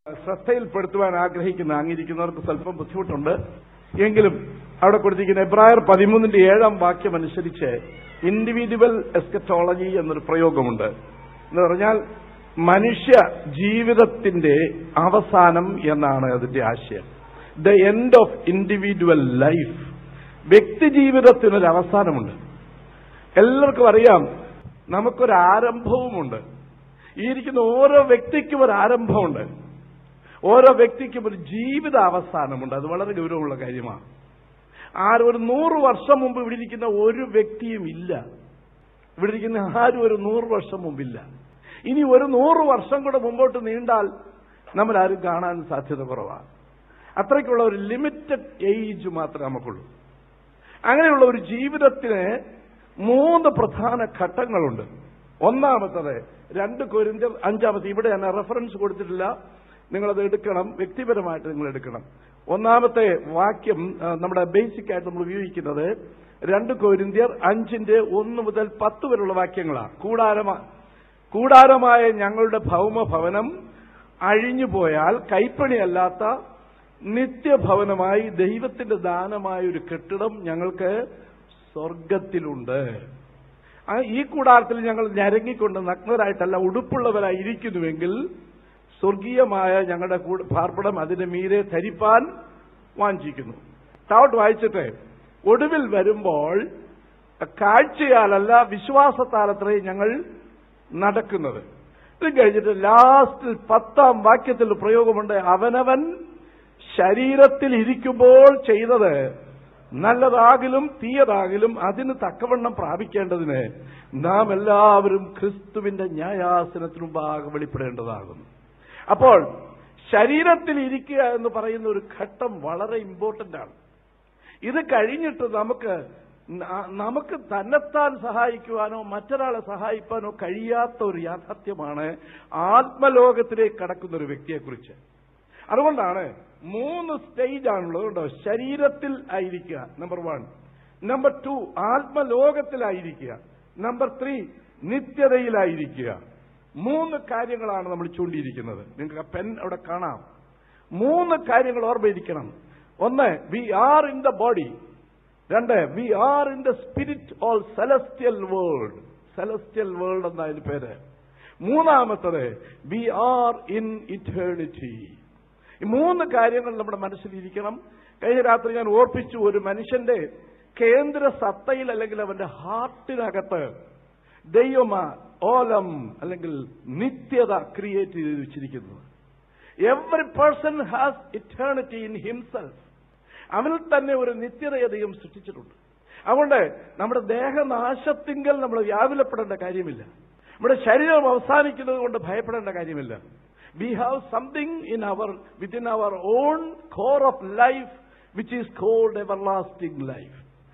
ശ്രദ്ധയിൽപ്പെടുത്തുവാൻ ആഗ്രഹിക്കുന്ന അങ്ങിരിക്കുന്നവർക്ക് സ്വല്പം ബുദ്ധിമുട്ടുണ്ട് എങ്കിലും അവിടെ കൊടുത്തിരിക്കുന്ന എബ്രായർ പതിമൂന്നിന്റെ ഏഴാം വാക്യം അനുസരിച്ച് ഇൻഡിവിജ്വൽ എസ്കറ്റോളജി എന്നൊരു പ്രയോഗമുണ്ട് എന്ന് പറഞ്ഞാൽ മനുഷ്യ ജീവിതത്തിന്റെ അവസാനം എന്നാണ് അതിന്റെ ആശയം the end of individual life വ്യക്തി ജീവിതത്തിനൊരു അവസാനമുണ്ട് എല്ലാവർക്കും അറിയാം നമുക്കൊരു ആരംഭവുമുണ്ട് ഈ ഇരിക്കുന്ന ഓരോ വ്യക്തിക്കും ഒരു ആരംഭമുണ്ട് ഓരോ വ്യക്തിക്കും ഒരു ജീവിത അവസാനമുണ്ട് അത് വളരെ ഗൗരവമുള്ള കാര്യമാണ് ആരും ഒരു നൂറ് വർഷം മുമ്പ് ഇവിടെ ഇരിക്കുന്ന ഒരു വ്യക്തിയും ഇല്ല ഇവിടെ ഇരിക്കുന്ന ആരും ഒരു നൂറ് വർഷം മുമ്പില്ല ഇനി ഒരു നൂറ് വർഷം കൂടെ മുമ്പോട്ട് നീണ്ടാൽ നമ്മൾ ആരും കാണാൻ സാധ്യത കുറവാണ് അത്രയ്ക്കുള്ള ഒരു ലിമിറ്റഡ് ഏജ് മാത്രമേ നമുക്കുള്ളൂ അങ്ങനെയുള്ള ഒരു ജീവിതത്തിന് മൂന്ന് പ്രധാന ഘട്ടങ്ങളുണ്ട് ഒന്നാമത്തത് രണ്ട് കൊരിന്ത്യർ അഞ്ചാമത്തെ ഇവിടെ ഞാൻ റെഫറൻസ് കൊടുത്തിട്ടില്ല നിങ്ങളത് എടുക്കണം വ്യക്തിപരമായിട്ട് നിങ്ങൾ എടുക്കണം ഒന്നാമത്തെ വാക്യം ആ, നമ്മുടെ ബേസിക് ആയിട്ട് നമ്മൾ ഉപയോഗിക്കുന്നത് രണ്ട് കൊരിന്ത്യർ അഞ്ചിന്റെ ഒന്ന് മുതൽ പത്ത് വരെയുള്ള വാക്യങ്ങളാണ് കൂടാരമാ കൂടാരമായ ഞങ്ങളുടെ ഭൗമഭവനം അഴിഞ്ഞുപോയാൽ കൈപ്പണിയല്ലാത്ത നിത്യഭവനമായി ദൈവത്തിന്റെ ദാനമായ ഒരു കെട്ടിടം ഞങ്ങൾക്ക് സ്വർഗത്തിലുണ്ട് ആ ഈ കൂടാരത്തിൽ ഞങ്ങൾ ഞരങ്ങിക്കൊണ്ട് നഗ്നരായിട്ടല്ല ഉടുപ്പുള്ളവരായി ഇരിക്കുന്നുവെങ്കിൽ സ്വർഗീയമായ ഞങ്ങളുടെ കൂ- പാർപ്പിടം അതിന്റെ മീരെ ധരിപ്പാൻ വാഞ്ചിക്കുന്നു താവട്ട് വായിച്ചിട്ട് ഒടുവിൽ വരുമ്പോൾ കാഴ്ചയാലല്ല വിശ്വാസത്താലത്രേ ഞങ്ങൾ നടക്കുന്നത് ഇത് കഴിഞ്ഞിട്ട് ലാസ്റ്റിൽ പത്താം വാക്യത്തിൽ പ്രയോഗമുണ്ട് അവനവൻ ശരീരത്തിൽ ഇരിക്കുമ്പോൾ ചെയ്തത് നല്ലതാകിലും തീയതാകിലും അതിന് തക്കവണ്ണം പ്രാപിക്കേണ്ടതിന് നാം എല്ലാവരും ക്രിസ്തുവിന്റെ ന്യായാസനത്തിനു മുമ്പാകെ വെളിപ്പെടേണ്ടതാകുന്നു അപ്പോൾ ശരീരത്തിൽ ഇരിക്കുക എന്ന് പറയുന്ന ഒരു ഘട്ടം വളരെ ഇമ്പോർട്ടന്റ് ആണ് ഇത് കഴിഞ്ഞിട്ട് നമുക്ക് ന- നമുക്ക് തന്നെത്താൻ സഹായിക്കുവാനോ മറ്റൊരാളെ സഹായിക്കാനോ കഴിയാത്ത ഒരു യാഥാർത്ഥ്യമാണ് ആത്മലോകത്തിലേക്ക് കടക്കുന്ന ഒരു വ്യക്തിയെക്കുറിച്ച് അതുകൊണ്ടാണ് മൂന്ന് സ്റ്റേജ് ആണുള്ളത് കേട്ടോ ശരീരത്തിൽ ആയിരിക്കുക നമ്പർ വൺ നമ്പർ ടു ആത്മലോകത്തിലായിരിക്കുക നമ്പർ ത്രീ നിത്യതയിലായിരിക്കുക മൂന്ന് കാര്യങ്ങളാണ് നമ്മൾ ചൂണ്ടിയിരിക്കുന്നത് നിങ്ങൾക്ക് ആ പെൻ അവിടെ കാണാം മൂന്ന് കാര്യങ്ങൾ ഓർമ്മയിരിക്കണം ഒന്ന് we are in the body രണ്ട് we are in the spirit all celestial world celestial world എന്ന അതിന് പേര് മൂന്നാമത്തത് വി ആർ ഇൻ ഇറ്റേണിറ്റി ഈ മൂന്ന് കാര്യങ്ങൾ നമ്മുടെ മനസ്സിലിരിക്കണം കഴിഞ്ഞ രാത്രി ഞാൻ ഓർപ്പിച്ചു ഒരു മനുഷ്യന്റെ കേന്ദ്ര സത്തയിൽ അല്ലെങ്കിൽ അവന്റെ ഹാർട്ടിനകത്ത് ദൈവമാ ഓലം അല്ലെങ്കിൽ നിത്യത ക്രിയേറ്റ് ചെയ്ത് വെച്ചിരിക്കുന്നത് every person has eternity in himself അവനിൽ തന്നെ ഒരു നിത്യതയെ ദൈവം സൃഷ്ടിച്ചിട്ടുണ്ട് അതുകൊണ്ട് നമ്മുടെ ദേഹനാശത്തിങ്കൽ നമ്മൾ വ്യാകുലപ്പെടേണ്ട കാര്യമില്ല നമ്മുടെ ശരീരം അവസാനിക്കുന്നത് കൊണ്ട് ഭയപ്പെടേണ്ട കാര്യമില്ല we have something in our within our own core of life which is called everlasting life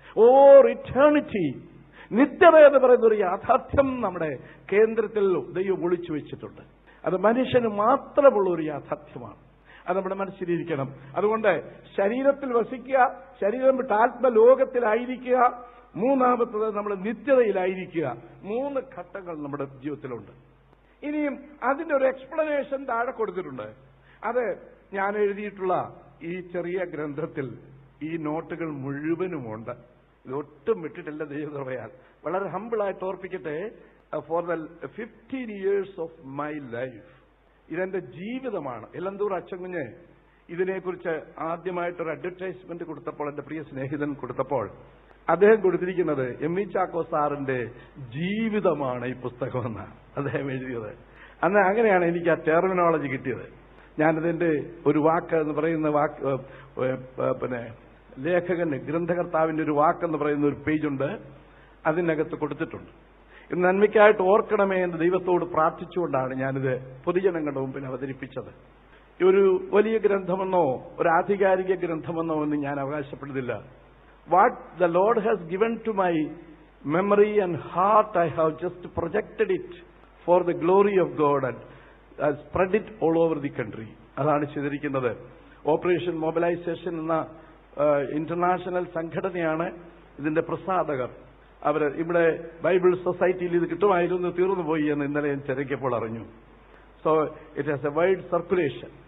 or eternity നിത്യത എന്ന് പറയുന്ന ഒരു യാഥാർത്ഥ്യം നമ്മുടെ കേന്ദ്രത്തിൽ ദൈവം ഒളിച്ചു വെച്ചിട്ടുണ്ട് അത് മനുഷ്യന് മാത്രമുള്ള ഒരു യാഥാർത്ഥ്യമാണ് അത് നമ്മുടെ മനസ്സിലിരിക്കണം അതുകൊണ്ട് ശരീരത്തിൽ വസിക്കുക ശരീരം വിട്ട് ആത്മലോകത്തിലായിരിക്കുക മൂന്നാമത്തത് നമ്മൾ നിത്യതയിലായിരിക്കുക മൂന്ന് ഘട്ടങ്ങൾ നമ്മുടെ ജീവിതത്തിലുണ്ട് ഇനിയും അതിന്റെ ഒരു എക്സ്പ്ലനേഷൻ താഴെ കൊടുത്തിട്ടുണ്ട് അത് ഞാൻ എഴുതിയിട്ടുള്ള ഈ ചെറിയ ഗ്രന്ഥത്തിൽ ഈ നോട്ടുകൾ മുഴുവനുമുണ്ട് ഇതൊട്ടും വിട്ടിട്ടില്ല ദൈവകൃപയാൽ വളരെ ഹമ്പിളായിട്ട് ഓർപ്പിക്കട്ടെ for the fifteen years of my life ഇതെന്റെ ജീവിതമാണ് എലന്തൂർ അച്ചങ്കുഞ്ഞ് ഇതിനെക്കുറിച്ച് ആദ്യമായിട്ടൊരു അഡ്വർടൈസ്മെന്റ് കൊടുത്തപ്പോൾ എന്റെ പ്രിയ സ്നേഹിതൻ കൊടുത്തപ്പോൾ അദ്ദേഹം കൊടുത്തിരിക്കുന്നത് എം ഇ ചാക്കോ സാറിന്റെ ജീവിതമാണ് ഈ പുസ്തകമെന്ന് അദ്ദേഹം എഴുതിയത് അന്ന് അങ്ങനെയാണ് എനിക്ക് ആ ടെർമിനോളജി കിട്ടിയത് ഞാനതിന്റെ ഒരു വാക്ക് എന്ന് പറയുന്ന വാക്ക് ഏഹ്, ഏഹ്, ഏഹ്, പിന്നെ ലേഖകന് ഗ്രന്ഥകർത്താവിന്റെ ഒരു വാക്കെന്ന് പറയുന്ന ഒരു പേജുണ്ട് അതിനകത്ത് കൊടുത്തിട്ടുണ്ട് ഇത് നന്മയ്ക്കായിട്ട് ഓർക്കണമേ എന്ന് ദൈവത്തോട് പ്രാർത്ഥിച്ചുകൊണ്ടാണ് ഞാനിത് പൊതുജനങ്ങളുടെ മുമ്പിൽ അവതരിപ്പിച്ചത് ഈ ഒരു വലിയ ഗ്രന്ഥമെന്നോ ഒരു ആധികാരിക ഗ്രന്ഥമെന്നോ ഒന്നും ഞാൻ അവകാശപ്പെടുന്നില്ല what the Lord has given to my memory and heart I have just projected it for the glory of God and spread it all over the country അതാണ് ചെയ്തിരിക്കുന്നത് ഓപ്പറേഷൻ മൊബിലൈസേഷൻ എന്ന ഇന്റർനാഷണൽ സംഘടനയാണ് ഇതിന്റെ പ്രസാധകർ അവർ ഇവിടെ ബൈബിൾ സൊസൈറ്റിയിൽ ഇത് കിട്ടുമായിരുന്നു തീർന്നു പോയി എന്ന് ഇന്നലെ ഞാൻ തിരക്കിയപ്പോൾ അറിഞ്ഞു so it has a wide circulation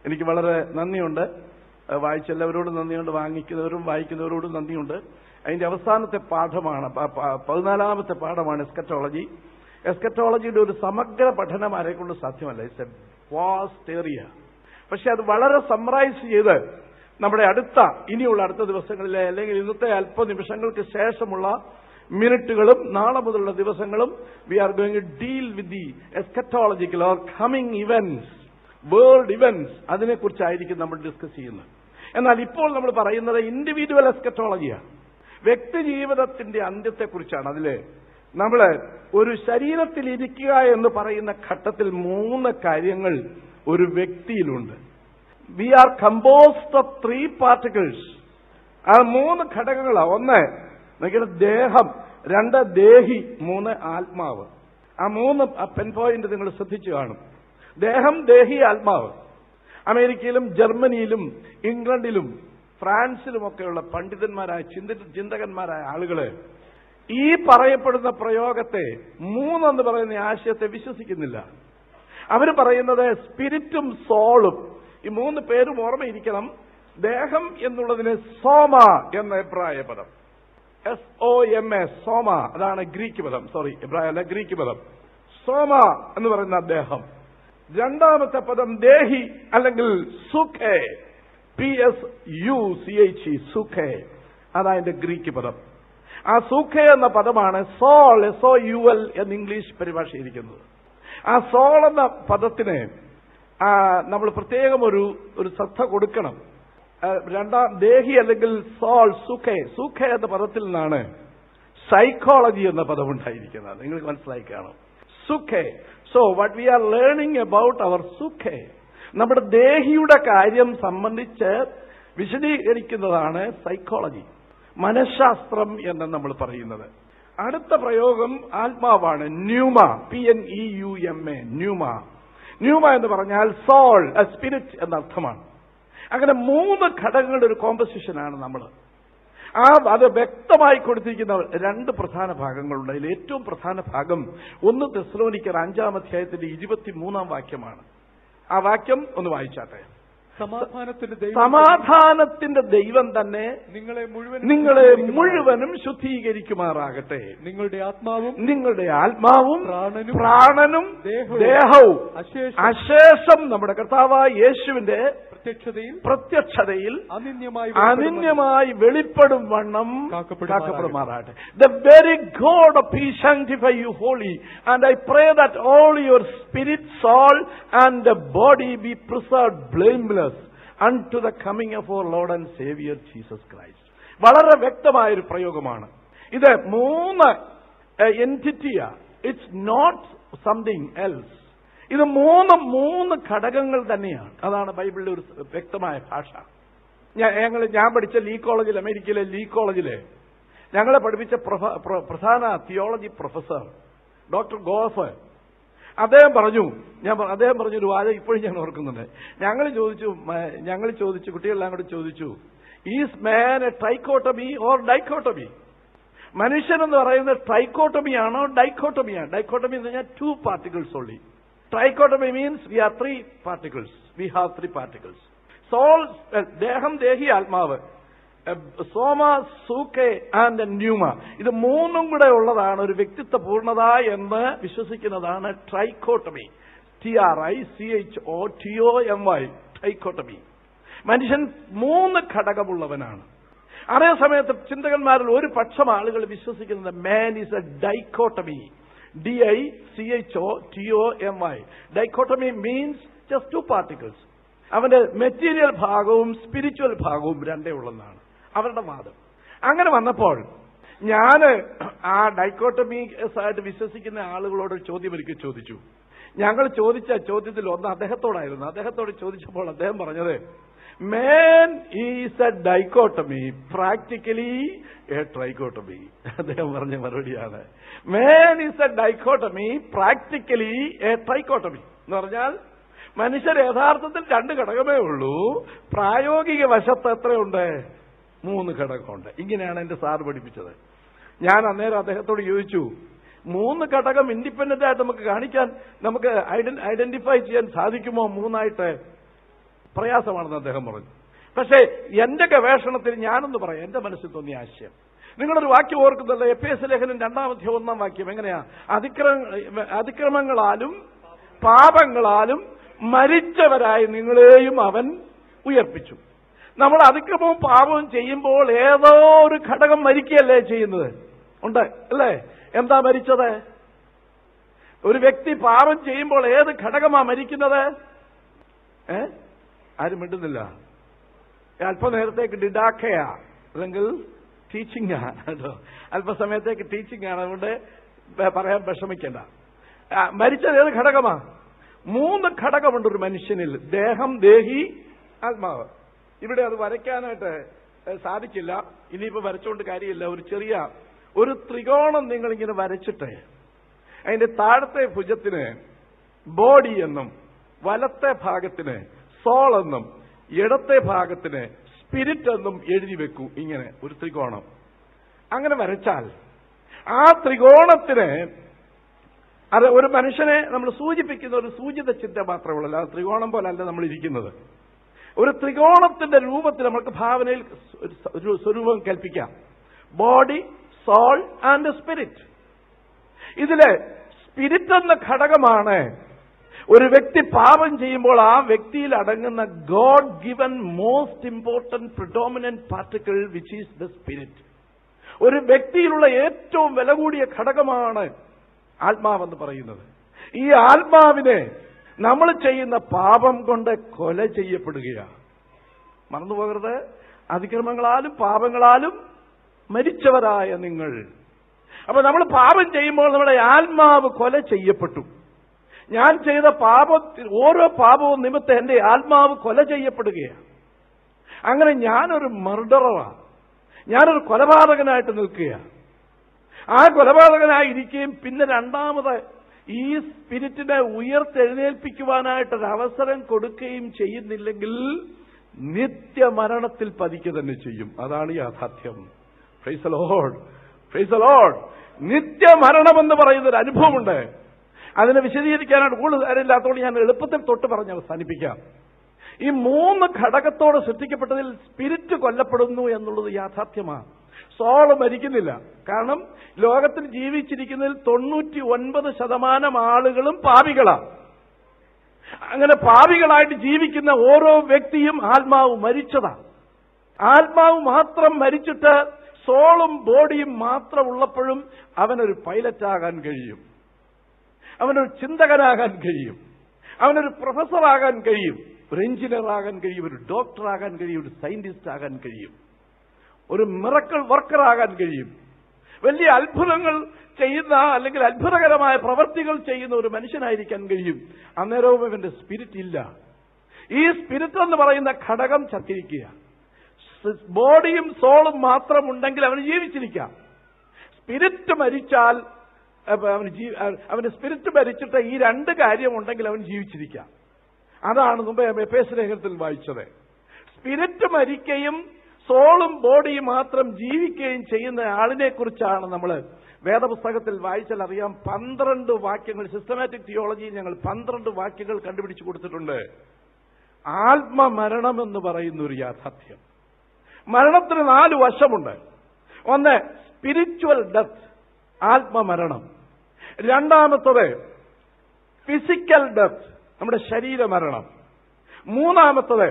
എനിക്ക് വളരെ നന്ദിയുണ്ട് ഏഹ് വായിച്ച എല്ലാവരോടും നന്ദിയുണ്ട് വാങ്ങിക്കുന്നവരും വായിക്കുന്നവരോടും നന്ദിയുണ്ട് അതിന്റെ അവസാനത്തെ പാഠമാണ് പ- പ- പതിനാലാമത്തെ പാഠമാണ് എസ്കറ്റോളജി എസ്കറ്റോളജിയുടെ ഒരു സമഗ്ര പഠനം ആരെ കൊണ്ട് സാധ്യമല്ല ഇറ്റ്സ് എ വാസ്റ്റ് ഏറിയ പക്ഷെ അത് വളരെ സമ്മറൈസ് ചെയ്ത് നമ്മുടെ അടുത്ത ഇനിയുള്ള അടുത്ത ദിവസങ്ങളിലെ അല്ലെങ്കിൽ ഇന്നത്തെ അല്പ നിമിഷങ്ങൾക്ക് ശേഷമുള്ള മിനിറ്റുകളും നാളെ മുതലുള്ള ദിവസങ്ങളും we are going to deal with the eschatological or coming events world events അതിനെക്കുറിച്ചായിരിക്കും നമ്മൾ ഡിസ്കസ് ചെയ്യുന്നത് എന്നാൽ ഇപ്പോൾ നമ്മൾ പറയുന്നത് ഇൻഡിവിജ്വൽ എസ്കറ്റോളജിയാണ് വ്യക്തി ജീവിതത്തിന്റെ അന്ത്യത്തെക്കുറിച്ചാണ് അതില് നമ്മൾ ഒരു ശരീരത്തിൽ ഇരിക്കുക എന്ന് പറയുന്ന ഘട്ടത്തിൽ മൂന്ന് കാര്യങ്ങൾ ഒരു വ്യക്തിയിലുണ്ട് we are composed of three particles ആ മൂന്ന് ഘടകങ്ങളാണ് ഒന്ന് നിങ്ങളുടെ ദേഹം രണ്ട് ദേഹി മൂന്ന് ആത്മാവ് ആ മൂന്ന് പെൻ പോയിന്റ് നിങ്ങൾ ശ്രദ്ധിച്ചു കാണും ദേഹം ദേഹി ആത്മാവ് അമേരിക്കയിലും ജർമ്മനിയിലും ഇംഗ്ലണ്ടിലും ഫ്രാൻസിലുമൊക്കെയുള്ള പണ്ഡിതന്മാരായ ചിന്ത ചിന്തകന്മാരായ ആളുകള് ഈ പറയപ്പെടുന്ന പ്രയോഗത്തെ മൂന്നെന്ന് പറയുന്ന ആശയത്തെ വിശ്വസിക്കുന്നില്ല അവർ പറയുന്നത് സ്പിരിറ്റും സോളും ഈ മൂന്ന് പേരും ഓർമ്മയിരിക്കണം ദേഹം എന്നുള്ളതിന് സോമ എന്ന എബ്രായ പദം എസ് ഒ എം എ സോമ അതാണ് ഗ്രീക്ക് പദം സോറി എബ്രായ അല്ല ഗ്രീക്ക് പദം സോമ എന്ന് പറയുന്ന ദേഹം രണ്ടാമത്തെ പദം ദേഹി അല്ലെങ്കിൽ സുഖേ P S U C H E സുഖേ അതതിന്റെ ഗ്രീക്ക് പദം ആ സുഖേ എന്ന പദമാണ് soul S O U L എന്ന് ഇംഗ്ലീഷ് പരിഭാഷയിരിക്കുന്നത് ആ സോൾ എന്ന പദത്തിന് ആ, നമ്മൾ പ്രത്യേകം ഒരു ഒരു ശ്രദ്ധ കൊടുക്കണം ആ, രണ്ടാം ദേഹി അല്ലെങ്കിൽ സോൾ സുഖേ സുഖേ എന്ന പദത്തിൽ നിന്നാണ് സൈക്കോളജി എന്ന പദം ഉണ്ടായിരിക്കുന്നത് നിങ്ങൾക്ക് മനസ്സിലായി കാണും സുഖേ so what we are learning about our സുഖേ നമ്മുടെ ദേഹിയുടെ കാര്യം സംബന്ധിച്ച് വിശദീകരിക്കുന്നതാണ് സൈക്കോളജി മനഃശാസ്ത്രം എന്ന് നമ്മൾ പറയുന്നത് അടുത്ത പ്രയോഗം ആത്മാവാണ് ന്യൂമ P N E U M A ന്യൂമ ന്യൂമ എന്ന് പറഞ്ഞാൽ സോൾ സ്പിരിറ്റ് എന്നർത്ഥമാണ് അങ്ങനെ മൂന്ന് ഘടകങ്ങളുടെ ഒരു കോമ്പസിഷനാണ് നമ്മൾ ആ അത് വ്യക്തമായി കൊടുത്തിരിക്കുന്ന രണ്ട് പ്രധാന ഭാഗങ്ങളുണ്ട് അതിൽ ഏറ്റവും പ്രധാന ഭാഗം ഒന്ന് തെസ്ലോനിക്കർ അഞ്ചാം അധ്യായത്തിന്റെ ഇരുപത്തിമൂന്നാം വാക്യമാണ് ആ വാക്യം ഒന്ന് വായിച്ചാട്ടെ സമാധാനത്തിന്റെ ദൈവം സമാധാനത്തിന്റെ ദൈവം തന്നെ നിങ്ങളെ മുഴുവൻ നിങ്ങളെ മുഴുവനും ശുദ്ധീകരിക്കുമാറാകട്ടെ നിങ്ങളുടെ ആത്മാവും നിങ്ങളുടെ ആത്മാവും പ്രാണനും പ്രാണനും ദേഹവും ദേഹവും അശേഷം അശേഷം നമ്മുടെ കർത്താവായ യേശുവിന്റെ പ്രത്യക്ഷതയിൽ പ്രത്യക്ഷതയിൽ അനിന്യമായി അനിന്യമായി വെളിപ്പെടും വണ്ണം കാക്കപ്പെടുമാറാകട്ടെ. കാക്കപ്പെടുമാറാകട്ടെ the very God of he sanctify you holy and I pray that all your spirit soul and the body be preserve blameless unto the coming of our Lord and saviour Jesus Christ വളരെ വ്യക്തമായ ഒരു പ്രയോഗമാണ് ഇത് മൂന്ന് എൻറ്റിറ്റിയാ it's not something else ഇത് മൂന്ന് മൂന്ന് ഘടകങ്ങൾ തന്നെയാണ് അതാണ് ബൈബിളിലെ ഒരു വ്യക്തമായ ഭാഷ ഞാൻ ഞങ്ങൾ ഞാൻ പഠിച്ച ലീ കോളേജിൽ അമേരിക്കയിലെ ലീ കോളേജിലെ ഞങ്ങളെ പഠിപ്പിച്ച പ്രൊഫ- പ്ര- പ്രധാന തിയോളജി പ്രൊഫസർ ഡോക്ടർ ഗോഫ് അദ്ദേഹം പറഞ്ഞു ഞാൻ പറ- അദ്ദേഹം പറഞ്ഞൊരു വാചകം ഇപ്പോഴും ഞാൻ ഓർക്കുന്നുണ്ട് ഞങ്ങൾ ചോദിച്ചു ഞങ്ങൾ ചോദിച്ചു കുട്ടികളെല്ലാം കൂടി ചോദിച്ചു is man a trichotomy or dichotomy മനുഷ്യൻ എന്ന് പറയുന്നത് ട്രൈക്കോട്ടമി ആണോ ഡൈക്കോട്ടമി ആണ് ഡൈക്കോട്ടമി എന്ന് പറഞ്ഞാൽ two particles only trichotomy means we are three particles we have three particles soul ദേഹം ദേഹി ആത്മാവ് സോമ സൂക്കെ ആൻഡ് ന്യൂമ ഇത് മൂന്നും കൂടെ ഉള്ളതാണ് ഒരു വ്യക്തിത്വ പൂർണ്ണത എന്ന് വിശ്വസിക്കുന്നതാണ് trichotomy T R I C H O T O M Y trichotomy മനുഷ്യൻ മൂന്ന് ഘടകമുള്ളവനാണ് അതേ സമയത്ത് ചിന്തകന്മാരിൽ ഒരു പക്ഷം ആളുകൾ വിശ്വസിക്കുന്നത് man is a dichotomy D I C H O T O M I dichotomy means just two particles അവന്റെ മെറ്റീരിയൽ ഭാഗവും സ്പിരിച്വൽ ഭാഗവും രണ്ടേ ഉള്ളെന്നാണ് അവരുടെ വാദം അങ്ങനെ വന്നപ്പോൾ ഞാന് ആ ഡൈക്കോട്ടമി ആയിട്ട് വിശ്വസിക്കുന്ന ആളുകളോട് ഒരു ചോദ്യം ഒരിക്കൽ ചോദിച്ചു ഞങ്ങൾ ചോദിച്ച ചോദ്യത്തിൽ ഒന്ന് അദ്ദേഹത്തോടായിരുന്നു അദ്ദേഹത്തോട് ചോദിച്ചപ്പോൾ അദ്ദേഹം പറഞ്ഞത് man is a dichotomy practically a trichotomy അദ്ദേഹം പറഞ്ഞ മറുപടിയാണ് man is a dichotomy practically a trichotomy എന്ന് പറഞ്ഞാൽ മനുഷ്യർ യഥാർത്ഥത്തിൽ രണ്ട് ഘടകമേ ഉള്ളൂ പ്രായോഗിക വശത്ത് എത്രയുണ്ട് മൂന്ന് ഘടകമുണ്ട് ഇങ്ങനെയാണ് എന്റെ സാർ പഠിപ്പിച്ചത് ഞാൻ അന്നേരം അദ്ദേഹത്തോട് ചോദിച്ചു മൂന്ന് ഘടകം ഇൻഡിപെൻഡന്റ് ആയിട്ട് നമുക്ക് കാണിക്കാൻ നമുക്ക് ഐഡന്റിഫൈ ചെയ്യാൻ സാധിക്കുമോ മൂന്നായിട്ട് പ്രയാസമാണെന്ന് അദ്ദേഹം പറഞ്ഞു പക്ഷേ എന്റെ ഗവേഷണത്തിൽ ഞാനൊന്ന് പറയാം എന്റെ മനസ്സിൽ തോന്നിയ ആശയം നിങ്ങളൊരു വാക്യം ഓർക്കുന്നല്ലോ എഫ് എസ് ലേഖനം രണ്ടാമത്തെ ഒന്നാം വാക്യം എങ്ങനെയാ അതിക്രമ അതിക്രമങ്ങളാലും പാപങ്ങളാലും മരിച്ചവരായി നിങ്ങളെയും അവൻ ഉയർപ്പിച്ചു നമ്മൾ അതിക്രമവും പാപവും ചെയ്യുമ്പോൾ ഏതോ ഒരു ഘടകം മരിക്കുകയല്ലേ ചെയ്യുന്നത് ഉണ്ട് അല്ലേ എന്താ മരിച്ചത് ഒരു വ്യക്തി പാപം ചെയ്യുമ്പോൾ ഏത് ഘടകമാ മരിക്കുന്നത് ഏ ആരും മിണ്ടുന്നില്ല അല്പനേരത്തേക്ക് ഡിഡാക്കയാ അല്ലെങ്കിൽ ടീച്ചിങ് കേട്ടോ അല്പസമയത്തേക്ക് ടീച്ചിങ് ആണ് അതുകൊണ്ട് വേ- പറയാൻ വിഷമിക്കണ്ട ആ, മരിച്ചത് ഏത് ഘടകമാ മൂന്ന് ഘടകമുണ്ട് ഒരു മനുഷ്യനിൽ ദേഹം ദേഹി ആത്മാവ് ഇവിടെ അത് വരയ്ക്കാനായിട്ട് ഏ, സാധിക്കില്ല ഇനിയിപ്പോ വരച്ചുകൊണ്ട് കാര്യമില്ല ഒരു ചെറിയ ഒരു ത്രികോണം നിങ്ങളിങ്ങനെ വരച്ചിട്ട് അതിന്റെ താഴത്തെ ഭുജത്തിന് ബോഡി എന്നും വലത്തെ ഭാഗത്തിന് സോൾ എന്നും ഇടത്തെ ഭാഗത്തിന് സ്പിരിറ്റ് എന്നും എഴുതി വെക്കൂ ഇങ്ങനെ ഒരു ത്രികോണം അങ്ങനെ വരച്ചാൽ ആ ത്രികോണത്തിന് അത് ഒരു മനുഷ്യനെ നമ്മൾ സൂചിപ്പിക്കുന്ന ഒരു സൂചിത ചിന്ത മാത്രമേ ഉള്ളൂ അല്ലാതെ ത്രികോണം പോലല്ല നമ്മൾ ഇരിക്കുന്നത് ഒരു ത്രികോണത്തിന്റെ രൂപത്തിൽ നമുക്ക് ഭാവനയിൽ ഒരു സ്വരൂപം കൽപ്പിക്കാം ബോഡി സോൾ ആൻഡ് സ്പിരിറ്റ് ഇതില് സ്പിരിറ്റ് എന്ന ഘടകമാണ് ഒരു വ്യക്തി പാപം ചെയ്യുമ്പോൾ ആ വ്യക്തിയിൽ അടങ്ങുന്ന God given most important predominant particle which is the spirit ഒരു വ്യക്തിയിലുള്ള ഏറ്റവും വില കൂടിയ ഘടകമാണ് ആത്മാവെന്ന് പറയുന്നത് ഈ ആത്മാവിനെ നമ്മൾ ചെയ്യുന്ന പാപം കൊണ്ട് കൊല ചെയ്യപ്പെടുകയാണ് മറന്നുപോകരുത് അതിക്രമങ്ങളാലും പാപങ്ങളാലും മരിച്ചവരായ നിങ്ങൾ അപ്പൊ നമ്മൾ പാപം ചെയ്യുമ്പോൾ നമ്മുടെ ആത്മാവ് കൊല ചെയ്യപ്പെട്ടു ഞാൻ ചെയ്ത പാപത്തിൽ ഓരോ പാപവും നിമിത്തം എന്റെ ആത്മാവ് കൊല ചെയ്യപ്പെടുകയാണ് അങ്ങനെ ഞാനൊരു മർഡററാണ് ഞാനൊരു കൊലപാതകനായിട്ട് നിൽക്കുകയാണ് ആ കൊലപാതകനായിരിക്കുകയും പിന്നെ രണ്ടാമത് ഈ സ്പിരിറ്റിനെ ഉയർത്തെഴുന്നേൽപ്പിക്കുവാനായിട്ടൊരു അവസരം കൊടുക്കുകയും ചെയ്യുന്നില്ലെങ്കിൽ നിത്യമരണത്തിൽ പതിക്കുക തന്നെ ചെയ്യും അതാണ് യാഥാർത്ഥ്യം ഫ്രൈസ് ലോഡ് ഫ്രൈസ് ലോഡ് നിത്യമരണമെന്ന് പറയുന്ന ഒരു അനുഭവമുണ്ട് അതിനെ വിശദീകരിക്കാനായിട്ട് കൂടുതൽ കാര്യമില്ലാത്തതുകൊണ്ട് ഞാൻ എളുപ്പത്തിൽ തൊട്ട് പറഞ്ഞ് അവസാനിപ്പിക്കാം ഈ മൂന്ന് ഘടകത്തോട് സൃഷ്ടിക്കപ്പെട്ടതിൽ സ്പിരിറ്റ് കൊല്ലപ്പെടുന്നു എന്നുള്ളത് യാഥാർത്ഥ്യമാണ് സോള് മരിക്കുന്നില്ല കാരണം ലോകത്തിൽ ജീവിച്ചിരിക്കുന്നതിൽ തൊണ്ണൂറ്റി ഒൻപത് ശതമാനം ആളുകളും പാപികളാണ് അങ്ങനെ പാപികളായിട്ട് ജീവിക്കുന്ന ഓരോ വ്യക്തിയും ആത്മാവ് മരിച്ചതാണ് ആത്മാവ് മാത്രം മരിച്ചിട്ട് സോളും ബോഡിയും മാത്രം ഉള്ളപ്പോഴും അവനൊരു പൈലറ്റാകാൻ കഴിയും അവനൊരു ചിന്തകനാകാൻ കഴിയും അവനൊരു പ്രൊഫസറാകാൻ കഴിയും ഒരു എഞ്ചിനീയർ ആകാൻ കഴിയും ഒരു ഡോക്ടർ ആകാൻ കഴിയും ഒരു സയന്റിസ്റ്റ് ആകാൻ കഴിയും ഒരു മിറക്കൾ വർക്കർ ആകാൻ കഴിയും വലിയ അത്ഭുതങ്ങൾ ചെയ്യുന്ന അല്ലെങ്കിൽ അത്ഭുതകരമായ പ്രവർത്തികൾ ചെയ്യുന്ന ഒരു മനുഷ്യനായിരിക്കാൻ കഴിയും അന്നേരവും ഇവന്റെ സ്പിരിറ്റ് ഇല്ല ഈ സ്പിരിറ്റ് എന്ന് പറയുന്ന ഘടകം ചത്തിരിക്കുക ബോഡിയും സോളും മാത്രം ഉണ്ടെങ്കിൽ അവന് ജീവിച്ചിരിക്കാം സ്പിരിറ്റ് മരിച്ചാൽ അപ്പൊ അവന് ജീ അവന് സ്പിരിറ്റ് മരിച്ചിട്ട് ഈ രണ്ട് കാര്യമുണ്ടെങ്കിൽ അവൻ ജീവിച്ചിരിക്കാം അതാണ് മുമ്പ് എപ്പേസ് ലേഖനത്തിൽ വായിച്ചത് സ്പിരിറ്റ് മരിക്കുകയും സോളും ബോഡിയും മാത്രം ജീവിക്കുകയും ചെയ്യുന്ന ആളിനെ കുറിച്ചാണ് നമ്മൾ വേദപുസ്തകത്തിൽ വായിച്ചാൽ അറിയാം പന്ത്രണ്ട് വാക്യങ്ങൾ സിസ്റ്റമാറ്റിക് തിയോളജിയിൽ ഞങ്ങൾ പന്ത്രണ്ട് വാക്യങ്ങൾ കണ്ടുപിടിച്ചു കൊടുത്തിട്ടുണ്ട് ആത്മമരണം എന്ന് പറയുന്ന ഒരു യാഥാർത്ഥ്യം മരണത്തിന് നാല് വശമുണ്ട് ഒന്ന് സ്പിരിച്വൽ ഡെത്ത് ആത്മമരണം രണ്ടാമത്തത് ഫിസിക്കൽ ഡെത്ത് നമ്മുടെ ശരീരമരണം മൂന്നാമത്തത്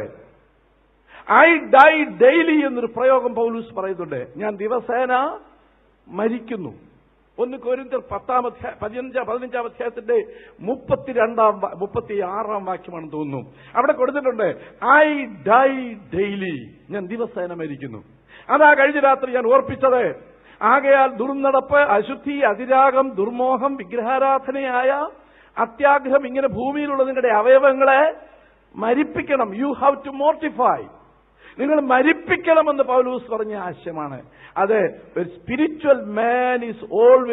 ഐ ഡൈ ഡെയിലി എന്നൊരു പ്രയോഗം പൗലൂസ് പറയുന്നുണ്ട് ഞാൻ ദിവസേന മരിക്കുന്നു ഒന്ന് കോരിന്തർ പത്താം അധ്യായ പതിനഞ്ചാം പതിനഞ്ചാം അധ്യായത്തിന്റെ മുപ്പത്തിരണ്ടാം വാ- മുപ്പത്തി ആറാം വാക്യമാണെന്ന് തോന്നുന്നു അവിടെ കൊടുത്തിട്ടുണ്ട് ഐ ഡൈ ഡെയിലി ഞാൻ ദിവസേന മരിക്കുന്നു അതാ കഴിഞ്ഞ രാത്രി ഞാൻ ഓർപ്പിച്ചത് ആകയാൽ ദുർനടപ്പ് അശുദ്ധി അതിരാഗം ദുർമോഹം വിഗ്രഹാരാധനയായ അത്യാഗ്രഹം ഇങ്ങനെ ഭൂമിയിലുള്ള നിങ്ങളുടെ അവയവങ്ങളെ മരിപ്പിക്കണം യു ഹാവ് ടു മോർട്ടിഫൈ നിങ്ങൾ മരിപ്പിക്കണമെന്ന് പൗലൂസ് പറഞ്ഞ ആശയമാണ് അത് spiritual man is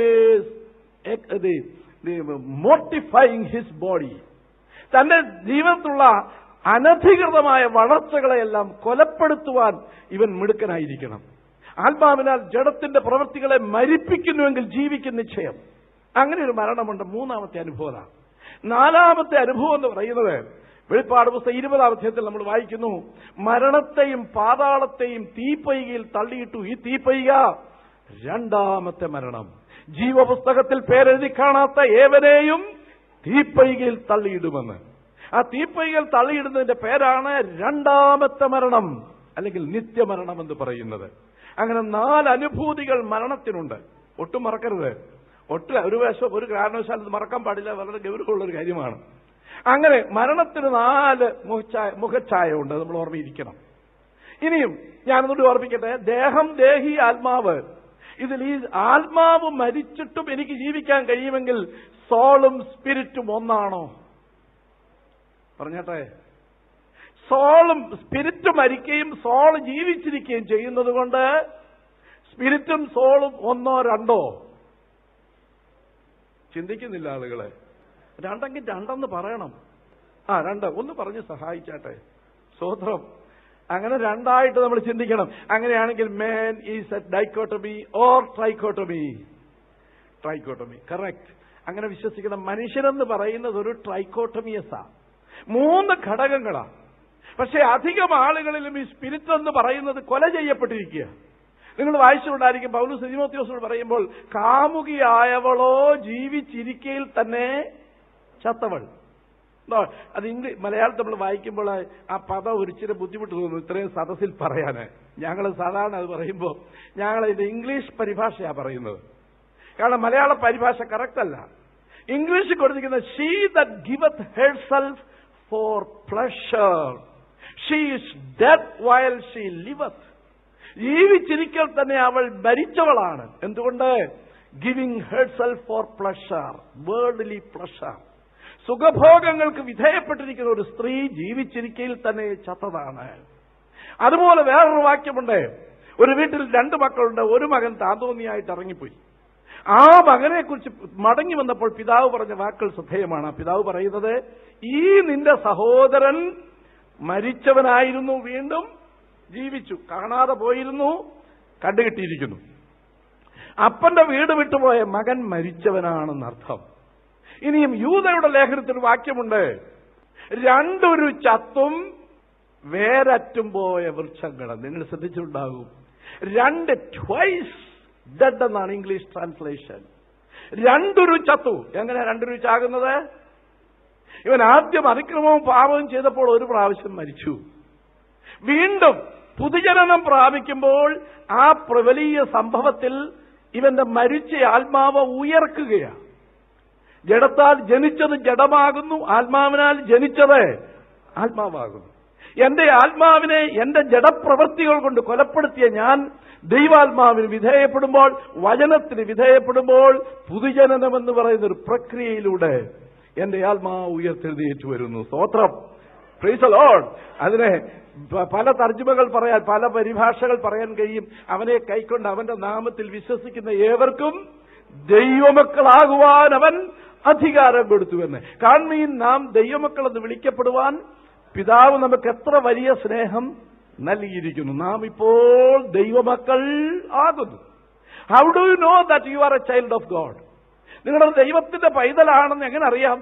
always mortifying his body തന്റെ ജീവിതത്തിലുള്ള അനധികൃതമായ വളർച്ചകളെയെല്ലാം കൊലപ്പെടുത്തുവാൻ ഇവൻ മിടുക്കനായിരിക്കണം ആത്മാവിനാൽ ജഡത്തിന്റെ പ്രവൃത്തികളെ മരിപ്പിക്കുന്നുവെങ്കിൽ ജീവിക്കും നിശ്ചയം അങ്ങനെ ഒരു മരണമുണ്ട് മൂന്നാമത്തെ അനുഭവമാണ് നാലാമത്തെ അനുഭവം എന്ന് പറയുന്നത് വെളിപ്പാട് പുസ്തകം ഇരുപതാം അധ്യായത്തിൽ നമ്മൾ വായിക്കുന്നു മരണത്തെയും പാതാളത്തെയും തീപ്പൈകയിൽ തള്ളിയിട്ടു ഈ തീപ്പൈക രണ്ടാമത്തെ മരണം ജീവപുസ്തകത്തിൽ പേരെഴുതി കാണാത്ത ഏവനെയും തീപ്പൈകയിൽ തള്ളിയിടുമെന്ന് ആ തീപ്പൈകയിൽ തള്ളിയിടുന്നതിന്റെ പേരാണ് രണ്ടാമത്തെ മരണം അല്ലെങ്കിൽ നിത്യമരണം എന്ന് പറയുന്നത് അങ്ങനെ നാല് അനുഭൂതികൾ മരണത്തിനുണ്ട് ഒട്ടും മറക്കരുത് ഒട്ടും ഒരു വശം ഒരു കാരണവശാലും ഇത് മറക്കാൻ പാടില്ല വളരെ ഗൗരവമുള്ള ഒരു കാര്യമാണ് അങ്ങനെ മരണത്തിന് നാല് മുഖഛായ മുഖഛായ ഉണ്ട് നമ്മൾ ഓർമ്മയിരിക്കണം ഇനിയും ഞാനൊന്നുകൂടി ഓർമ്മിക്കട്ടെ ദേഹം ദേഹി ആത്മാവ് ഇതിൽ ഈ ആത്മാവ് മരിച്ചിട്ടും എനിക്ക് ജീവിക്കാൻ കഴിയുമെങ്കിൽ സോളും സ്പിരിറ്റും ഒന്നാണോ പറഞ്ഞാട്ടെ സോളും സ്പിരിറ്റ് മരിക്കുകയും സോൾ ജീവിച്ചിരിക്കുകയും ചെയ്യുന്നത് കൊണ്ട് സ്പിരിറ്റും സോളും ഒന്നോ രണ്ടോ ചിന്തിക്കുന്നില്ല ആളുകളെ രണ്ടെങ്കിൽ രണ്ടെന്ന് പറയണം ആ രണ്ട് ഒന്ന് പറഞ്ഞ് സഹായിച്ചാട്ടെ സ്വോത്രം അങ്ങനെ രണ്ടായിട്ട് നമ്മൾ ചിന്തിക്കണം അങ്ങനെയാണെങ്കിൽ man is a dichotomy or trichotomy trichotomy correct അങ്ങനെ വിശ്വസിക്കുന്ന മനുഷ്യനെന്ന് പറയുന്നത് ഒരു ട്രൈക്കോട്ടമിയസാ മൂന്ന് ഘടകങ്ങളാ പക്ഷെ അധികം ആളുകളിലും ഈ സ്പിരിറ്റ് എന്ന് പറയുന്നത് കൊല ചെയ്യപ്പെട്ടിരിക്കുക നിങ്ങൾ വായിച്ചുകൊണ്ടായിരിക്കും പൗലൂസ് തിമോത്തിയോസോട് പറയുമ്പോൾ കാമുകിയായവളോ ജീവിച്ചിരിക്കയിൽ തന്നെ ചത്തവൾ എന്തോ, അത് ഇംഗ്ലീഷ് മലയാളത്തിൽ നമ്മൾ വായിക്കുമ്പോൾ ആ പദം ഒരിച്ചിരി ബുദ്ധിമുട്ട് തോന്നുന്നു ഇത്രയും സദസ്സിൽ പറയാന് ഞങ്ങൾ സാധാരണ അത് പറയുമ്പോൾ ഞങ്ങൾ ഇതിന്റെ ഇംഗ്ലീഷ് പരിഭാഷയാണ് പറയുന്നത് കാരണം മലയാള പരിഭാഷ കറക്റ്റ് അല്ല ഇംഗ്ലീഷിൽ കൊടുത്തിരിക്കുന്ന she that giveth herself for pleasure she is dead while she liveth ജീവിച്ചിരിക്കൽ തന്നെ അവൾ ഭരിച്ചവളാണ് എന്തുകൊണ്ട് giving herself for pleasure worldly pleasure സുഖഭോഗങ്ങൾക്ക് വിധേയപ്പെട്ടിരിക്കുന്ന ഒരു സ്ത്രീ ജീവിച്ചിരിക്കയിൽ തന്നെ ചത്തതാണ് അതുപോലെ വേറൊരു വാക്യമുണ്ട് ഒരു വീട്ടിൽ രണ്ട് മക്കളുണ്ട് ഒരു മകൻ താന്തോന്നിയായിട്ട് ഇറങ്ങിപ്പോയി ആ മകനെ കുറിച്ച് മടങ്ങി വന്നപ്പോൾ പിതാവ് പറഞ്ഞ വാക്കുകൾ ശ്രദ്ധേയമാണ് ആ പിതാവ് പറയുന്നത് ഈ നിന്റെ സഹോദരൻ മരിച്ചവനായിരുന്നു വീണ്ടും ജീവിച്ചു കാണാതെ പോയിരുന്നു കണ്ടുകിട്ടിയിരിക്കുന്നു അപ്പന്റെ വീട് വിട്ടുപോയ മകൻ മരിച്ചവനാണെന്നർത്ഥം ഇനിയും യൂതയുടെ ലേഖനത്തിൽ ഒരു വാക്യമുണ്ട് രണ്ടൊരു ചത്തും വേരറ്റും പോയ വൃക്ഷങ്ങൾ നിങ്ങൾ ശ്രദ്ധിച്ചിട്ടുണ്ടാകും രണ്ട് ട്വൈസ് ഡെഡ് എന്നാണ് ഇംഗ്ലീഷ് ട്രാൻസ്ലേഷൻ രണ്ടൊരു ചത്തു എങ്ങനെ രണ്ടൊരു ചാകുന്നത് ഇവൻ ആദ്യം അതിക്രമവും പാപവും ചെയ്തപ്പോൾ ഒരു പ്രാവശ്യം മരിച്ചു വീണ്ടും പുതുജനനം പ്രാപിക്കുമ്പോൾ ആ പ്രബലീയ സംഭവത്തിൽ ഇവന്റെ മരിച്ച ആത്മാവ് ഉയർക്കുകയാണ് ജഡത്താൽ ജനിച്ചത് ജഡമാകുന്നു ആത്മാവിനാൽ ജനിച്ചത് ആത്മാവാകുന്നു എന്റെ ആത്മാവിനെ എന്റെ ജഡപ്രവൃത്തികൾ കൊണ്ട് കൊലപ്പെടുത്തിയ ഞാൻ ദൈവാത്മാവിന് വിധേയപ്പെടുമ്പോൾ വചനത്തിന് വിധേയപ്പെടുമ്പോൾ പുതുജനനം എന്ന് പറയുന്ന ഒരു പ്രക്രിയയിലൂടെ എന്റെ ആത്മാവ് ഉയർത്തെഴുന്നേറ്റ് വരുന്നു സ്തോത്രം പ്രൈസ് ലോഡ് അതിനെ പ- പല തർജ്ജമകൾ പറയാൻ പല പരിഭാഷകൾ പറയാൻ കഴിയും അവനെ കൈക്കൊണ്ട് അവന്റെ നാമത്തിൽ വിശ്വസിക്കുന്ന ഏവർക്കും ദൈവമക്കളാകുവാൻ അവൻ അധികാരം കൊടുത്തുവെന്ന് കാൺമീൻ നാം ദൈവമക്കളെന്ന് വിളിക്കപ്പെടുവാൻ പിതാവ് നമുക്ക് എത്ര വലിയ സ്നേഹം നൽകിയിരിക്കുന്നു നാം ഇപ്പോൾ ദൈവമക്കൾ ആകുന്നു how do you know that you are a child of God നിങ്ങളുടെ ദൈവത്തിന്റെ പൈതലാണെന്ന് എങ്ങനെ അറിയാം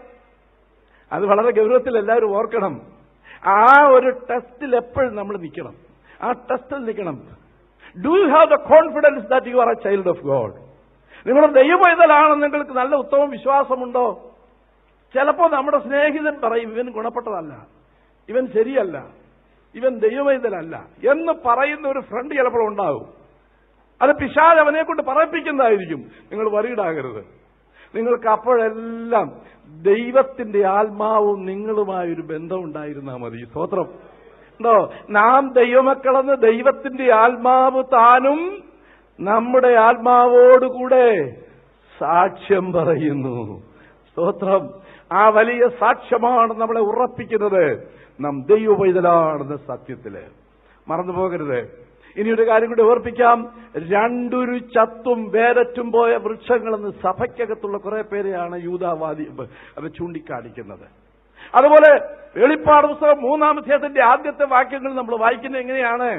അത് വളരെ ഗൗരവത്തിൽ എല്ലാവരും ഓർക്കണം ആ ഒരു ടെസ്റ്റിൽ എപ്പോഴും നമ്മൾ നിൽക്കണം ആ ടെസ്റ്റിൽ നിൽക്കണം do you have the confidence that you are a child of God നിങ്ങളുടെ ദൈവപൈതലാണെന്ന് നിങ്ങൾക്ക് നല്ല ഉത്തമ വിശ്വാസമുണ്ടോ ചിലപ്പോൾ നമ്മുടെ സ്നേഹിതൻ പറയും ഇവൻ ഗുണപ്പെട്ടതല്ല ഇവൻ ശരിയല്ല ഇവൻ ദൈവപൈതലല്ല എന്ന് പറയുന്ന ഒരു ഫ്രണ്ട് ചിലപ്പോൾ ഉണ്ടാവും അത് പിശാജ് അവനെ കൊണ്ട് പറയിപ്പിക്കുന്നതായിരിക്കും നിങ്ങൾ വറിയിടാകരുത് നിങ്ങൾക്ക് അപ്പോഴെല്ലാം ദൈവത്തിന്റെ ആത്മാവും നിങ്ങളുമായൊരു ബന്ധം ഉണ്ടായിരുന്നാൽ മതി സ്തോത്രം ഉണ്ടോ നാം ദൈവമക്കളെന്ന് ദൈവത്തിന്റെ ആത്മാവ് താനും നമ്മുടെ ആത്മാവോടുകൂടെ സാക്ഷ്യം പറയുന്നു സ്തോത്രം ആ വലിയ സാക്ഷ്യമാണ് നമ്മളെ ഉറപ്പിക്കുന്നത് നാം ദൈവപൈതലാണെന്ന സത്യത്തില് മറന്നു പോകരുത് ഇനി ഒരു കാര്യം കൂടി ഓർപ്പിക്കാം രണ്ടൊരു ചത്തും വേരറ്റും പോയ വൃക്ഷങ്ങളെന്ന് സഭയ്ക്കകത്തുള്ള കുറെ പേരെയാണ് യൂതാവാദി അത് ചൂണ്ടിക്കാണിക്കുന്നത് അതുപോലെ വെളിപ്പാട് പുസ്തകം മൂന്നാം അധ്യായത്തിന്റെ ആദ്യത്തെ വാക്യങ്ങൾ നമ്മൾ വായിക്കുന്നത് എങ്ങനെയാണ്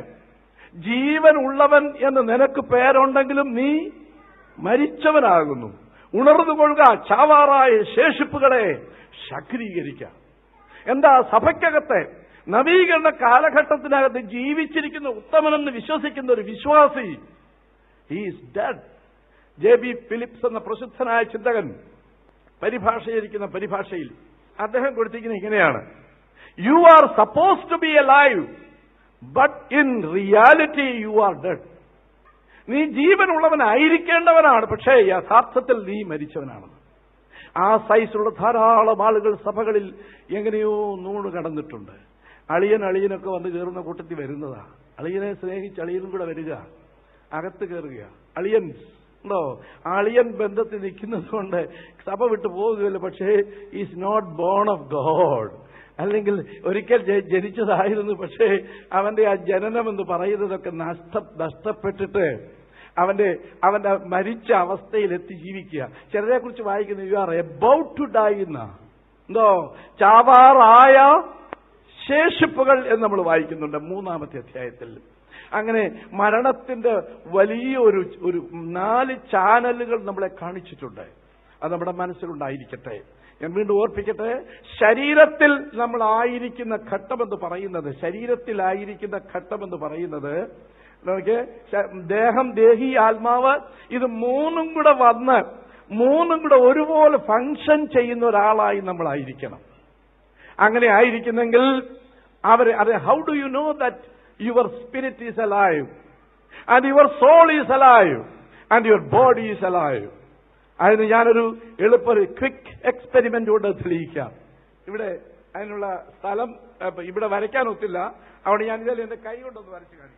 ജീവൻ ഉള്ളവൻ എന്ന് നിനക്ക് പേരുണ്ടെങ്കിലും നീ മരിച്ചവനാകുന്നു ഉണർന്നുകൊള്ളുക ചാവാറായ ശേഷിപ്പുകളെ ശാക്തീകരിക്കുക എന്താ സഭയ്ക്കകത്തെ നവീകരണ കാലഘട്ടത്തിനകത്ത് ജീവിച്ചിരിക്കുന്ന ഉത്തമനെന്ന് വിശ്വസിക്കുന്ന ഒരു വിശ്വാസി he's dead J B Phillips എന്ന പ്രസിദ്ധനായ ചിന്തകൻ പരിഭാഷയിരിക്കുന്ന പരിഭാഷയിൽ അദ്ദേഹം കൊടുത്തിരിക്കുന്ന ഇങ്ങനെയാണ് you are suppose to be alive but in reality you are dead നീ ജീവനുള്ളവനായിരിക്കേണ്ടവനാണ് പക്ഷേ യഥാർത്ഥത്തിൽ നീ മരിച്ചവനാണ് ആ സൈസുള്ള ധാരാളം ആളുകൾ സഭകളിൽ എങ്ങനെയോ നൂണ് കടന്നിട്ടുണ്ട് അളിയൻ അളിയനൊക്കെ വന്ന് കയറുന്ന കൂട്ടത്തിൽ വരുന്നതാ അളിയനെ സ്നേഹിച്ച് അളിയനും കൂടെ വരിക അകത്ത് കയറുക അളിയൻ ഉണ്ടോ അളിയൻ ബന്ധത്തിൽ നിൽക്കുന്നത് കൊണ്ട് സഭ വിട്ടു പോകുകയില്ല പക്ഷേ is not born of God അല്ലെങ്കിൽ ഒരിക്കൽ ജ- ജനിച്ചതായിരുന്നു പക്ഷേ അവന്റെ ആ ജനനം എന്ന് പറയുന്നതൊക്കെ നഷ്ട നഷ്ടപ്പെട്ടിട്ട് അവന്റെ അവന്റെ മരിച്ച അവസ്ഥയിൽ എത്തി ജീവിക്കുക ചിലരെ കുറിച്ച് വായിക്കുന്ന you are about to die എന്ന എന്തോ ചാവാറായ ശേഷിപ്പുകൾ എന്ന് നമ്മൾ വായിക്കുന്നുണ്ട് മൂന്നാമത്തെ അധ്യായത്തിൽ അങ്ങനെ മരണത്തിന്റെ വലിയ ഒരു ഒരു നാല് ചാനലുകൾ നമ്മളെ കാണിച്ചിട്ടുണ്ട് അത് നമ്മുടെ മനസ്സിലുണ്ടായിരിക്കട്ടെ ഞാൻ വീണ്ടും ഓർപ്പിക്കട്ടെ ശരീരത്തിൽ നമ്മൾ ആയിരിക്കുന്ന ഘട്ടമെന്ന് പറയുന്നത് ശരീരത്തിലായിരിക്കുന്ന ഘട്ടമെന്ന് പറയുന്നത് നമുക്ക് ശ- ദേഹം ദേഹി ആത്മാവ് ഇത് മൂന്നും കൂടെ വന്ന് മൂന്നും കൂടെ ഒരുപോലെ ഫങ്ഷൻ ചെയ്യുന്ന ഒരാളായി നമ്മളായിരിക്കണം അങ്ങനെ ആയിരിക്കുന്നെങ്കിൽ അവർ അത് how do you know that your spirit is alive and your soul is alive and your body is alive അതിന് ഞാനൊരു എളുപ്പ ഒരു ക്വിക്ക് എക്സ്പെരിമെന്റ് കൊണ്ട് തെളിയിക്കാം ഇവിടെ അതിനുള്ള സ്ഥലം അപ്പൊ ഇവിടെ വരയ്ക്കാൻ ഒത്തില്ല അവിടെ ഞാൻ ഇതിൽ എന്റെ കൈ കൊണ്ടൊന്ന് വരച്ച് കാണിക്കാം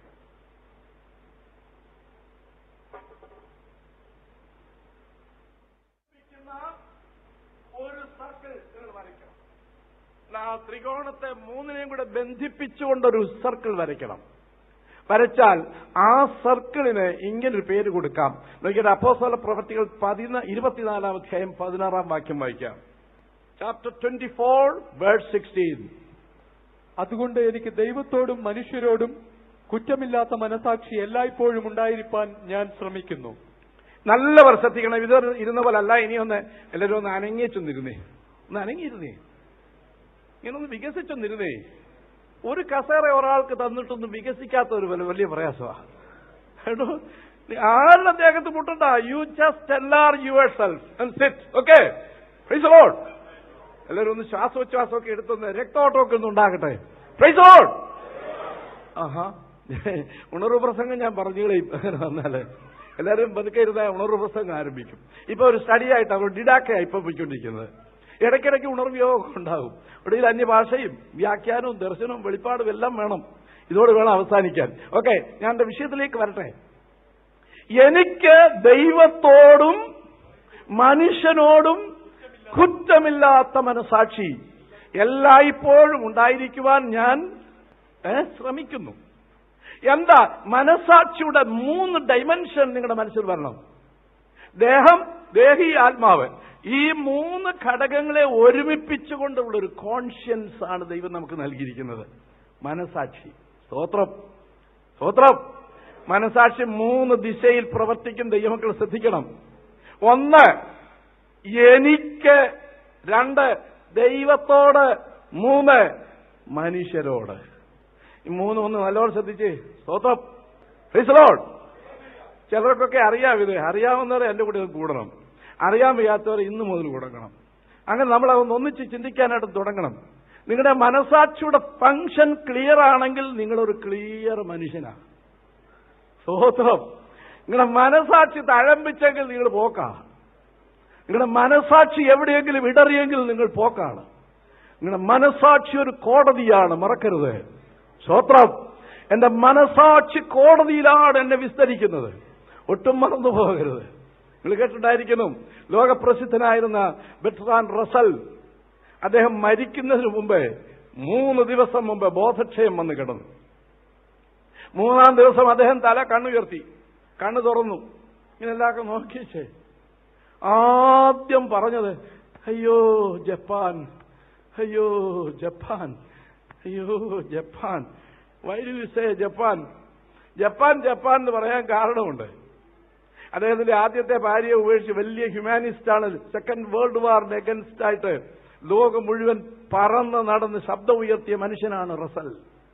ഇരിക്കുന്ന ഒരു സർക്കിൾ നിങ്ങൾ വരയ്ക്കണം ആ ത്രികോണത്തെ മൂന്നിനെയും കൂടെ ബന്ധിപ്പിച്ചുകൊണ്ടൊരു സർക്കിൾ വരയ്ക്കണം വരച്ചാൽ ആ സർക്കിളിന് ഇങ്ങനൊരു പേര് കൊടുക്കാം നോക്കിയത് അപ്പോസ്തല പ്രവർത്തികൾ പതിന ഇരുപത്തിനാലാം അധ്യായം പതിനാറാം വാക്യം വായിക്കാം chapter twenty four word sixteen അതുകൊണ്ട് എനിക്ക് ദൈവത്തോടും മനുഷ്യരോടും കുറ്റമില്ലാത്ത മനസാക്ഷി എല്ലായ്പ്പോഴും ഉണ്ടായിരിക്കാൻ ഞാൻ ശ്രമിക്കുന്നു നല്ലവർ ശ്രദ്ധിക്കണം ഇത് ഇരുന്ന പോലെ അല്ല ഇനി ഒന്ന് എല്ലാവരും ഒന്ന് അനങ്ങിച്ചൊന്നിരുന്നേ ഒന്ന് അനങ്ങിയിരുന്നേ ഇങ്ങനൊന്ന് വികസിച്ചൊന്നിരുന്നേ ഒരു കസേര ഒരാൾക്ക് തന്നിട്ടൊന്നും വികസിക്കാത്ത ഒരു വലിയ വലിയ പ്രയാസമാണ് കേട്ടോ നീ ആരുടെ ദേഹത്ത് മുട്ടണ്ട യു ജസ്റ്റ് എല്ലാർ yourself and sit okay praise Lord എല്ലാവരും ഒന്ന് ശ്വാസോച്ഛ്വാസമൊക്കെ എടുത്തൊന്ന് രക്തോട്ടമൊക്കെ ഒന്ന് ഉണ്ടാകട്ടെ പ്രൈസ് ലോഡ് ആഹാ ഉണർവ് പ്രസംഗം ഞാൻ പറഞ്ഞു കളയും അങ്ങനെ വന്നാല് എല്ലാവരും പതുക്കെ ഇരുന്ന ഉണർവ് പ്രസംഗം ആരംഭിക്കും ഇപ്പൊ ഒരു സ്റ്റഡി ആയിട്ട് അവർ ഡിഡാക്കയാണ് ഇപ്പൊ പോയിക്കൊണ്ടിരിക്കുന്നത് ഇടയ്ക്കിടയ്ക്ക് ഉണർവ് യോഗം ഉണ്ടാകും ഒടുവിൽ അന്യഭാഷയും വ്യാഖ്യാനവും ദർശനവും വെളിപ്പാടും എല്ലാം വേണം ഇതോട് വേണം അവസാനിക്കാൻ ഓക്കെ ഞാൻ എന്റെ വിഷയത്തിലേക്ക് വരട്ടെ എനിക്ക് ദൈവത്തോടും മനുഷ്യനോടും കുറ്റമില്ലാത്ത മനസാക്ഷി എല്ലായ്പ്പോഴും ഉണ്ടായിരിക്കുവാൻ ഞാൻ ഏ, ശ്രമിക്കുന്നു എന്താ മനസാക്ഷിയുടെ മൂന്ന് ഡൈമെൻഷൻ നിങ്ങളുടെ മനസ്സിൽ വരണം ദേഹം ദേഹി ആത്മാവ് ഈ മൂന്ന് ഘടകങ്ങളെ ഒരുമിപ്പിച്ചുകൊണ്ടുള്ള ഒരു കോൺഷ്യൻസ് ആണ് ദൈവം നമുക്ക് നൽകിയിരിക്കുന്നത് മനസാക്ഷി സ്തോത്രം സ്തോത്രം മനസാക്ഷി മൂന്ന് ദിശയിൽ പ്രവർത്തിക്കും ദൈവമക്കൾ ശ്രദ്ധിക്കണം ഒന്ന് എനിക്ക് രണ്ട് ദൈവത്തോട് മൂന്ന് മനുഷ്യരോട് ഈ മൂന്ന് ഒന്ന് നല്ലോണം ശ്രദ്ധിച്ച് സ്തോത്രം Praise the Lord. ചിലർക്കൊക്കെ അറിയാം ഇത് അറിയാവുന്നവരെ എന്റെ കൂടെ ഒന്ന് കൂടണം അറിയാൻ വയ്യാത്തവർ ഇന്ന് മുതൽ തുടങ്ങണം അങ്ങനെ നമ്മൾ അതൊന്ന് ഒന്നിച്ച് ചിന്തിക്കാനായിട്ട് തുടങ്ങണം നിങ്ങളുടെ മനസാക്ഷിയുടെ ഫങ്ഷൻ ക്ലിയർ ആണെങ്കിൽ നിങ്ങളൊരു ക്ലിയർ മനുഷ്യനാണ് സ്തോത്രം നിങ്ങളുടെ മനസാക്ഷി തഴമ്പിച്ചെങ്കിൽ നിങ്ങൾ പോക്കാ നിങ്ങളുടെ മനസാക്ഷി എവിടെയെങ്കിലും ഇടറിയെങ്കിൽ നിങ്ങൾ പോക്കാണ് നിങ്ങളുടെ മനസാക്ഷി ഒരു കോടതിയാണ് മറക്കരുത് സ്തോത്രം എന്റെ മനസാക്ഷി കോടതിയിലാണ് എന്നെ വിസ്തരിക്കുന്നത് ഒട്ടും മറന്നു പോകരുത് നിങ്ങൾ കേട്ടിട്ടുണ്ടായിരിക്കുന്നു ലോകപ്രസിദ്ധനായിരുന്ന ബെട്രാൻ റസൽ അദ്ദേഹം മരിക്കുന്നതിന് മുമ്പ് മൂന്ന് ദിവസം മുമ്പ് ബോധക്ഷയം വന്ന് കിടന്നു മൂന്നാം ദിവസം അദ്ദേഹം തല കണ്ണുയർത്തി കണ്ണു തുറന്നു ഇങ്ങനെ എല്ലാവർക്കും നോക്കിച്ചേ ആദ്യം പറഞ്ഞത് അയ്യോ ജപ്പാൻ അയ്യോ ജപ്പാൻ അയ്യോ Japan why do you say Japan Japan Japan എന്ന് പറയാൻ കാരണമുണ്ട് അദ്ദേഹത്തിന്റെ ആദ്യത്തെ ഭാര്യയെ ഉപേക്ഷിച്ച് വലിയ ഹ്യൂമാനിസ്റ്റ് ആണ് സെക്കൻഡ് വേൾഡ് വാറിന് അഗൻസ്റ്റ് ആയിട്ട് ലോകം മുഴുവൻ പറന്ന് നടന്ന് ശബ്ദം ഉയർത്തിയ മനുഷ്യനാണ് റസൽ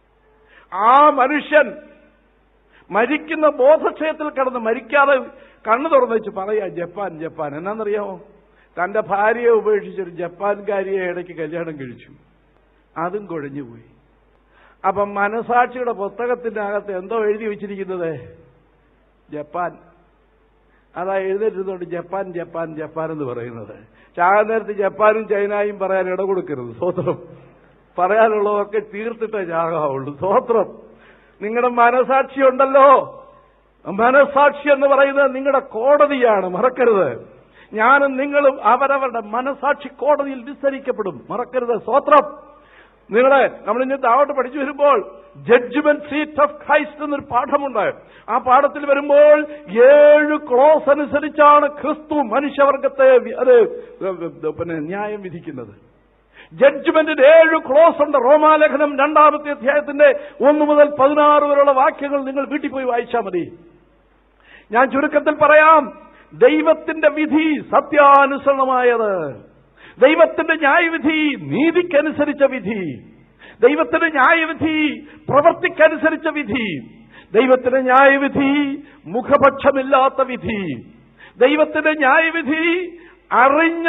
ആ മനുഷ്യൻ മരിക്കുന്ന ബോധക്ഷയത്തിൽ കിടന്ന് മരിക്കാതെ കണ്ണു തുറന്നു വെച്ച് പറയാ ജപ്പാൻ ജപ്പാൻ എന്നാന്നറിയാമോ തന്റെ ഭാര്യയെ ഉപേക്ഷിച്ചൊരു ജപ്പാൻകാരിയെ ഇടയ്ക്ക് കല്യാണം കഴിച്ചു അതും കുഴഞ്ഞുപോയി അപ്പം മനസാക്ഷിയുടെ പുസ്തകത്തിന്റെ അകത്ത് എന്തോ എഴുതി വെച്ചിരിക്കുന്നത് ജപ്പാൻ അതാ എഴുതിയിരുന്നുകൊണ്ട് ജപ്പാൻ ജപ്പാൻ ജപ്പാൻ എന്ന് പറയുന്നത് ചാകാൻ നേരത്ത് ജപ്പാനും ചൈനയും പറയാൻ ഇട കൊടുക്കരുത് സ്വത്രം പറയാനുള്ളതൊക്കെ തീർത്തിട്ടേ ചാകാവുള്ളൂ സ്വത്രം നിങ്ങളുടെ മനസാക്ഷി ഉണ്ടല്ലോ മനസാക്ഷി എന്ന് പറയുന്നത് നിങ്ങളുടെ കോടതിയാണ് മറക്കരുത് ഞാനും നിങ്ങളും അവരവരുടെ മനസാക്ഷി കോടതിയിൽ വിസ്തരിക്കപ്പെടും മറക്കരുത് സ്വത്രം നിങ്ങളെ നമ്മൾ ഇനി താഴോട്ട് പഠിച്ചു വരുമ്പോൾ ജഡ്ജ്മെന്റ് സീറ്റ് ഓഫ് ക്രൈസ്റ്റ് എന്നൊരു പാഠമുണ്ട് ആ പാഠത്തിൽ വരുമ്പോൾ ഏഴ് ക്ലോസ് അനുസരിച്ചാണ് ക്രിസ്തു മനുഷ്യവർഗത്തെ വി- അത് പിന്നെ ന്യായം വിധിക്കുന്നത് ജഡ്ജ്മെന്റിന് ഏഴ് ക്ലോസ് ഉണ്ട് റോമാലേഖനം രണ്ടാമത്തെ അധ്യായത്തിന്റെ ഒന്ന് മുതൽ പതിനാറ് വരെയുള്ള വാക്യങ്ങൾ നിങ്ങൾ വീട്ടിൽ പോയി വായിച്ചാൽ മതി ഞാൻ ചുരുക്കത്തിൽ പറയാം ദൈവത്തിന്റെ വിധി സത്യാനുസരണമായത് ദൈവത്തിന്റെ ന്യായവിധി നീതിക്കനുസരിച്ച വിധി ദൈവത്തിന്റെ ന്യായവിധി പ്രവർത്തിക്കനുസരിച്ച വിധി ദൈവത്തിന്റെ ന്യായവിധി മുഖപക്ഷമില്ലാത്ത വിധി ദൈവത്തിന്റെ ന്യായവിധി അറിഞ്ഞ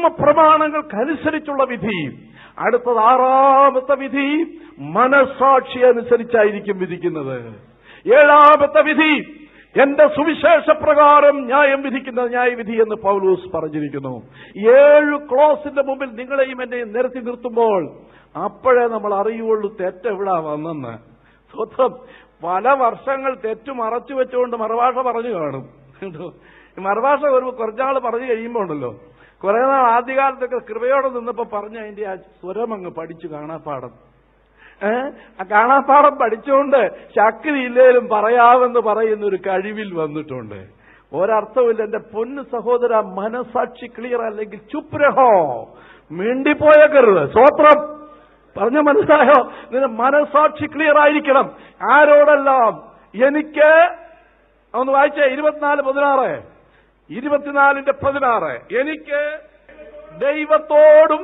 നിയമപ്രമാണങ്ങൾക്കനുസരിച്ചുള്ള വിധി അടുത്തത് ആറാമത്തെ വിധി മനസാക്ഷി അനുസരിച്ചായിരിക്കും വിധിക്കുന്നത് ഏഴാമത്തെ വിധി എന്റെ സുവിശേഷ പ്രകാരം ന്യായം വിധിക്കുന്ന ന്യായവിധി എന്ന് പൗലൂസ് പറഞ്ഞിരിക്കുന്നു ഏഴ് ക്ലോസിന്റെ മുമ്പിൽ നിങ്ങളെയും എന്നെയും നിരത്തി നിർത്തുമ്പോൾ അപ്പോഴേ നമ്മൾ അറിയുള്ളൂ തെറ്റ് എവിടാ വന്നെന്ന് സ്വന്തം പല വർഷങ്ങൾ തെറ്റ് മറച്ചു വെച്ചുകൊണ്ട് മറുഭാഷ പറഞ്ഞു കാണും കേട്ടോ ഈ മറുഭാഷ ഒരു കുറച്ചാൾ പറഞ്ഞു കഴിയുമ്പോൾ ഉണ്ടല്ലോ കുറെ നാൾ ആദ്യകാലത്തൊക്കെ കൃപയോടെ നിന്നപ്പോ പറഞ്ഞ അതിന്റെ ആ സ്വരം അങ്ങ് പഠിച്ചു കാണാപ്പാടം ഏഹ് ആ കാണാപ്പാടം പഠിച്ചുകൊണ്ട് ശക്തിയില്ലേലും പറയാമെന്ന് പറയുന്ന ഒരു കഴിവിൽ വന്നിട്ടുണ്ട് ഒരർത്ഥമില്ല എന്റെ പൊന്നു സഹോദര മനസാക്ഷി ക്ലിയർ അല്ലെങ്കിൽ ചുപ്രഹോ മിണ്ടിപ്പോയേക്കരുത് സ്വത്രം പറഞ്ഞ മനസ്സിലായോ നിന്റെ മനസാക്ഷി ക്ലിയർ ആയിരിക്കണം ആരോടെല്ലാം എനിക്ക് ഒന്ന് വായിച്ചേ ഇരുപത്തിനാല് പതിനാറ് ഇരുപത്തിനാലിന്റെ പതിനാറ് എനിക്ക് ദൈവത്തോടും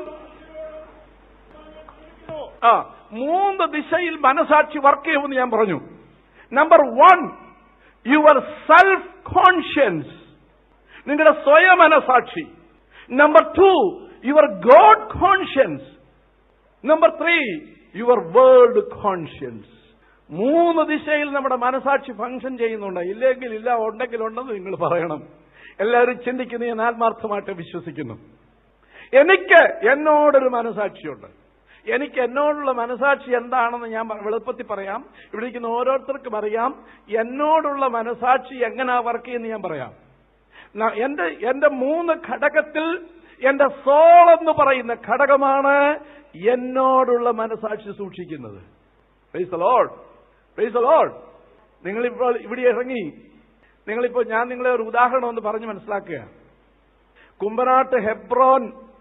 ആ മൂന്ന് ദിശയിൽ മനസാക്ഷി വർക്ക് ചെയ്യുമെന്ന് ഞാൻ പറഞ്ഞു number one yourself conscience നിങ്ങളുടെ സ്വയം മനസാക്ഷി number two your God conscience number three your world conscience മൂന്ന് ദിശയിൽ നമ്മുടെ മനസാക്ഷി ഫംഗ്ഷൻ ചെയ്യുന്നുണ്ട് ഇല്ലെങ്കിൽ ഇല്ല ഉണ്ടെങ്കിൽ ഉണ്ടെന്ന് നിങ്ങൾ പറയണം എല്ലാവരും ചിന്തിക്കുന്ന ഞാൻ ആത്മാർത്ഥമായിട്ട് വിശ്വസിക്കുന്നു എനിക്ക് എന്നോടൊരു മനസാക്ഷിയുണ്ട് എനിക്ക് എന്നോടുള്ള മനസാക്ഷി എന്താണെന്ന് ഞാൻ പറ- എളുപ്പത്തിൽ പറയാം ഇവിടെ ഇരിക്കുന്ന ഓരോരുത്തർക്കും അറിയാം എന്നോടുള്ള മനസാക്ഷി എങ്ങനെയാ വർക്ക് ചെയ്യുന്ന ഞാൻ പറയാം ന- എന്റെ എന്റെ മൂന്ന് ഘടകത്തിൽ എന്റെ സോൾ എന്ന് പറയുന്ന ഘടകമാണ് എന്നോടുള്ള മനസാക്ഷി സൂക്ഷിക്കുന്നത് പ്രൈസ് ലോഡ് പ്രൈസ് ലോഡ് നിങ്ങളിപ്പോൾ ഇവിടെ ഇറങ്ങി നിങ്ങളിപ്പോൾ ഞാൻ നിങ്ങളെ ഒരു ഉദാഹരണം ഒന്ന് പറഞ്ഞ് മനസ്സിലാക്കുക കുമ്പനാട്ട് ഹെബ്രോൻ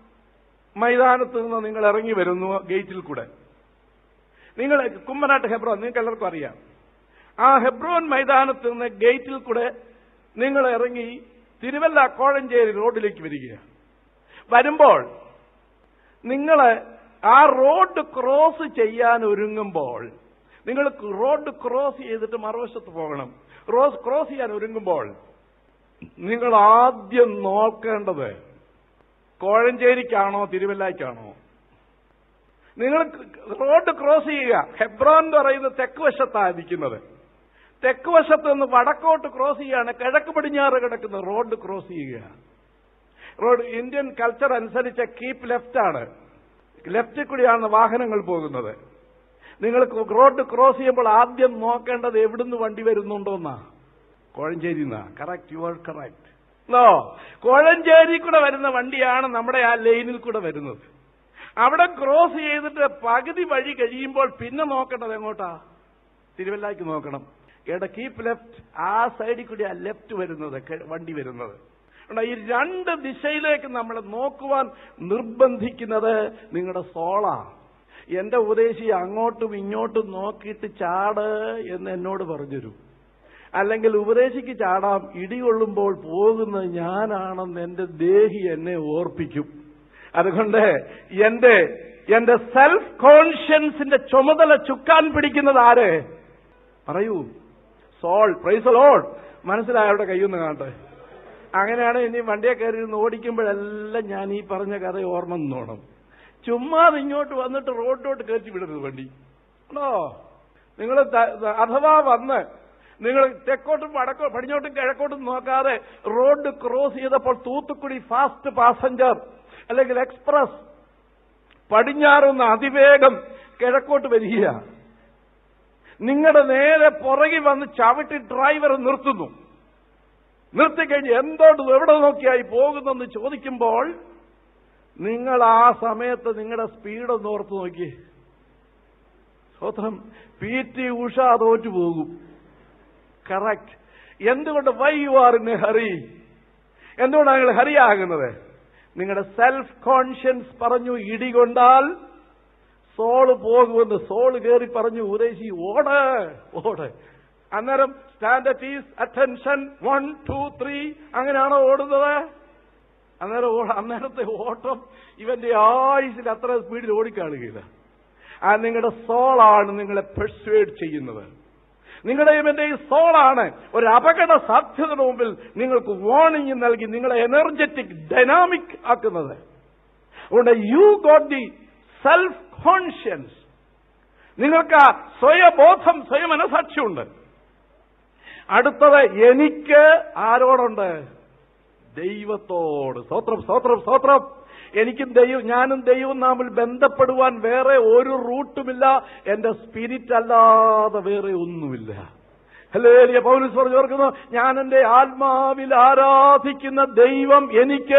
മൈതാനത്ത് നിന്ന് നിങ്ങൾ ഇറങ്ങി വരുന്നു ഗേറ്റിൽ കൂടെ നിങ്ങൾ കുമ്പനാട്ട് ഹെബ്രോൻ നിങ്ങൾക്ക് എല്ലാവർക്കും അറിയാം ആ ഹെബ്രോൻ മൈതാനത്ത് നിന്ന് ഗേറ്റിൽ കൂടെ നിങ്ങൾ ഇറങ്ങി തിരുവല്ല കോഴഞ്ചേരി റോഡിലേക്ക് വരിക വരുമ്പോൾ നിങ്ങൾ ആ റോഡ് ക്രോസ് ചെയ്യാൻ ഒരുങ്ങുമ്പോൾ നിങ്ങൾ റോഡ് ക്രോസ് ചെയ്തിട്ട് മറുവശത്ത് പോകണം റോസ് ക്രോസ് ചെയ്യാൻ ഒരുങ്ങുമ്പോൾ നിങ്ങൾ ആദ്യം നോക്കേണ്ടത് കോഴഞ്ചേരിക്കാണോ തിരുവല്ലയ്ക്കാണോ നിങ്ങൾ റോഡ് ക്രോസ് ചെയ്യുക ഹെബ്രോൻ എന്ന് പറയുന്നത് തെക്ക് വശത്താണ് ഇരിക്കുന്നത് തെക്ക് വശത്ത് നിന്ന് വടക്കോട്ട് ക്രോസ് ചെയ്യുകയാണ് കിഴക്ക് പടിഞ്ഞാറ് കിടക്കുന്ന റോഡ് ക്രോസ് ചെയ്യുക റോഡ് ഇന്ത്യൻ കൾച്ചർ അനുസരിച്ച് കീപ്പ് ലെഫ്റ്റ് ആണ് ലെഫ്റ്റിൽ കൂടിയാണ് വാഹനങ്ങൾ പോകുന്നത് നിങ്ങൾ റോഡ് ക്രോസ് ചെയ്യുമ്പോൾ ആദ്യം നോക്കേണ്ടത് എവിടുന്ന് വണ്ടി വരുന്നുണ്ടോന്നാ കോഴഞ്ചേരി എന്നാ correct you are correct no Kozhencherry കൂടെ വരുന്ന വണ്ടിയാണ് നമ്മുടെ ആ ലൈനിൽ കൂടെ വരുന്നത് അവിടെ ക്രോസ് ചെയ്തിട്ട് പകുതി വഴി കഴിയുമ്പോൾ പിന്നെ നോക്കേണ്ടത് എങ്ങോട്ടാ തിരുവല്ലായ്ക്ക് നോക്കണം എടാ കീപ്പ് ലെഫ്റ്റ് ആ സൈഡിൽ കൂടി ആ ലെഫ്റ്റ് വരുന്നത് കെ- വണ്ടി വരുന്നത് ഉണ്ട്, ഈ രണ്ട് ദിശയിലേക്ക് നമ്മളെ നോക്കുവാൻ നിർബന്ധിക്കുന്നത് നിങ്ങളുടെ സോളാ എന്റെ ഉപദേശി അങ്ങോട്ടും ഇങ്ങോട്ടും നോക്കിയിട്ട് ചാട് എന്ന് എന്നോട് പറഞ്ഞുതരൂ അല്ലെങ്കിൽ ഉപദേശിക്ക് ചാടാം ഇടികൊള്ളുമ്പോൾ പോകുന്നത് ഞാനാണെന്ന് എന്റെ ദേഹി എന്നെ ഓർപ്പിക്കും അതുകൊണ്ട് എന്റെ എന്റെ സെൽഫ് കോൺഷ്യൻസിന്റെ ചുമതല ചുക്കാൻ പിടിക്കുന്നത് ആര് പറയൂ സോൾ പ്രൈസ് ലോഡ് മനസ്സിലായവരുടെ കയ്യൊന്ന് കാണട്ടെ അങ്ങനെയാണ് ഇനി വണ്ടിയെ കയറി ഇരുന്ന് ഓടിക്കുമ്പോഴെല്ലാം ഞാൻ ഈ പറഞ്ഞ കഥ ഓർമ്മ നിന്നോണം ചുമ്മാതെ ഇങ്ങോട്ട് വന്നിട്ട് റോഡിലോട്ട് കയറ്റി വിടരുത് വണ്ടി ഉണ്ടോ നിങ്ങൾ അഥവാ വന്ന് നിങ്ങൾ തെക്കോട്ടും വടക്കോ പടിഞ്ഞോട്ടും കിഴക്കോട്ടും നോക്കാതെ റോഡ് ക്രോസ് ചെയ്തപ്പോൾ തൂത്തുക്കുടി ഫാസ്റ്റ് പാസഞ്ചർ അല്ലെങ്കിൽ എക്സ്പ്രസ് പടിഞ്ഞാറുന്ന അതിവേഗം കിഴക്കോട്ട് വരിക നിങ്ങളുടെ നേരെ പുറകിൽ വന്ന് ചവിട്ടി ഡ്രൈവർ നിർത്തുന്നു നിർത്തിക്കഴിഞ്ഞ് എന്തോട്ട് എവിടെ നോക്കിയായി പോകുന്നെന്ന് ചോദിക്കുമ്പോൾ നിങ്ങൾ ആ സമയത്ത് നിങ്ങളുടെ സ്പീഡ് ഒന്ന് ഓർത്ത് നോക്കി സ്വത്രം പി ടി ഉഷ തോറ്റു പോകും കറക്റ്റ് എന്തുകൊണ്ട് why you are in a hurry എന്തുകൊണ്ടാണ് നിങ്ങൾ ഹരിയാകുന്നത് നിങ്ങളുടെ സെൽഫ് കോൺഷ്യൻസ് പറഞ്ഞു ഇടികൊണ്ടാൽ സോള് പോകുമെന്ന് സോള് കയറി പറഞ്ഞു ഉദ്ദേശി ഓട് ഓട് അന്നേരം stand at ease attention one two three അങ്ങനെയാണോ ഓടുന്നത് അന്നേരം ഓ- അന്നേരത്തെ ഓട്ടം ഇവന്റെ ആയുസിൽ അത്ര സ്പീഡിൽ ഓടിക്കാണുകയില്ല ആ നിങ്ങളുടെ സോളാണ് നിങ്ങളെ പെർസ്വേഡ് ചെയ്യുന്നത് നിങ്ങളുടെയും എന്റെയും സോളാണ് ഒരു അപകട സാധ്യതയുടെ മുമ്പിൽ നിങ്ങൾക്ക് വാർണിംഗ് നൽകി നിങ്ങളെ എനർജറ്റിക് ഡൈനാമിക് ആക്കുന്നത് അതുകൊണ്ട് you got the self conscience നിങ്ങൾക്ക് ആ സ്വയബോധം സ്വയമനസാക്ഷിയുണ്ട് അടുത്തത് എനിക്ക് ആരോടുണ്ട് ദൈവത്തോട് സ്തോത്രം സ്തോത്രം സ്തോത്രം എനിക്കും ദൈവം ഞാനും ദൈവം തമ്മിൽ ബന്ധപ്പെടുവാൻ വേറെ ഒരു റൂട്ടുമില്ല എന്റെ സ്പിരിറ്റ് അല്ലാതെ വേറെ ഒന്നുമില്ല ഹല്ലേലൂയ പൗലോസ് പറഞ്ഞു ഓർക്കുന്നു ഞാൻ എന്റെ ആത്മാവിൽ ആരാധിക്കുന്ന ദൈവം എനിക്ക്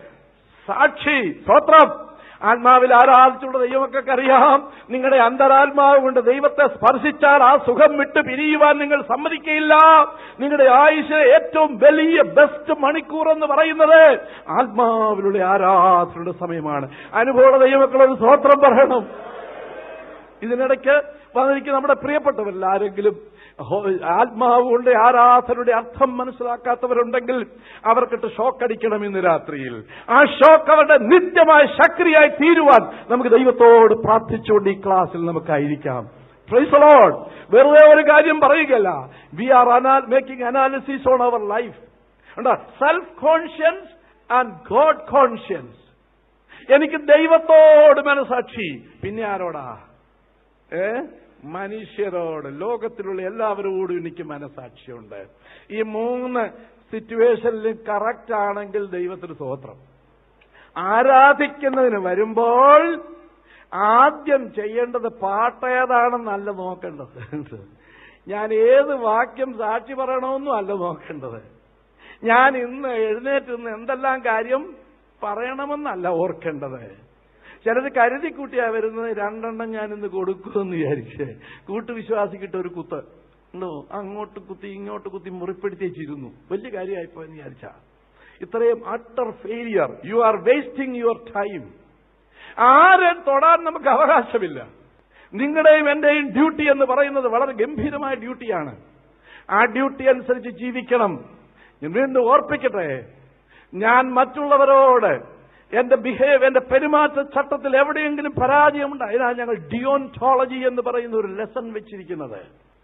സാക്ഷി സ്തോത്രം ആത്മാവിൽ ആരാധിച്ചുള്ള ദൈവമൊക്കെ അറിയാം നിങ്ങളുടെ അന്തരാത്മാവ് കൊണ്ട് ദൈവത്തെ സ്പർശിച്ചാൽ ആ സുഖം വിട്ട് പിരിയുവാൻ നിങ്ങൾ സമ്മതിക്കയില്ല നിങ്ങളുടെ ആയുഷിലെ ഏറ്റവും വലിയ ബെസ്റ്റ് മണിക്കൂർ എന്ന് പറയുന്നത് ആത്മാവിലുള്ള ആരാധനയുടെ സമയമാണ് അനുഭവ ദൈവമക്കളൊരു സ്വോത്രം പറയണം ഇതിനിടയ്ക്ക് വന്നിരിക്കുന്ന നമ്മുടെ പ്രിയപ്പെട്ടവരിൽ ആരെങ്കിലും ഹോ- ആത്മാവ് കൊണ്ട് ആരാധനയുടെ അർത്ഥം മനസ്സിലാക്കാത്തവരുണ്ടെങ്കിൽ അവർക്കിട്ട് ഷോക്ക് അടിക്കണം ഇന്ന് രാത്രിയിൽ ആ ഷോക്ക് അവരുടെ നിത്യമായ ശക്തിയായി തീരുവാൻ നമുക്ക് ദൈവത്തോട് പ്രാർത്ഥിച്ചുകൊണ്ട് ഈ ക്ലാസ്സിൽ നമുക്കായിരിക്കാം പ്രൈസ് ലോഡ് വെറുതെ ഒരു കാര്യം പറയുകയല്ല we are making analysis on our life self conscience and God conscience എനിക്ക് ദൈവത്തോട് മനസാക്ഷി പിന്നെ ആരോടാ ഏ മനുഷ്യരോട് ലോകത്തിലുള്ള എല്ലാവരോടും എനിക്ക് മനസാക്ഷിയുണ്ട് ഈ മൂന്ന് സിറ്റുവേഷനിലും കറക്റ്റ് ആണെങ്കിൽ ദൈവത്തിന് സ്വോത്രം ആരാധിക്കുന്നതിന് വരുമ്പോൾ ആദ്യം ചെയ്യേണ്ടത് പാട്ടേതാണെന്നല്ല നോക്കേണ്ടത് ഞാൻ ഏത് വാക്യം സാക്ഷി പറയണമെന്നും അല്ല നോക്കേണ്ടത് ഞാൻ ഇന്ന് എഴുന്നേറ്റ് നിന്ന് എന്തെല്ലാം കാര്യം പറയണമെന്നല്ല ഓർക്കേണ്ടത് ചിലർ കരുതി കൂട്ടിയാ വരുന്നത് രണ്ടെണ്ണം ഞാൻ ഇന്ന് കൊടുക്കുമെന്ന് വിചാരിച്ചേ കൂട്ടുവിശ്വാസിക്കിട്ട് ഒരു കുത്ത് ഉണ്ടോ അങ്ങോട്ട് കുത്തി ഇങ്ങോട്ട് കുത്തി മുറിപ്പെടുത്തി വെച്ചിരുന്നു വലിയ കാര്യമായിപ്പോയെന്ന് വിചാരിച്ച ഇത്രയും utter failure you are wasting your time ആരെ തൊടാൻ നമുക്ക് അവകാശമില്ല നിങ്ങളുടെയും എന്റെയും ഡ്യൂട്ടി എന്ന് പറയുന്നത് വളരെ ഗംഭീരമായ ഡ്യൂട്ടിയാണ് ആ ഡ്യൂട്ടി അനുസരിച്ച് ജീവിക്കണം ഞാൻ വീണ്ടും ഓർപ്പിക്കട്ടെ ഞാൻ മറ്റുള്ളവരോട് എന്റെ ബിഹേവ് എന്റെ പെരുമാറ്റ ചട്ടത്തിൽ എവിടെയെങ്കിലും പരാജയമുണ്ട് അതിനാണ് ഞങ്ങൾ ഡിയോൺടോളജി എന്ന് പറയുന്ന ഒരു ലെസൺ വെച്ചിരിക്കുന്നത്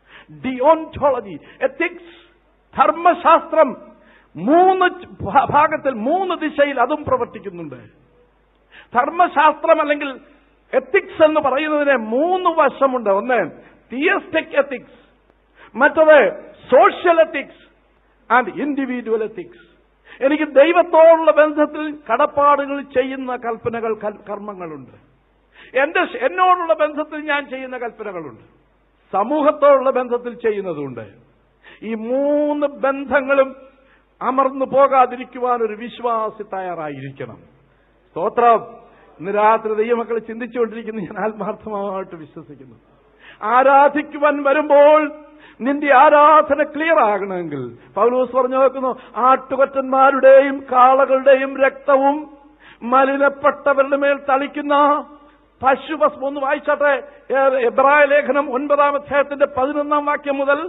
ഡിയോൺടോളജി എത്തിക്സ് ധർമ്മശാസ്ത്രം മൂന്ന് ഭ- ഭാഗത്തിൽ മൂന്ന് ദിശയിൽ അതും പ്രവർത്തിക്കുന്നുണ്ട് ധർമ്മശാസ്ത്രം അല്ലെങ്കിൽ എത്തിക്സ് എന്ന് പറയുന്നതിന് മൂന്ന് വശമുണ്ട് ഒന്ന് തിയസ്റ്റിക് എത്തിക്സ് മറ്റത് social ethics and individual ethics എനിക്ക് ദൈവത്തോടുള്ള ബന്ധത്തിൽ കടപ്പാടുകൾ ചെയ്യുന്ന കൽപ്പനകൾ കൽ- കർമ്മങ്ങളുണ്ട് എന്റെ ശ- എന്നോടുള്ള ബന്ധത്തിൽ ഞാൻ ചെയ്യുന്ന കൽപ്പനകളുണ്ട് സമൂഹത്തോടുള്ള ബന്ധത്തിൽ ചെയ്യുന്നതുണ്ട് ഈ മൂന്ന് ബന്ധങ്ങളും അമർന്നു പോകാതിരിക്കുവാൻ ഒരു വിശ്വാസി തയ്യാറായിരിക്കണം സ്തോത്രം ഇന്ന് രാത്രി ദൈവമക്കൾ ചിന്തിച്ചുകൊണ്ടിരിക്കുന്ന ഞാൻ ആത്മാർത്ഥമായിട്ട് വിശ്വസിക്കുന്നു ആരാധിക്കുവാൻ വരുമ്പോൾ നിന്റെ ആരാധന ക്ലിയർ ആകണമെങ്കിൽ പൗലൂസ് പറഞ്ഞു നോക്കുന്നു ആട്ടുകൊറ്റന്മാരുടെയും കാളകളുടെയും രക്തവും മലിനപ്പെട്ടവരുടെ മേൽ തളിക്കുന്ന പശുഭസ്മം ഒന്ന് വായിച്ചാട്ടെ ഏ- എബ്രായ ലേഖനം ഒൻപതാം അധ്യായത്തിന്റെ പതിനൊന്നാം വാക്യം മുതൽ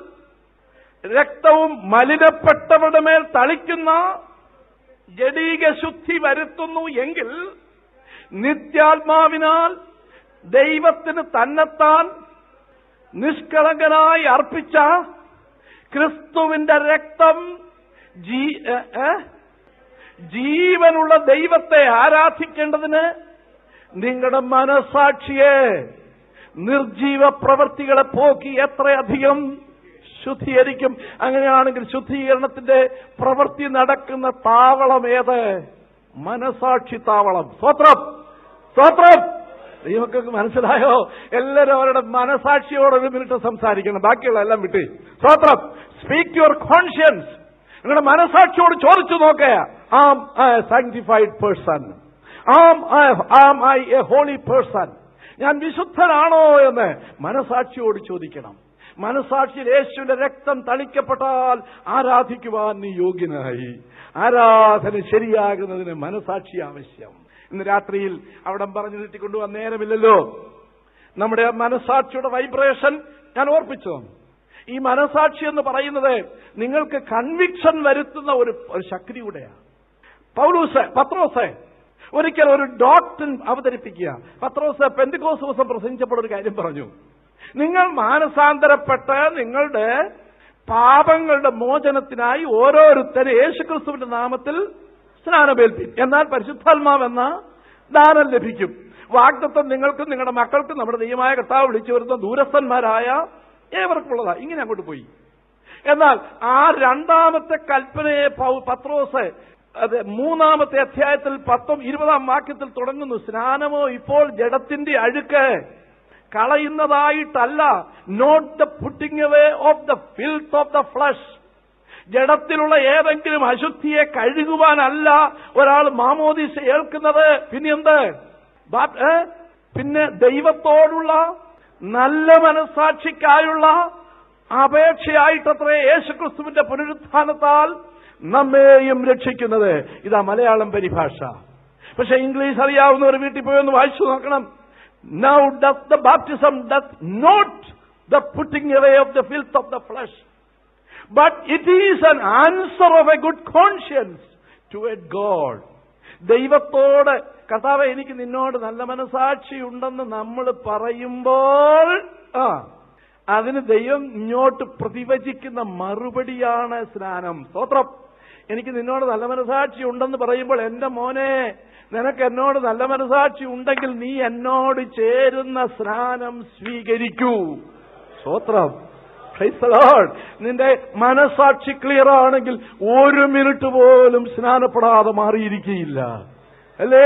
രക്തവും മലിനപ്പെട്ടവരുടെ മേൽ തളിക്കുന്ന ജഡീക ശുദ്ധി വരുത്തുന്നു എങ്കിൽ നിത്യാത്മാവിനാൽ ദൈവത്തിന് തന്നെത്താൻ നിഷ്കളങ്കനായി അർപ്പിച്ച ക്രിസ്തുവിന്റെ രക്തം ജീ ഏ, ഏ? ജീവനുള്ള ദൈവത്തെ ആരാധിക്കേണ്ടതിന് നിങ്ങളുടെ മനസാക്ഷിയെ നിർജീവ പ്രവൃത്തികളെ പോക്കി എത്രയധികം ശുദ്ധീകരിക്കും അങ്ങനെയാണെങ്കിൽ ശുദ്ധീകരണത്തിന്റെ പ്രവൃത്തി നടക്കുന്ന താവളം ഏത് മനസാക്ഷി താവളം സ്വത്രം സ്വത്രം ദൈവങ്ങൾക്ക് മനസ്സിലായോ എല്ലാവരും അവരുടെ മനസാക്ഷിയോട് ഒരു മിനിറ്റ് സംസാരിക്കണം ബാക്കിയുള്ള എല്ലാം വിട്ട് സ്വത്രം സ്പീക്ക് യുവർ കോൺഷ്യൻസ് നിങ്ങളുടെ മനസാക്ഷിയോട് ചോദിച്ചു നോക്കുക am I sanctified person am I am I a holy person ഞാൻ വിശുദ്ധനാണോ എന്ന് മനസാക്ഷിയോട് ചോദിക്കണം മനസാക്ഷിയിൽ യേശുവിന്റെ രക്തം തളിക്കപ്പെട്ടാൽ ആരാധിക്കുവാൻ നീ യോഗ്യനായി ആരാധന ശരിയാകുന്നതിന് മനസാക്ഷി ആവശ്യം ഇന്ന് രാത്രിയിൽ അവിടെ പറഞ്ഞു നീട്ടിക്കൊണ്ടുപോകാൻ നേരമില്ലല്ലോ നമ്മുടെ മനസാക്ഷിയുടെ വൈബ്രേഷൻ ഞാൻ ഓർപ്പിച്ചു ഈ മനസാക്ഷി എന്ന് പറയുന്നത് നിങ്ങൾക്ക് കൺവിക്ഷൻ വരുത്തുന്ന ഒരു ഒരു ശക്തിയുടെയാണ് പൗലൂസ് പത്രോസ് ഒരിക്കൽ ഒരു ഡോക്ടൻ അവതരിപ്പിക്കുക പത്രോസ് പെന്തിക്കോസ് ദിവസം പ്രസംഗിച്ചപ്പോൾ ഒരു കാര്യം പറഞ്ഞു നിങ്ങൾ മാനസാന്തരപ്പെട്ട് നിങ്ങളുടെ പാപങ്ങളുടെ മോചനത്തിനായി ഓരോരുത്തരും യേശുക്രിസ്തുവിന്റെ നാമത്തിൽ സ്നാനമേൽപ്പിക്കും എന്നാൽ പരിശുദ്ധാത്മാവ് എന്ന ദാനം ലഭിക്കും വാഗ്ദത്വം നിങ്ങൾക്കും നിങ്ങളുടെ മക്കൾക്കും നമ്മുടെ ദൈവമായ കർത്താവ് വിളിച്ചു വരുന്ന ദൂരസ്ഥന്മാരായ ഏവർക്കുള്ളതാ ഇങ്ങനെ അങ്ങോട്ട് പോയി എന്നാൽ ആ രണ്ടാമത്തെ കൽപ്പനയെ പൗ- പത്രോസ് അത് മൂന്നാമത്തെ അധ്യായത്തിൽ പത്തും ഇരുപതാം വാക്യത്തിൽ തുടങ്ങുന്നു സ്നാനമോ ഇപ്പോൾ ജഡത്തിന്റെ അഴുക്ക് കളയുന്നതായിട്ടല്ല not the putting away of the filth of the flesh ജഡത്തിലുള്ള ഏതെങ്കിലും അശുദ്ധിയെ കഴുകുവാനല്ല ഒരാൾ മാമോദീസ ഏൽക്കുന്നത് പിന്നെന്ത് ബാ- ഏ? പിന്നെ ദൈവത്തോടുള്ള നല്ല മനസാക്ഷിക്കായുള്ള അപേക്ഷയായിട്ടത്രേ യേശുക്രിസ്തുവിന്റെ പുനരുത്ഥാനത്താൽ നമ്മെയും രക്ഷിക്കുന്നത് ഇതാ മലയാളം പരിഭാഷ പക്ഷെ ഇംഗ്ലീഷ് അറിയാവുന്നവർ വീട്ടിൽ പോയി ഒന്ന് വായിച്ചു നോക്കണം now does the baptism does not the putting away of the filth of the flesh But it is an answer of a good conscience to a God. ദൈവത്തോട് കർത്താവ് എനിക്ക് നിന്നോട് നല്ല മനസാക്ഷി ഉണ്ടെന്ന് നമ്മൾ പറയുമ്പോൾ ആ അതിന് ദൈവം ഇങ്ങോട്ട് പ്രതിവചിക്കുന്ന മറുപടിയാണ് സ്നാനം സ്തോത്രം എനിക്ക് നിന്നോട് നല്ല മനസാക്ഷി ഉണ്ടെന്ന് പറയുമ്പോൾ എന്റെ മോനെ നിനക്ക് എന്നോട് നല്ല മനസാക്ഷി ഉണ്ടെങ്കിൽ നീ എന്നോട് ചേരുന്ന സ്നാനം സ്വീകരിക്കൂ സ്തോത്രം Praise the Lord. നിന്റെ മനസാക്ഷി ക്ലിയർ ആണെങ്കിൽ ഒരു മിനിറ്റ് പോലും സ്നാനപ്പെടാതെ മാറിയിരിക്കുകയില്ല അല്ലേ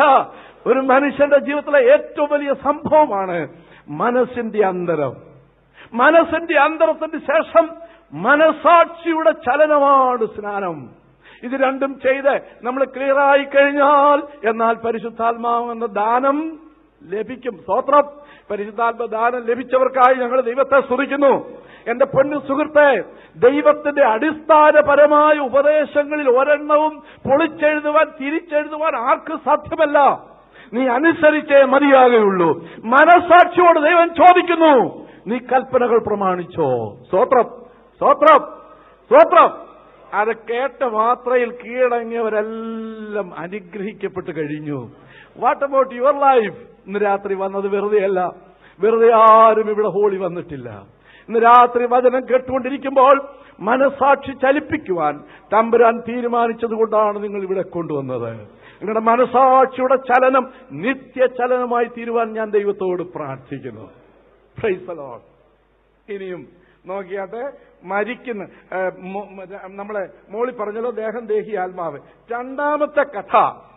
ഒരു മനുഷ്യന്റെ ജീവിതത്തിലെ ഏറ്റവും വലിയ സംഭവമാണ് മനസ്സിന്റെ അന്തരം മനസ്സിന്റെ അന്തരത്തിന് ശേഷം മനസാക്ഷിയുടെ ചലനമാണ് സ്നാനം ഇത് രണ്ടും ചെയ്ത് നമ്മൾ ക്ലിയർ ആയി കഴിഞ്ഞാൽ എന്നാൽ പരിശുദ്ധാത്മാവെന്ന ദാനം ലഭിക്കും സ്തോത്രം പരിശുദ്ധാത്മ ദാനം ലഭിച്ചവർക്കായി ഞങ്ങൾ ദൈവത്തെ സ്തുതിക്കുന്നു എന്റെ പൊന്നു സുഹൃത്തെ ദൈവത്തിന്റെ അടിസ്ഥാനപരമായ ഉപദേശങ്ങളിൽ ഒരെണ്ണവും പൊളിച്ചെഴുതുവാൻ തിരിച്ചെഴുതുവാൻ ആർക്കും സാധ്യമല്ല നീ അനുസരിച്ചേ മതിയാകുള്ളൂ മനസാക്ഷിയോട് ദൈവം ചോദിക്കുന്നു നീ കൽപ്പനകൾ പ്രമാണിച്ചോ സ്തോത്രം സ്തോത്രം സ്തോത്രം അത് കേട്ട മാത്രയിൽ കീഴടങ്ങിയവരെല്ലാം അനുഗ്രഹിക്കപ്പെട്ട് കഴിഞ്ഞു വാട്ട് അബൌട്ട് യുവർ ലൈഫ് ഇന്ന് രാത്രി വന്നത് വെറുതെയല്ല വെറുതെ ആരും ഇവിടെ ഹോളി വന്നിട്ടില്ല ഇന്ന് രാത്രി വചനം കേട്ടുകൊണ്ടിരിക്കുമ്പോൾ മനസാക്ഷി ചലിപ്പിക്കുവാൻ തമ്പുരാൻ തീരുമാനിച്ചതുകൊണ്ടാണ് നിങ്ങൾ ഇവിടെ കൊണ്ടുവന്നത് നിങ്ങളുടെ മനസാക്ഷിയുടെ ചലനം നിത്യചലനമായി തീരുവാൻ ഞാൻ ദൈവത്തോട് പ്രാർത്ഥിക്കുന്നു Praise the Lord. ഇനിയും നോക്കിയാട്ടെ മരിക്കുന്ന ഏ, മോ- മ- നമ്മളെ മോളി പറഞ്ഞല്ലോ ദേഹം ദേഹി ആത്മാവ് രണ്ടാമത്തെ കഥ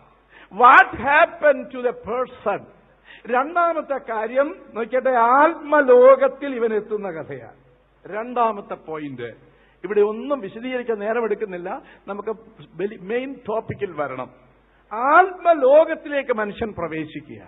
what happen to the person രണ്ടാമത്തെ കാര്യം നോക്കിയട്ടെ ആത്മലോകത്തിൽ ഇവൻ എത്തുന്ന കഥയാണ് രണ്ടാമത്തെ പോയിന്റ് ഇവിടെ ഒന്നും വിശദീകരിക്കാൻ നേരമെടുക്കുന്നില്ല നമുക്ക് മെയിൻ ടോപ്പിക്കിൽ വരണം ആത്മലോകത്തിലേക്ക് മനുഷ്യൻ പ്രവേശിക്കുക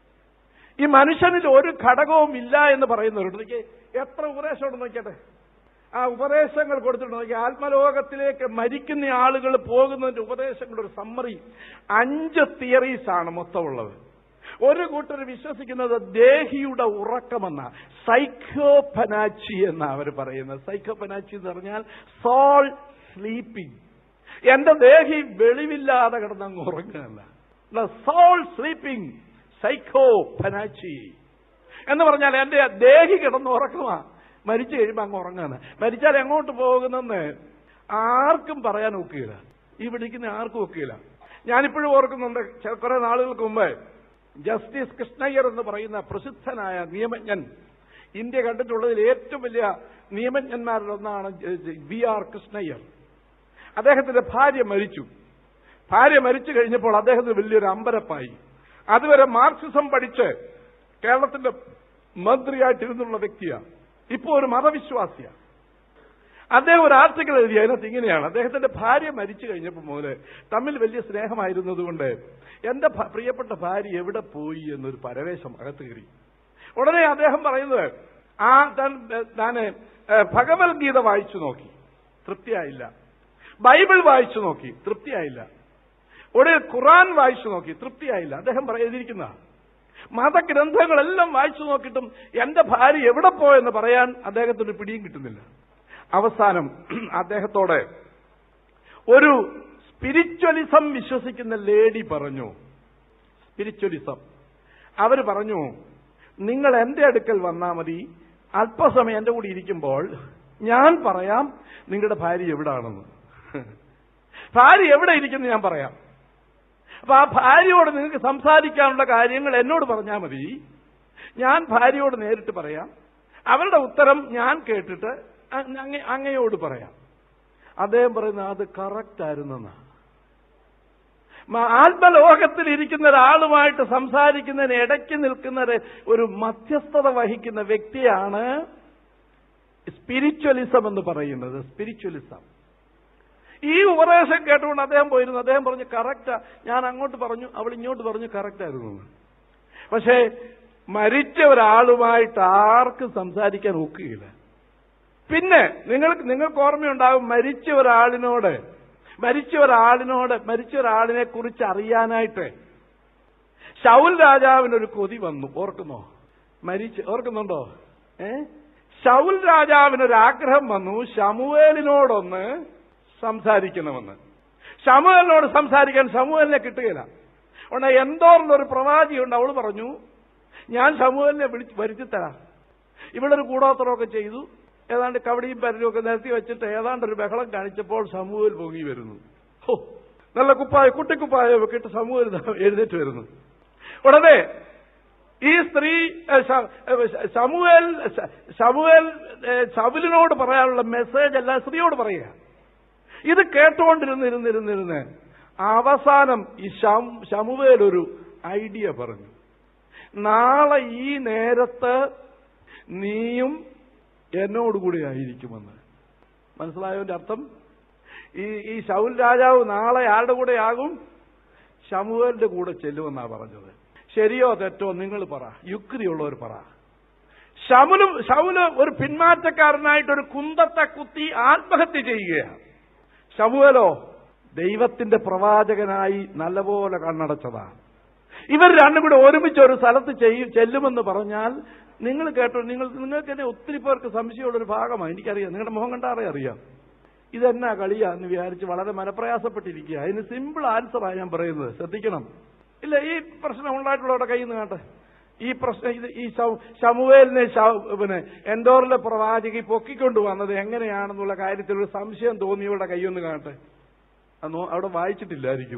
ഈ മനുഷ്യനിൽ ഒരു ഘടകവും ഇല്ല എന്ന് പറയുന്നവരുണ്ട് നോക്കിയേ എത്ര ഉപദേശമുണ്ട് നോക്കിയട്ടെ ആ ഉപദേശങ്ങൾ കൊടുത്തിട്ട് നോക്കി ആത്മലോകത്തിലേക്ക് മരിക്കുന്ന ആളുകൾ പോകുന്നതിന്റെ ഉപദേശങ്ങളുടെ ഒരു സമ്മറി അഞ്ച് തിയറീസ് ആണ് മൊത്തമുള്ളത് ഒരു കൂട്ടർ വിശ്വസിക്കുന്നത് ദേഹിയുടെ ഉറക്കമെന്ന സൈക്കോപനാച്ചി എന്നാ അവർ പറയുന്നത് സൈക്കോപനാച്ചി എന്ന് പറഞ്ഞാൽ സോൾ സ്ലീപ്പിംഗ് എന്റെ ദേഹി വെളിവില്ലാതെ കിടന്നങ്ങ് ഉറങ്ങുകയല്ല the soul sleeping psychopannychy എന്ന് പറഞ്ഞാൽ എന്റെ ദേഹി കിടന്ന് ഉറക്കമാ മരിച്ചു കഴിയുമ്പോൾ അങ്ങ് ഉറങ്ങാണ് മരിച്ചാൽ എങ്ങോട്ട് പോകുന്നെന്ന് ആർക്കും പറയാൻ ഒക്കുകയില്ല ഈ വിളിക്കുന്ന ആർക്കും ഒക്കുകയില്ല ഞാനിപ്പോഴും ഓർക്കുന്നുണ്ട് ചെ- കുറെ നാളുകൾക്ക് മുമ്പ് ജസ്റ്റിസ് കൃഷ്ണയ്യർ എന്ന് പറയുന്ന പ്രസിദ്ധനായ നിയമജ്ഞൻ ഇന്ത്യ കണ്ടിട്ടുള്ളതിൽ ഏറ്റവും വലിയ നിയമജ്ഞന്മാരിൽ ഒന്നാണ് ജ- ജ- വി ആർ കൃഷ്ണയ്യർ അദ്ദേഹത്തിന്റെ ഭാര്യ മരിച്ചു ഭാര്യ മരിച്ചു കഴിഞ്ഞപ്പോൾ അദ്ദേഹത്തിന് വലിയൊരു അമ്പരപ്പായി അതുവരെ മാർക്സിസം പഠിച്ച് കേരളത്തിന്റെ മന്ത്രിയായിട്ടിരുന്നുള്ള വ്യക്തിയാണ് ഇപ്പോ ഒരു മതവിശ്വാസിയാണ് അദ്ദേഹം ഒരു ആർട്ടിക്കിൾ എഴുതി അതിനകത്ത് ഇങ്ങനെയാണ് അദ്ദേഹത്തിന്റെ ഭാര്യ മരിച്ചു കഴിഞ്ഞപ്പോൾ മുതല് തമ്മിൽ വലിയ സ്നേഹമായിരുന്നതുകൊണ്ട് എന്റെ ഭ- പ്രിയപ്പെട്ട ഭാര്യ എവിടെ പോയി എന്നൊരു പരവേശം അകത്ത് കയറി ഉടനെ അദ്ദേഹം പറയുന്നത് ആ താൻ താന് ഏഹ്, ഭഗവത്ഗീത വായിച്ചു നോക്കി തൃപ്തിയായില്ല ബൈബിൾ വായിച്ചു നോക്കി തൃപ്തിയായില്ല ഒടുവിൽ ഖുറാൻ വായിച്ചു നോക്കി തൃപ്തിയായില്ല അദ്ദേഹം പറ- എഴുതിയിരിക്കുന്ന മതഗ്രന്ഥങ്ങളെല്ലാം വായിച്ചു നോക്കിയിട്ടും എന്റെ ഭാര്യ എവിടെ പോയെന്ന് പറയാൻ അദ്ദേഹത്തിന് പിടിയും കിട്ടുന്നില്ല അവസാനം അദ്ദേഹത്തോട് ഒരു സ്പിരിച്വലിസം വിശ്വസിക്കുന്ന ലേഡി പറഞ്ഞു സ്പിരിച്വലിസം അവര് പറഞ്ഞു നിങ്ങൾ എന്റെ അടുക്കൽ വന്നാൽ മതി അല്പസമയം എന്റെ കൂടി ഇരിക്കുമ്പോൾ ഞാൻ പറയാം നിങ്ങളുടെ ഭാര്യ എവിടാണെന്ന് ഭാര്യ എവിടെ ഇരിക്കുന്നു ഞാൻ പറയാം അപ്പൊ ആ ഭാര്യയോട് നിങ്ങൾക്ക് സംസാരിക്കാനുള്ള കാര്യങ്ങൾ എന്നോട് പറഞ്ഞാൽ മതി ഞാൻ ഭാര്യയോട് നേരിട്ട് പറയാം അവരുടെ ഉത്തരം ഞാൻ കേട്ടിട്ട് അങ്ങ- അങ്ങയോട് പറയാം അദ്ദേഹം പറയുന്ന അത് കറക്റ്റ് ആയിരുന്നെന്നാ മ- ആത്മലോകത്തിൽ ഇരിക്കുന്ന ഒരാളുമായിട്ട് സംസാരിക്കുന്നതിന് ഇടയ്ക്ക് നിൽക്കുന്ന ഒരു- ഒരു മധ്യസ്ഥത വഹിക്കുന്ന വ്യക്തിയാണ് സ്പിരിച്വലിസം എന്ന് പറയുന്നത് സ്പിരിച്വലിസം ഈ ഉപദേശം കേട്ടുകൊണ്ട് അദ്ദേഹം പോയിരുന്നു അദ്ദേഹം പറഞ്ഞു കറക്റ്റാ ഞാൻ അങ്ങോട്ട് പറഞ്ഞു അവൾ ഇങ്ങോട്ട് പറഞ്ഞു കറക്റ്റ് ആയിരുന്നു എന്ന്. പക്ഷേ മരിച്ച ഒരാളുമായിട്ട് ആർക്കും സംസാരിക്കാൻ ഒക്കുകയില്ല പിന്നെ നിങ്ങൾക്ക് നിങ്ങൾക്ക് ഓർമ്മയുണ്ടാകും മരിച്ച ഒരാളിനോട് മരിച്ച ഒരാളിനോട് മരിച്ച ഒരാളിനെ കുറിച്ച് അറിയാനായിട്ട് ശൗൽ രാജാവിനൊരു കൊതി വന്നു ഓർക്കുന്നോ മരിച്ച് ഓർക്കുന്നുണ്ടോ ഏ ശൗൽ രാജാവിനൊരു ആഗ്രഹം വന്നു ശമുവേലിനോടൊന്ന് സംസാരിക്കണമെന്ന് ശമുവേലിനോട് സംസാരിക്കാൻ ശമുവേലിനെ കിട്ടുകയില്ല ഉടനെ എന്തോറിലൊരു പ്രവാചിയുണ്ട് അവള് പറഞ്ഞു ഞാൻ ശമുവേലിനെ വിളിച്ച് വരുത്തിത്തരാം ഇവിടെ ഒരു കൂടോത്രമൊക്കെ ചെയ്തു ഏതാണ്ട് കവടിയും പരലും ഒക്കെ നിരത്തി വെച്ചിട്ട് ഏതാണ്ട് ഒരു ബഹളം കാണിച്ചപ്പോൾ സമൂഹൽ പൊങ്ങി വരുന്നു ഹോ നല്ല കുപ്പായ കുട്ടിക്കുപ്പായ ഒക്കെ ഇട്ട് സമൂഹൽ എഴുന്നേറ്റ് വരുന്നു ഉടനെ ഈ സ്ത്രീ ഏ, ശ- ഏ, ശമുവേൽ ശ- ശമുവേൽ ഏ, ശൗലിനോട് പറയാനുള്ള മെസ്സേജ് അല്ല സ്ത്രീയോട് പറയുക ഇത് കേട്ടുകൊണ്ടിരുന്നിരുന്നിരുന്നിരുന്ന് അവസാനം ഈ ശം- ശമുവേൽ ഒരു ഐഡിയ പറഞ്ഞു നാളെ ഈ നേരത്ത് നീയും എന്നോടുകൂടി ആയിരിക്കുമെന്ന് മനസ്സിലായതിന്റെ അർത്ഥം ഈ ഈ ശൗൽ രാജാവ് നാളെ ആരുടെ കൂടെ ആകും ശമുവേലിന്റെ കൂടെ ചെല്ലുമെന്നാ പറഞ്ഞത് ശരിയോ തെറ്റോ നിങ്ങൾ പറ യുക്തിയുള്ളവർ പറ ശമുലും ശൗല് ഒരു പിന്മാറ്റക്കാരനായിട്ട് ഒരു കുന്തത്തെ കുത്തി ആത്മഹത്യ ചെയ്യുകയാണ് ശമുവേലോ ദൈവത്തിന്റെ പ്രവാചകനായി നല്ലപോലെ കണ്ണടച്ചതാണ് ഇവർ രണ്ടും കൂടെ ഒരുമിച്ച് ഒരു സ്ഥലത്ത് ചെയ്യും ചെല്ലുമെന്ന് പറഞ്ഞാൽ നിങ്ങൾ കേട്ടോ നിങ്ങൾ നിങ്ങൾക്ക് തന്നെ ഒത്തിരി പേർക്ക് സംശയമുള്ളൊരു ഭാഗമാണ് എനിക്കറിയാം നിങ്ങളുടെ മുഖം കണ്ടാറേ അറിയാം ഇതെന്നാ കളിയാ എന്ന് വിചാരിച്ച് വളരെ മനപ്രയാസപ്പെട്ടിരിക്കുക അതിന് സിമ്പിൾ ആൻസറാണ് ഞാൻ പറയുന്നത് ശ്രദ്ധിക്കണം ഇല്ല ഈ പ്രശ്നം ഉണ്ടായിട്ടുള്ളവരുടെ കയ്യിൽ നിന്ന് കേട്ടെ ഈ പ്രശ്നം ഇത് ഈ ശൗ- ശമുവേലിനെ ശൗ- പിന്നെ എൻഡോറിലെ പ്രവാചകി പൊക്കിക്കൊണ്ടു വന്നത് എങ്ങനെയാണെന്നുള്ള കാര്യത്തിൽ ഒരു സംശയം തോന്നിയവരുടെ കൈയൊന്ന് കാണട്ടെ അത് നോ- അവിടെ വായിച്ചിട്ടില്ലായിരിക്കും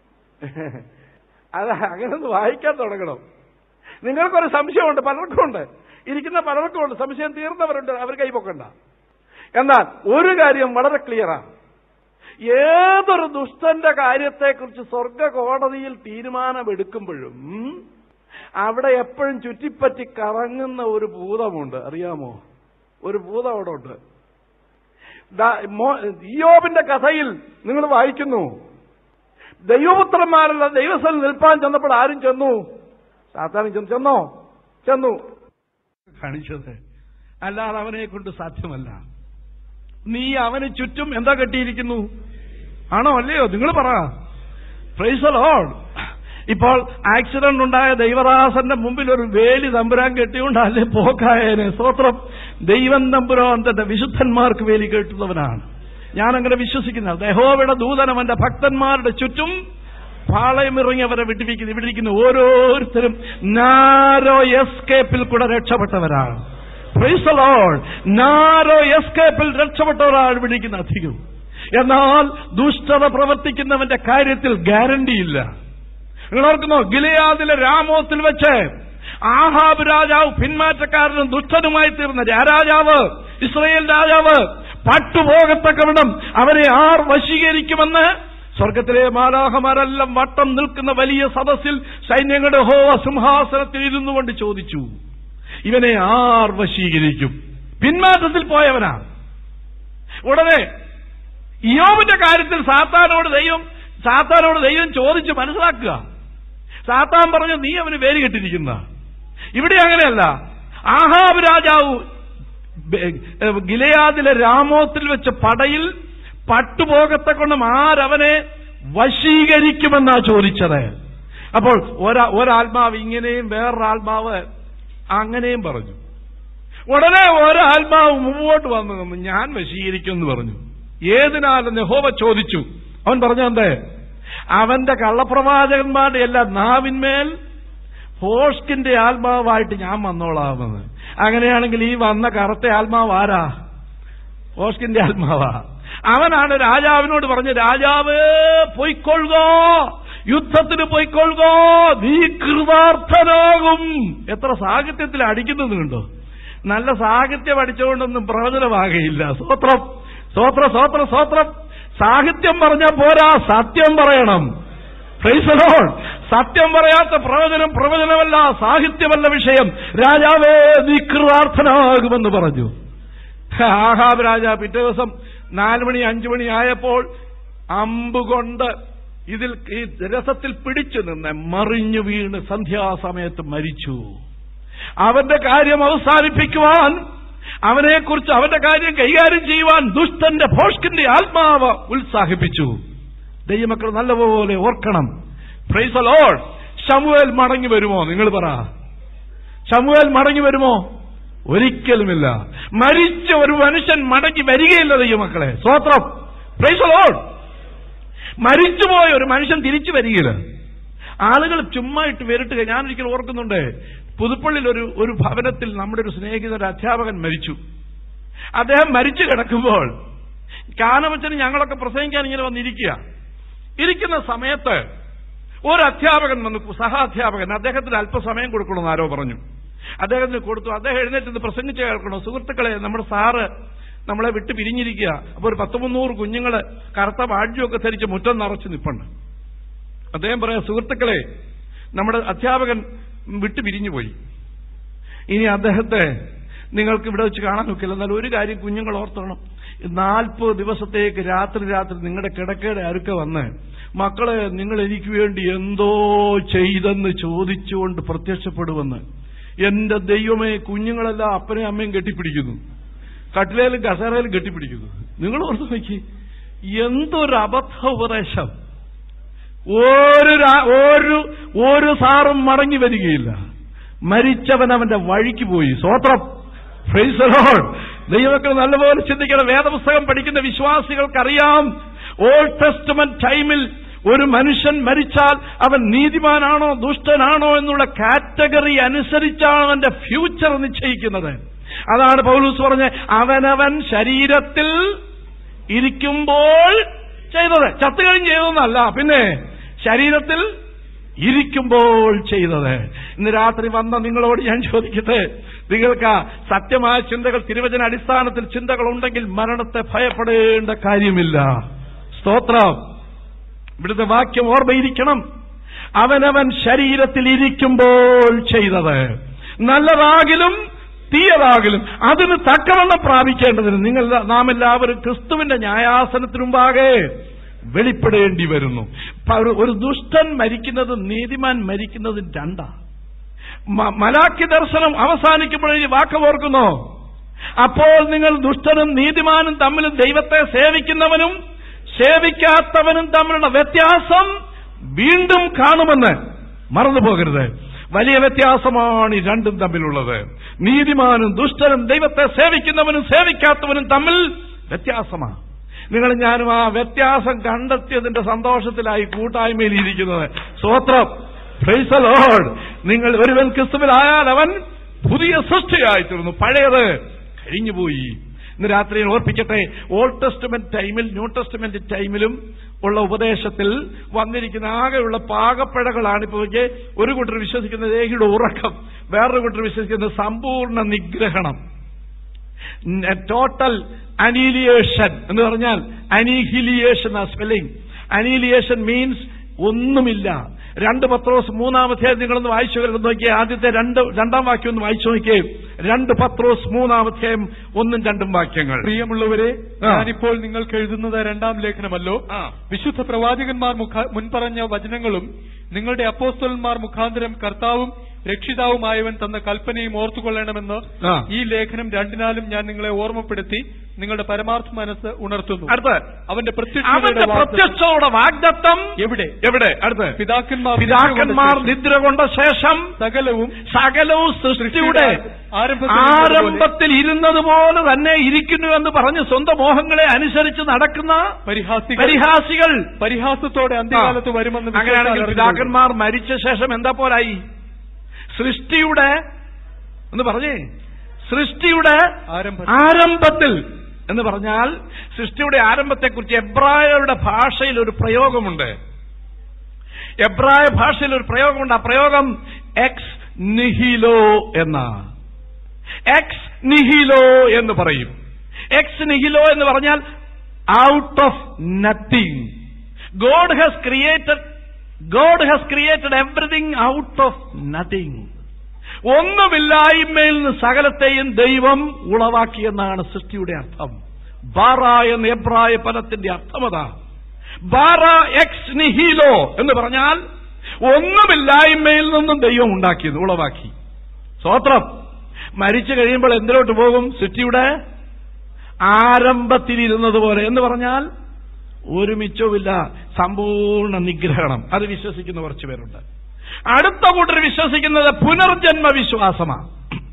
അത് അങ്ങനെ ഒന്ന് വായിക്കാൻ തുടങ്ങണം നിങ്ങൾക്കൊരു സംശയമുണ്ട് പലർക്കും ഉണ്ട് ഇരിക്കുന്ന പലർക്കും ഉണ്ട് സംശയം തീർന്നവരുണ്ട് അവർ കൈപ്പൊക്കണ്ട എന്നാൽ ഒരു കാര്യം വളരെ ക്ലിയറാണ് ഏതൊരു ദുഷ്ടന്റെ കാര്യത്തെക്കുറിച്ച് സ്വർഗ കോടതിയിൽ തീരുമാനമെടുക്കുമ്പോഴും അവിടെ എപ്പോഴും ചുറ്റിപ്പറ്റി കറങ്ങുന്ന ഒരു ഭൂതമുണ്ട് അറിയാമോ ഒരു ഭൂതം അവിടെ ഉണ്ട് ദാ- മോ- ഇയ്യോബിന്റെ കഥയിൽ നിങ്ങൾ വായിക്കുന്നു ദൈവപുത്രന്മാരല്ല ദൈവസ്ഥൽ നിൽപ്പാൻ ചെന്നപ്പോൾ ആരും ചെന്നു സാത്താനും ചെന്നു ചെന്നോ ചെന്നു കാണിച്ചത് അല്ലാതെ അവനെ കൊണ്ട് സാധ്യമല്ല നീ അവന് ചുറ്റും എന്താ കെട്ടിയിരിക്കുന്നു ആണോ അല്ലയോ നിങ്ങൾ പറ പ്രൈസ് ലോഡ് ഇപ്പോൾ ആക്സിഡന്റ് ഉണ്ടായ ദൈവദാസന്റെ മുമ്പിൽ ഒരു വേലി തമ്പുരാൻ കെട്ടിയോണ്ട് അല്ലേ പോക്കായനെ സ്തോത്രം ദൈവം തമ്പുരാൻ തന്റെ വിശുദ്ധന്മാർക്ക് വേലി കേട്ടുന്നവനാണ് ഞാൻ അങ്ങനെ വിശ്വസിക്കുന്ന യഹോവയുടെ ദൂതനം എന്റെ ഭക്തന്മാരുടെ ചുറ്റും പാളയമിറങ്ങിയവരെ വിട്ടിരിക്കുന്നു ഇവിടെ ഇരിക്കുന്ന ഓരോരുത്തരും നാരോ എസ്കേപ്പിൽ കൂടെ രക്ഷപ്പെട്ടവരാണ് Praise the Lord. നാരോ എസ്കേപ്പിൽ രക്ഷപ്പെട്ടവരാണ് ഇവിടെ ഇരിക്കുന്ന അധികം എന്നാൽ ദുഷ്ടത പ്രവർത്തിക്കുന്നവന്റെ കാര്യത്തിൽ ഗ്യാരണ്ടിയില്ല നിങ്ങൾ ഓർക്കുന്നോ ഗിലയാദിലെ രാമോത്തിൽ വെച്ച് ആഹാബ് രാജാവ് പിന്മാറ്റക്കാരനും ദുഷ്ടനുമായി തീർന്ന രാജാവ് ഇസ്രയേൽ രാജാവ് പട്ടുപോകത്തക്കവിടം അവരെ ആർ വശീകരിക്കുമെന്ന് സ്വർഗത്തിലെ മാലാഹമാരെല്ലാം വട്ടം നിൽക്കുന്ന വലിയ സദസ്സിൽ സൈന്യങ്ങളുടെ ഹോവ സിംഹാസനത്തിൽ ഇരുന്നു കൊണ്ട് ചോദിച്ചു ഇവനെ ആർ വശീകരിക്കും പിന്മാറ്റത്തിൽ പോയവനാ ഉടനെ ഇയോബിന്റെ കാര്യത്തിൽ സാത്താനോട് ദൈവം സാത്താനോട് ദൈവം ചോദിച്ച് മനസ്സിലാക്കുക സാത്താൻ പറഞ്ഞു നീ അവന് പേര് കെട്ടിരിക്കുന്ന ഇവിടെ അങ്ങനെയല്ല ആഹാബ് രാജാവ് ബെ- ഏഹ് ഗിലയാദിലെ രാമോത്തിൽ വെച്ച പടയിൽ പട്ടുപോകത്തെ കൊണ്ടും ആരവനെ വശീകരിക്കുമെന്നാ ചോദിച്ചത് അപ്പോൾ ഒരാ ഒരാത്മാവ് ഇങ്ങനെയും വേറൊരാത്മാവ് അങ്ങനെയും പറഞ്ഞു ഉടനെ ഒരാത്മാവ് മുമ്പോട്ട് വന്നു നിന്ന് ഞാൻ വശീകരിക്കുമെന്ന് പറഞ്ഞു ഏതിനാലെന്ന് യഹോവ ചോദിച്ചു അവൻ പറഞ്ഞെന്തേ അവന്റെ കള്ളപ്രവാചകന്മാരുടെ എല്ലാം നാവിന്മേൽ ഹോഷ്കിന്റെ ആത്മാവായിട്ട് ഞാൻ വന്നോളാമെന്ന് അങ്ങനെയാണെങ്കിൽ ഈ വന്ന കറുത്ത ആത്മാവ് ആരാ ഹോഷ്കിന്റെ ആത്മാവാ അവനാണ് രാജാവിനോട് പറഞ്ഞ് രാജാവ് പൊയ്ക്കൊള്ളുകോ യുദ്ധത്തിന് പൊയ്ക്കൊള്ളുകോ നീ കൃതാർത്ഥനാകും എത്ര സാഹിത്യത്തിൽ അടിക്കുന്നത് കണ്ടോ നല്ല സാഹിത്യം അടിച്ചുകൊണ്ടൊന്നും പ്രവചനമാകയില്ല സ്വത്രം സ്വത്ര സ്വത്ര സ്വത്രം സാഹിത്യം പറഞ്ഞാൽ പോരാ സത്യം പറയണം Praise the Lord. സത്യം പറയാത്ത പ്രവചനം പ്രവചനമല്ല സാഹിത്യമല്ല വിഷയം രാജാവേ നീ കൃതാർത്ഥനാകുമെന്ന് പറഞ്ഞു ആഹാബ് രാജ പിറ്റേ ദിവസം നാല് മണി അഞ്ചു മണി ആയപ്പോൾ അമ്പുകൊണ്ട് ഇതിൽ ഈ രസത്തിൽ പിടിച്ചു നിന്ന് മറിഞ്ഞു വീണ് സന്ധ്യാസമയത്ത് മരിച്ചു അവന്റെ കാര്യം അവസാനിപ്പിക്കുവാൻ അവനെക്കുറിച്ച് അവന്റെ കാര്യം കൈകാര്യം ചെയ്യുവാൻ ദുഷ്ടന്റെ ഭോഷ്കിന്റെ ആത്മാവ് ഉത്സാഹിപ്പിച്ചു ദൈവമക്കൾ നല്ലപോലെ ഓർക്കണം പ്രൈസ് ലോഡ് ശമുവേൽ മടങ്ങി വരുമോ നിങ്ങൾ പറ ശമുവേൽ മടങ്ങി വരുമോ ഒരിക്കലുമില്ല മരിച്ച ഒരു മനുഷ്യൻ മടങ്ങി വരികയില്ല ദൈവമക്കളെ സ്വത്രം പ്രൈസ് ലോഡ് മരിച്ചുപോയ ഒരു മനുഷ്യൻ തിരിച്ചു വരികയില്ല ആളുകൾ ചുമ്മാ ഇട്ട് വരട്ടുക ഞാൻ ഒരിക്കലും ഓർക്കുന്നുണ്ട് പുതുപ്പള്ളിയിൽ ഒരു ഒരു ഭവനത്തിൽ നമ്മുടെ ഒരു സ്നേഹിത ഒരു അധ്യാപകൻ മരിച്ചു അദ്ദേഹം മരിച്ചു കിടക്കുമ്പോൾ കാനവച്ചന് ഞങ്ങളൊക്കെ പ്രസംഗിക്കാൻ ഇങ്ങനെ വന്നിരിക്കുക ഇരിക്കുന്ന സമയത്ത് ഒരു അധ്യാപകൻ വന്നു സഹാധ്യാപകൻ അദ്ദേഹത്തിന് അല്പസമയം കൊടുക്കണമെന്ന് ആരോ പറഞ്ഞു അദ്ദേഹത്തിന് കൊടുത്തു അദ്ദേഹം എഴുന്നേറ്റ് നിന്ന് പ്രസംഗിച്ച് കേൾക്കണോ സുഹൃത്തുക്കളെ നമ്മുടെ സാറ് നമ്മളെ വിട്ട് പിരിഞ്ഞിരിക്കുക അപ്പൊ ഒരു പത്ത് മുന്നൂറ് കുഞ്ഞുങ്ങള് കറുത്ത വാഴ്ചയൊക്കെ ധരിച്ച് മുറ്റം നിറച്ച് നിപ്പുണ്ട് അദ്ദേഹം പറയാ സുഹൃത്തുക്കളെ നമ്മുടെ അധ്യാപകൻ വിട്ടു പിരിഞ്ഞുപോയി ഇനി അദ്ദേഹത്തെ നിങ്ങൾക്ക് ഇവിടെ വെച്ച് കാണാൻ നോക്കില്ല എന്നാൽ ഒരു കാര്യം കുഞ്ഞുങ്ങൾ ഓർത്തോണം നാൽപ്പത് ദിവസത്തേക്ക് രാത്രി രാത്രി നിങ്ങളുടെ കിടക്കയുടെ അരുക്ക വന്ന് മക്കളെ നിങ്ങൾ എനിക്ക് വേണ്ടി എന്തോ ചെയ്തെന്ന് ചോദിച്ചുകൊണ്ട് പ്രത്യക്ഷപ്പെടുമെന്ന് എന്റെ ദൈവമേ കുഞ്ഞുങ്ങളെല്ലാം അപ്പനെയും അമ്മയും കെട്ടിപ്പിടിക്കുന്നു കട്ടിലേലും കസേരയിലും കെട്ടിപ്പിടിക്കുന്നു നിങ്ങൾ ഓർത്ത് നോക്കി എന്തൊരു അബദ്ധ ഉപദേശം ഒരു രാ- ഒരു ഒരു സാറും മടങ്ങി വരികയില്ല മരിച്ചവൻ അവന്റെ വഴിക്ക് പോയി സ്വോത്രം Praise the Lord. ദൈവമക്കൾ നല്ലപോലെ ചിന്തിക്കണം വേദപുസ്തകം പഠിക്കുന്ന വിശ്വാസികൾക്കറിയാം ഓൾഡ് ടെസ്റ്റ്മെന്റ് ടൈമിൽ ഒരു മനുഷ്യൻ മരിച്ചാൽ അവൻ നീതിമാനാണോ ദുഷ്ടനാണോ എന്നുള്ള കാറ്റഗറി അനുസരിച്ചാണ് അവന്റെ ഫ്യൂച്ചർ നിശ്ചയിക്കുന്നത് അതാണ് പൗലൂസ് പറഞ്ഞ അവനവൻ ശരീരത്തിൽ ഇരിക്കുമ്പോൾ ചെയ്തത് ചത്തുകഴിഞ്ഞ് ചെയ്തതെന്നല്ല പിന്നെ ശരീരത്തിൽ ഇരിക്കുമ്പോൾ ചെയ്തത് ഇന്ന് രാത്രി വന്ന നിങ്ങളോട് ഞാൻ ചോദിക്കട്ടെ നിങ്ങൾക്ക് ആ സത്യമായ ചിന്തകൾ തിരുവചന അടിസ്ഥാനത്തിൽ ചിന്തകൾ ഉണ്ടെങ്കിൽ മരണത്തെ ഭയപ്പെടേണ്ട കാര്യമില്ല സ്തോത്രം ഇവിടുത്തെ വാക്യം ഓർമ്മയിരിക്കണം അവനവൻ ശരീരത്തിൽ ഇരിക്കുമ്പോൾ ചെയ്തത് നല്ലതാകിലും തീയതാകിലും അതിന് തക്കവണ്ണം പ്രാപിക്കേണ്ടതിന് നിങ്ങൾ നാം എല്ലാവരും ക്രിസ്തുവിന്റെ ന്യായാസനത്തിനു മുമ്പാകെ വെളിപ്പെടേണ്ടി വരുന്നു പ- ഒരു- ഒരു ദുഷ്ടൻ മരിക്കുന്നതും നീതിമാൻ മരിക്കുന്നതും രണ്ടാ മ- മലാക്കി ദർശനം അവസാനിക്കുമ്പോൾ ഈ വാക്ക് ഓർക്കുന്നോ അപ്പോൾ നിങ്ങൾ ദുഷ്ടനും നീതിമാനും തമ്മിൽ ദൈവത്തെ സേവിക്കുന്നവനും സേവിക്കാത്തവനും തമ്മിലുള്ള വ്യത്യാസം വീണ്ടും കാണുമെന്ന് മറന്നു പോകരുത് വലിയ വ്യത്യാസമാണ് ഈ രണ്ടും തമ്മിലുള്ളത് നീതിമാനും ദുഷ്ടനും ദൈവത്തെ സേവിക്കുന്നവനും സേവിക്കാത്തവനും തമ്മിൽ വ്യത്യാസമാണ് നിങ്ങൾ ഞാനും ആ വ്യത്യാസം കണ്ടെത്തിയതിന്റെ സന്തോഷത്തിലായി കൂട്ടായ്മയിൽ ഇരിക്കുന്നത് സ്വത്രം പ്രൈസ് ലോഡ് നിങ്ങൾ ഒരുവൻ ക്രിസ്തുവിലായാൽ അവൻ പുതിയ സൃഷ്ടിയായി തീർന്നു പഴയത് കഴിഞ്ഞുപോയി ഇന്ന് രാത്രി ഞാൻ ഓർപ്പിക്കട്ടെ ഓൾഡ് ടെസ്റ്റ്മെന്റ് ടൈമിൽ ന്യൂ ടെസ്റ്റ്മെന്റ് ടൈമിലും ഉള്ള ഉപദേശത്തിൽ വന്നിരിക്കുന്ന ആകെയുള്ള പാകപ്പിഴകളാണ് ഇപ്പോൾ നോക്കിയേ. ഒരു കൂട്ടർ വിശ്വസിക്കുന്ന ദേഹിയുടെ ഉറക്കം വേറൊരു കൂട്ടർ വിശ്വസിക്കുന്ന സമ്പൂർണ്ണ നിഗ്രഹണം ടോട്ടൽ അനീലിയേഷൻ എന്ന് പറഞ്ഞാൽ അനീഹിലിയേഷൻ ആ സ്പെല്ലിംഗ് അനീലിയേഷൻ മീൻസ് ഒന്നുമില്ല രണ്ട് പത്രോസ് മൂന്നാമത്തെ നിങ്ങളൊന്ന് വായിച്ചു വരുന്നത് നോക്കിയേ ആദ്യത്തെ രണ്ട് രണ്ടാം വാക്യം ഒന്ന് വായിച്ചു നോക്കിയേ രണ്ട് പത്രോസ് മൂന്നാമത്തെ ഒന്നും രണ്ടും വാക്യങ്ങൾ പ്രിയമുള്ളവരെ ആ. ഞാനിപ്പോൾ നിങ്ങൾക്ക് എഴുതുന്നത് രണ്ടാം ലേഖനമല്ലോ ആ. വിശുദ്ധ പ്രവാചകന്മാർ മുഖ- മുൻപറഞ്ഞ വചനങ്ങളും നിങ്ങളുടെ അപ്പോസ്തലന്മാർ മുഖാന്തരം കർത്താവും രക്ഷിതാവുമായവൻ തന്ന കൽപ്പനയും ഓർത്തുകൊള്ളണമെന്ന് ആ. ഈ ലേഖനം രണ്ടിനാലും ഞാൻ നിങ്ങളെ ഓർമ്മപ്പെടുത്തി നിങ്ങളുടെ പരമാർത്ഥ മനസ്സ് ഉണർത്തുന്നു അടുത്ത് അവന്റെ അവന്റെ പ്രത്യക്ഷതയുടെ വാഗ്ദത്തം പ്രത്യക്ഷയുടെ വാഗ്ദത്തം എവിടെ എവിടെ അടുത്ത് പിതാക്കന്മാർ പിതാക്കന്മാർ നിദ്ര കൊണ്ട ശേഷം സകലവും സകലവും സൃഷ്ടിയുടെ ആരംഭത്തിൽ ഇരുന്നതുപോലെ ആരംഭത്തിൽ ഇരുന്നത് പോലെ തന്നെ ഇരിക്കുന്നു എന്ന് പറഞ്ഞ് സ്വന്തം മോഹങ്ങളെ അനുസരിച്ച് നടക്കുന്ന പരിഹാസികൾ പരിഹാസികൾ പരിഹാസത്തോടെ അന്ത്യകാലത്ത് വരുമെന്ന് അങ്ങനെയാണെങ്കിൽ വിശ്വസിച്ചാൽ പിതാക്കന്മാർ മരിച്ച ശേഷം എന്താ പോലായി സൃഷ്ടിയുടെ എന്ന് പറഞ്ഞേ സൃഷ്ടിയുടെ ആരംഭം ആരംഭത്തിൽ എന്ന് പറഞ്ഞാൽ സൃഷ്ടിയുടെ ആരംഭത്തെക്കുറിച്ച് എബ്രായരുടെ ഭാഷയിൽ ഒരു പ്രയോഗമുണ്ട് എബ്രായ ഭാഷയിൽ ഒരു പ്രയോഗമുണ്ട് ആ പ്രയോഗം എക്സ് നിഹിലോ എന്ന എക്സ് നിഹിലോ എന്ന് പറയും എക്സ് നിഹിലോ എന്ന് പറഞ്ഞാൽ out of nothing God has created God has created everything out of nothing ഒന്നുമില്ലായ്മയിൽ നിന്ന് സകലത്തെയും ദൈവം ഉളവാക്കിയെന്നാണ് സൃഷ്ടിയുടെ അർത്ഥം ബാറ എന്ന എബ്രായ പദത്തിന്റെ അർത്ഥം അതാ ബാറ എക്സ് നിഹീലോ എന്ന് പറഞ്ഞാൽ ഒന്നുമില്ലായ്മയിൽ നിന്നും ദൈവം ഉണ്ടാക്കിയത് ഉളവാക്കി സ്വോത്രം മരിച്ചു കഴിയുമ്പോൾ എന്തിലോട്ട് പോകും സൃഷ്ടിയുടെ ആരംഭത്തിലിരുന്നത് പോലെ എന്ന് പറഞ്ഞാൽ ഒരു മിച്ചവുമില്ല സമ്പൂർണ്ണ നിഗ്രഹണം അത് വിശ്വസിക്കുന്ന കുറച്ചു പേരുണ്ട് അടുത്ത കൂട്ടർ വിശ്വസിക്കുന്നത് പുനർജന്മ വിശ്വാസമാണ്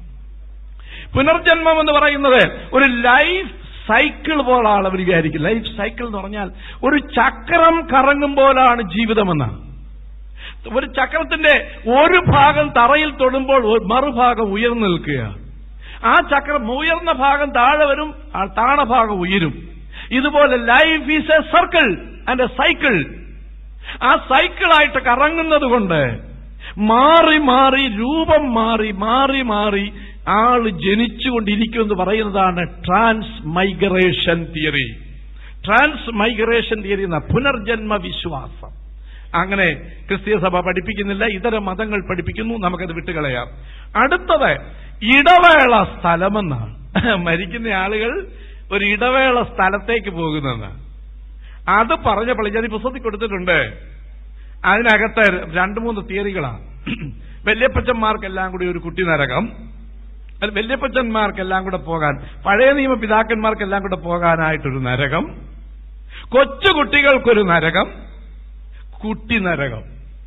പുനർജന്മം എന്ന് പറയുന്നത് ഒരു ലൈഫ് സൈക്കിൾ പോലാണ് അവർ വിചാരിക്കും ലൈഫ് സൈക്കിൾ എന്ന് പറഞ്ഞാൽ ഒരു ചക്രം കറങ്ങും പോലാണ് ജീവിതമെന്ന് ഒരു ചക്രത്തിന്റെ ഒരു ഭാഗം തറയിൽ തൊടുമ്പോൾ ഒരു മറുഭാഗം ഉയർന്നു നിൽക്കുക ആ ചക്രം ഉയർന്ന ഭാഗം താഴെ വരും ആ താണ ഭാഗം ഉയരും ഇതുപോലെ life is a circle and a cycle ആ സൈക്കിളായിട്ട് കറങ്ങുന്നത് കൊണ്ട് മാറി മാറി രൂപം മാറി മാറി മാറി ആള് ജനിച്ചുകൊണ്ടിരിക്കുമെന്ന് പറയുന്നതാണ് transmigration theory transmigration theory എന്ന പുനർജന്മ വിശ്വാസം അങ്ങനെ ക്രിസ്തീയ സഭ പഠിപ്പിക്കുന്നില്ല ഇതര മതങ്ങൾ പഠിപ്പിക്കുന്നു നമുക്കത് വിട്ടുകളയാം അടുത്തത് ഇടവേള സ്ഥലമെന്നാണ് മരിക്കുന്ന ആളുകൾ ഒരു ഇടവേള സ്ഥലത്തേക്ക് പോകുന്നതെന്ന് അത് പറഞ്ഞപ്പോൾ ഞാൻ ഈ പുസ്തകത്തിൽ കൊടുത്തിട്ടുണ്ട് അതിനകത്ത് രണ്ട് മൂന്ന് തിയറികളാണ് വല്യപ്പച്ചന്മാർക്കെല്ലാം കൂടി ഒരു കുട്ടി നരകം അല്ല വല്യപ്പച്ചന്മാർക്കെല്ലാം കൂടെ പോകാൻ പഴയ നിയമ പിതാക്കന്മാർക്കെല്ലാം കൂടെ പോകാനായിട്ടൊരു നരകം കൊച്ചു കുട്ടികൾക്കൊരു നരകം കുട്ടി നരകം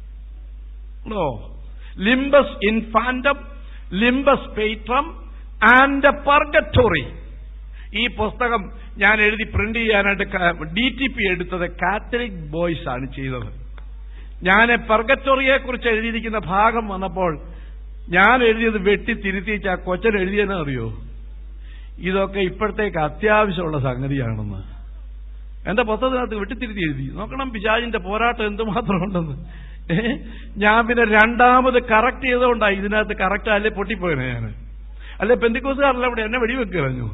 ഓ ലിംബസ് ഇൻഫാന്റം ലിംബസ് പെയ്ട്രം ആൻഡ് പർഗറ്റോറി ഈ പുസ്തകം ഞാൻ എഴുതി പ്രിന്റ് ചെയ്യാനായിട്ട് ഡി ടി പി എടുത്തത് കാത്തലിക് ബോയ്സ് ആണ് ചെയ്തത് ഞാൻ പർഗറ്റോറിയെ കുറിച്ച് എഴുതിയിരിക്കുന്ന ഭാഗം വന്നപ്പോൾ ഞാൻ എഴുതിയത് വെട്ടി തിരുത്തിച്ച് ആ കൊച്ചൻ എഴുതിയെന്ന് അറിയോ ഇതൊക്കെ ഇപ്പോഴത്തേക്ക് അത്യാവശ്യമുള്ള സംഗതിയാണെന്ന് എന്റെ പുസ്തകത്തിനകത്ത് വെട്ടിത്തിരുത്തി എഴുതി നോക്കണം പിശാചിന്റെ പോരാട്ടം എന്തുമാത്രം ഉണ്ടെന്ന് ഏ? ഞാൻ പിന്നെ രണ്ടാമത് കറക്റ്റ് ചെയ്തുകൊണ്ടാണ് ഇതിനകത്ത് കറക്റ്റ് അല്ലേ പൊട്ടിപ്പോയനെ ഞാൻ അല്ലെ പെന്തിക്കോസുകാരല്ല അവിടെ എന്നെ വെടിവെക്ക് കളഞ്ഞു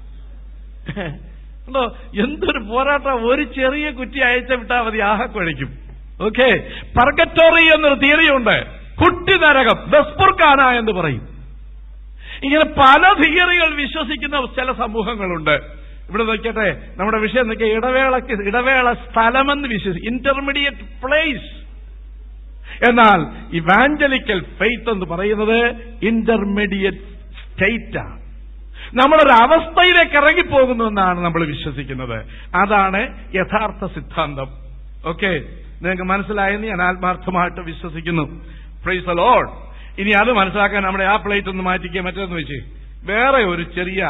ഉണ്ടോ എന്തൊരു പോരാട്ടം ഒരു ചെറിയ കുറ്റി അയച്ച വിട്ടാൽ മതി ആഹ കുഴയ്ക്കും ഓക്കെ പർഗറ്റോറി എന്നൊരു തിയറിയുണ്ട് കുട്ടി നരകം ബസ്പുർഖാന എന്ന് പറയും ഇങ്ങനെ പല തിയറികൾ വിശ്വസിക്കുന്ന ചില സമൂഹങ്ങളുണ്ട് ഇവിടെ നോക്കട്ടെ നമ്മുടെ വിഷയം നോക്കിയ ഇടവേളക്ക് ഇടവേള സ്ഥലമെന്ന് വിശ്വസിക്കും ഇന്റർമീഡിയറ്റ് പ്ലേസ് എന്നാൽ ഇവാഞ്ചലിക്കൽ ഫെയ്ത്ത് എന്ന് പറയുന്നത് ഇന്റർമീഡിയറ്റ് സ്റ്റേറ്റാണ് നമ്മളൊരു അവസ്ഥയിലേക്ക് ഇറങ്ങിപ്പോകുന്നു എന്നാണ് നമ്മൾ വിശ്വസിക്കുന്നത് അതാണ് യഥാർത്ഥ സിദ്ധാന്തം ഓക്കെ നിങ്ങൾക്ക് മനസ്സിലായെന്ന് ഞാൻ ആത്മാർത്ഥമായിട്ട് വിശ്വസിക്കുന്നു പ്രൈസ് ലോഡ് ഇനി അത് മനസ്സിലാക്കാൻ നമ്മുടെ ആ പ്ലേറ്റ് ഒന്ന് മാറ്റിക്കുക മറ്റൊന്ന് വെച്ച് വേറെ ഒരു ചെറിയ